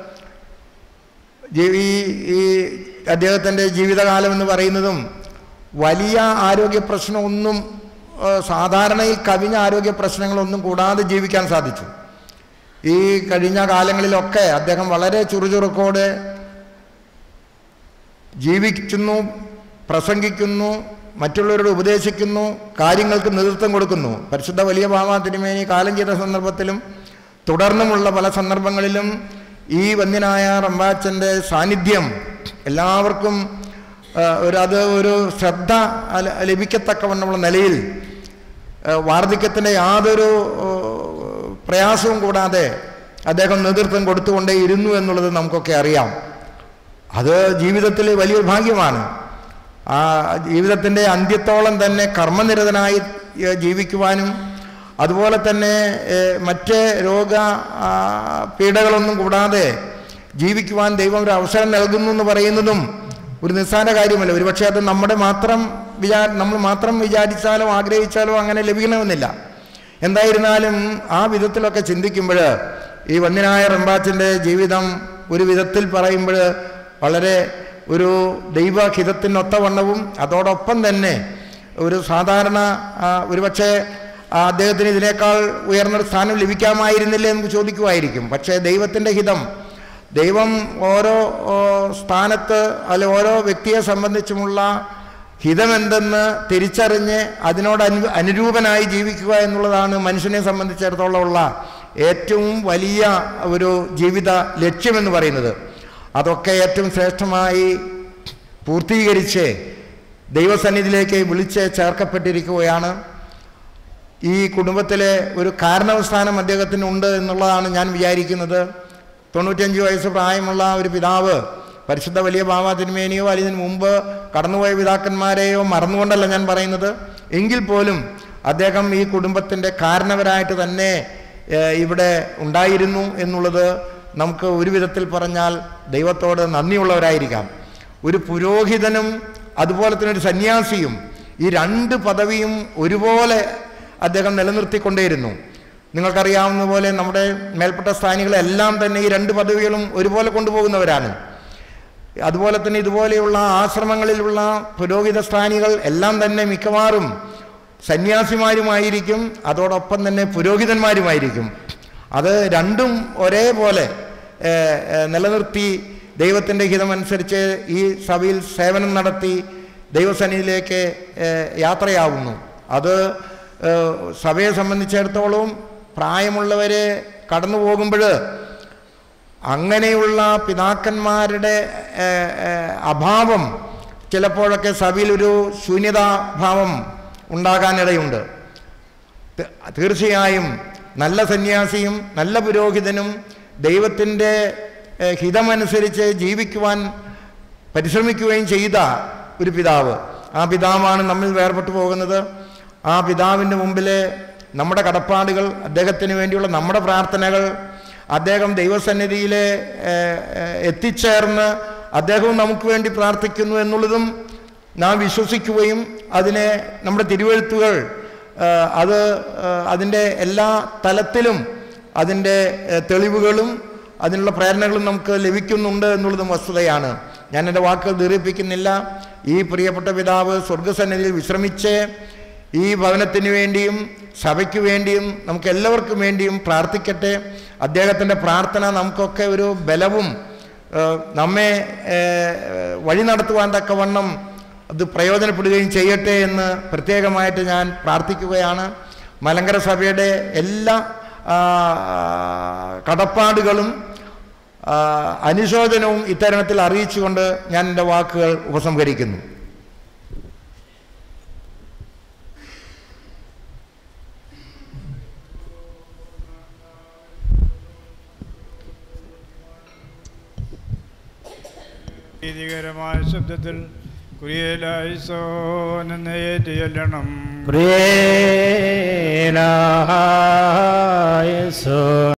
ജീ- ഈ ഈ അദ്ദേഹത്തിൻ്റെ ജീവിതകാലം എന്ന് പറയുന്നതും വലിയ ആരോഗ്യ പ്രശ്നമൊന്നും ആ, സാധാരണയിൽ കവിഞ്ഞ ആരോഗ്യ പ്രശ്നങ്ങളൊന്നും കൂടാതെ ജീവിക്കാൻ സാധിച്ചു ഈ കഴിഞ്ഞ കാലങ്ങളിലൊക്കെ അദ്ദേഹം വളരെ ചുറുചുറുക്കോടെ ജീവിക്കുന്നു പ്രസംഗിക്കുന്നു മറ്റുള്ളവരോട് ഉപദേശിക്കുന്നു കാര്യങ്ങൾക്ക് നേതൃത്വം കൊടുക്കുന്നു പരിശുദ്ധ വലിയ ഭാവ തിരുമേനി കാലം ചെയ്ത സന്ദർഭത്തിലും തുടർന്നുമുള്ള പല സന്ദർഭങ്ങളിലും ഈ വന്യനായ റംബാച്ചൻ്റെ സാന്നിധ്യം എല്ലാവർക്കും ആ, ഒരു അത് ഒരു ശ്രദ്ധ അല- ലഭിക്കത്തക്കവണ്ണമുള്ള നിലയിൽ ആ, വാർദ്ധക്യത്തിൻ്റെ യാതൊരു ആ, പ്രയാസവും കൂടാതെ അദ്ദേഹം നേതൃത്വം കൊടുത്തുകൊണ്ടേ ഇരുന്നു എന്നുള്ളത് നമുക്കൊക്കെ അറിയാം അത് ജീവിതത്തിൽ വലിയൊരു ഭാഗ്യമാണ് ആ ജീവിതത്തിൻ്റെ അന്ത്യത്തോളം തന്നെ കർമ്മനിരതനായി ഏ, ജീവിക്കുവാനും അതുപോലെ തന്നെ ഏ, മറ്റ് രോഗ ആ, പീഡകളൊന്നും കൂടാതെ ജീവിക്കുവാൻ ദൈവം ഒരു അവസരം നൽകുന്നു എന്ന് പറയുന്നതും ഒരു നിസ്സാര കാര്യമല്ല ഒരുപക്ഷെ അത് നമ്മുടെ മാത്രം വിചാ നമ്മൾ മാത്രം വിചാരിച്ചാലോ ആഗ്രഹിച്ചാലോ അങ്ങനെ ലഭിക്കണമെന്നില്ല എന്തായിരുന്നാലും ആ വിധത്തിലൊക്കെ ചിന്തിക്കുമ്പോൾ ഈ വന്യനായ റംബാച്ചിൻ്റെ ജീവിതം ഒരു വിധത്തിൽ പറയുമ്പോൾ വളരെ ഒരു ദൈവഹിതത്തിനൊത്തവണ്ണവും അതോടൊപ്പം തന്നെ ഒരു സാധാരണ ആ, ഒരുപക്ഷെ ആ, അദ്ദേഹത്തിന് ഇതിനേക്കാൾ ഉയർന്നൊരു സ്ഥാനം ലഭിക്കാമായിരുന്നില്ലേ എന്ന് ചോദിക്കുമായിരിക്കും പക്ഷേ ദൈവത്തിൻ്റെ ഹിതം ദൈവം ഓരോ ഓ, സ്ഥാനത്ത് അല്ലെ ഓരോ വ്യക്തിയെ സംബന്ധിച്ചുമുള്ള ഹിതമെന്തെന്ന് തിരിച്ചറിഞ്ഞ് അതിനോട് അനു അനുരൂപനായി ജീവിക്കുക എന്നുള്ളതാണ് മനുഷ്യനെ സംബന്ധിച്ചിടത്തോളം ഉള്ള ഏറ്റവും വലിയ ഒരു ജീവിത ലക്ഷ്യമെന്ന് പറയുന്നത് അതൊക്കെ ഏറ്റവും ശ്രേഷ്ഠമായി പൂർത്തീകരിച്ച് ദൈവസന്നിധിയിലേക്ക് വിളിച്ച് ചേർക്കപ്പെട്ടിരിക്കുകയാണ് ഈ കുടുംബത്തിലെ ഒരു കാരണവസ്ഥാനം അദ്ദേഹത്തിനുണ്ട് എന്നുള്ളതാണ് ഞാൻ വിചാരിക്കുന്നത് തൊണ്ണൂറ്റഞ്ച് വയസ്സ് പ്രായമുള്ള ഒരു പിതാവ് പരിശുദ്ധ വലിയ ബാബ തിരുമേനിയോ അതിന് മുമ്പ് കടന്നുപോയ പിതാക്കന്മാരെയോ മറന്നുകൊണ്ടല്ല ഞാൻ പറയുന്നത് എങ്കിൽ പോലും അദ്ദേഹം ഈ കുടുംബത്തിൻ്റെ കാരണവരായിട്ട് തന്നെ ഏഹ്, ഇവിടെ ഉണ്ടായിരുന്നു എന്നുള്ളത് നമുക്ക് ഒരു വിധത്തിൽ പറഞ്ഞാൽ ദൈവത്തോട് നന്ദിയുള്ളവരായിരിക്കാം ഒരു പുരോഹിതനും അതുപോലെ തന്നെ ഒരു സന്യാസിയും ഈ രണ്ട് പദവിയും ഒരുപോലെ അദ്ദേഹം നിലനിർത്തിക്കൊണ്ടേയിരുന്നു നിങ്ങൾക്കറിയാവുന്ന പോലെ നമ്മുടെ മേൽപ്പെട്ട സ്ഥാനികളെല്ലാം തന്നെ ഈ രണ്ട് പദവികളും ഒരുപോലെ കൊണ്ടുപോകുന്നവരാണ് അതുപോലെ തന്നെ ഇതുപോലെയുള്ള ആശ്രമങ്ങളിലുള്ള പുരോഹിത സ്ഥാനികൾ എല്ലാം തന്നെ മിക്കവാറും സന്യാസിമാരുമായിരിക്കും അതോടൊപ്പം തന്നെ പുരോഹിതന്മാരുമായിരിക്കും അത് രണ്ടും ഒരേപോലെ ഏഹ്, ഏഹ്, നിലനിർത്തി ദൈവത്തിൻ്റെ ഹിതമനുസരിച്ച് ഈ സഭയിൽ സേവനം നടത്തി ദൈവസന്നിധിയിലേക്ക് ഏഹ്, യാത്രയാവുന്നു അത് ഏഹ്, സഭയെ സംബന്ധിച്ചിടത്തോളം പ്രായമുള്ളവരെ കടന്നു പോകുമ്പോൾ അങ്ങനെയുള്ള പിതാക്കന്മാരുടെ ഏഹ്, ഏഹ്, അഭാവം ചിലപ്പോഴൊക്കെ സഭയിലൊരു ശൂന്യതാഭാവം ഉണ്ടാകാനിടയുണ്ട് ത- തീർച്ചയായും നല്ല സന്യാസിയും നല്ല പുരോഹിതനും ദൈവത്തിൻ്റെ ഏഹ്, ഹിതമനുസരിച്ച് ജീവിക്കുവാൻ പരിശ്രമിക്കുകയും ചെയ്ത ഒരു പിതാവ് ആ പിതാവാണ് നമ്മൾ വേർപെട്ടു പോകുന്നത് ആ പിതാവിൻ്റെ മുമ്പിൽ നമ്മുടെ കടപ്പാടുകൾ അദ്ദേഹത്തിന് വേണ്ടിയുള്ള നമ്മുടെ പ്രാർത്ഥനകൾ അദ്ദേഹം ദൈവസന്നിധിയിൽ ഏഹ്, ഏഹ്, എത്തിച്ചേർന്ന് അദ്ദേഹവും നമുക്ക് വേണ്ടി പ്രാർത്ഥിക്കുന്നു എന്നുള്ളതും നാം വിശ്വസിക്കുകയും അതിനെ നമ്മുടെ തിരുവഴുത്തുകൾ ഏഹ്, അത് ഏഹ്, അതിൻ്റെ എല്ലാ തലത്തിലും അതിൻ്റെ ഏഹ്, തെളിവുകളും അതിനുള്ള പ്രേരണകളും നമുക്ക് ലഭിക്കുന്നുണ്ട് എന്നുള്ളതും വസ്തുതയാണ് ഞാൻ എൻ്റെ വാക്കുകൾ ദീർഘിപ്പിക്കുന്നില്ല ഈ പ്രിയപ്പെട്ട പിതാവ് സ്വർഗസന്നിധിയിൽ വിശ്രമിച്ച് ഈ ഭവനത്തിന് വേണ്ടിയും സഭയ്ക്ക് വേണ്ടിയും നമുക്ക് എല്ലാവർക്കും വേണ്ടിയും പ്രാർത്ഥിക്കട്ടെ അദ്ദേഹത്തിൻ്റെ പ്രാർത്ഥന നമുക്കൊക്കെ ഒരു ബലവും ഏഹ്, നമ്മെ ഏഹ്, വഴി നടത്തുവാൻ തക്കവണ്ണം അത് പ്രയോജനപ്പെടുകയും ചെയ്യട്ടെ എന്ന് പ്രത്യേകമായിട്ട് ഞാൻ പ്രാർത്ഥിക്കുകയാണ് മലങ്കര സഭയുടെ എല്ലാ ആ, കടപ്പാടുകളും ആ, അനുശോചനവും ഇത്തരണത്തിൽ അറിയിച്ചുകൊണ്ട് ഞാൻ എൻ്റെ വാക്കുകൾ ഉപസംഹരിക്കുന്നു ഭീതികരമായ ശബ്ദത്തിൽ കുരിയലായിസോൻ എന്ന് ഏറ്റു ചൊല്ലണം പ്രിയേലായസോ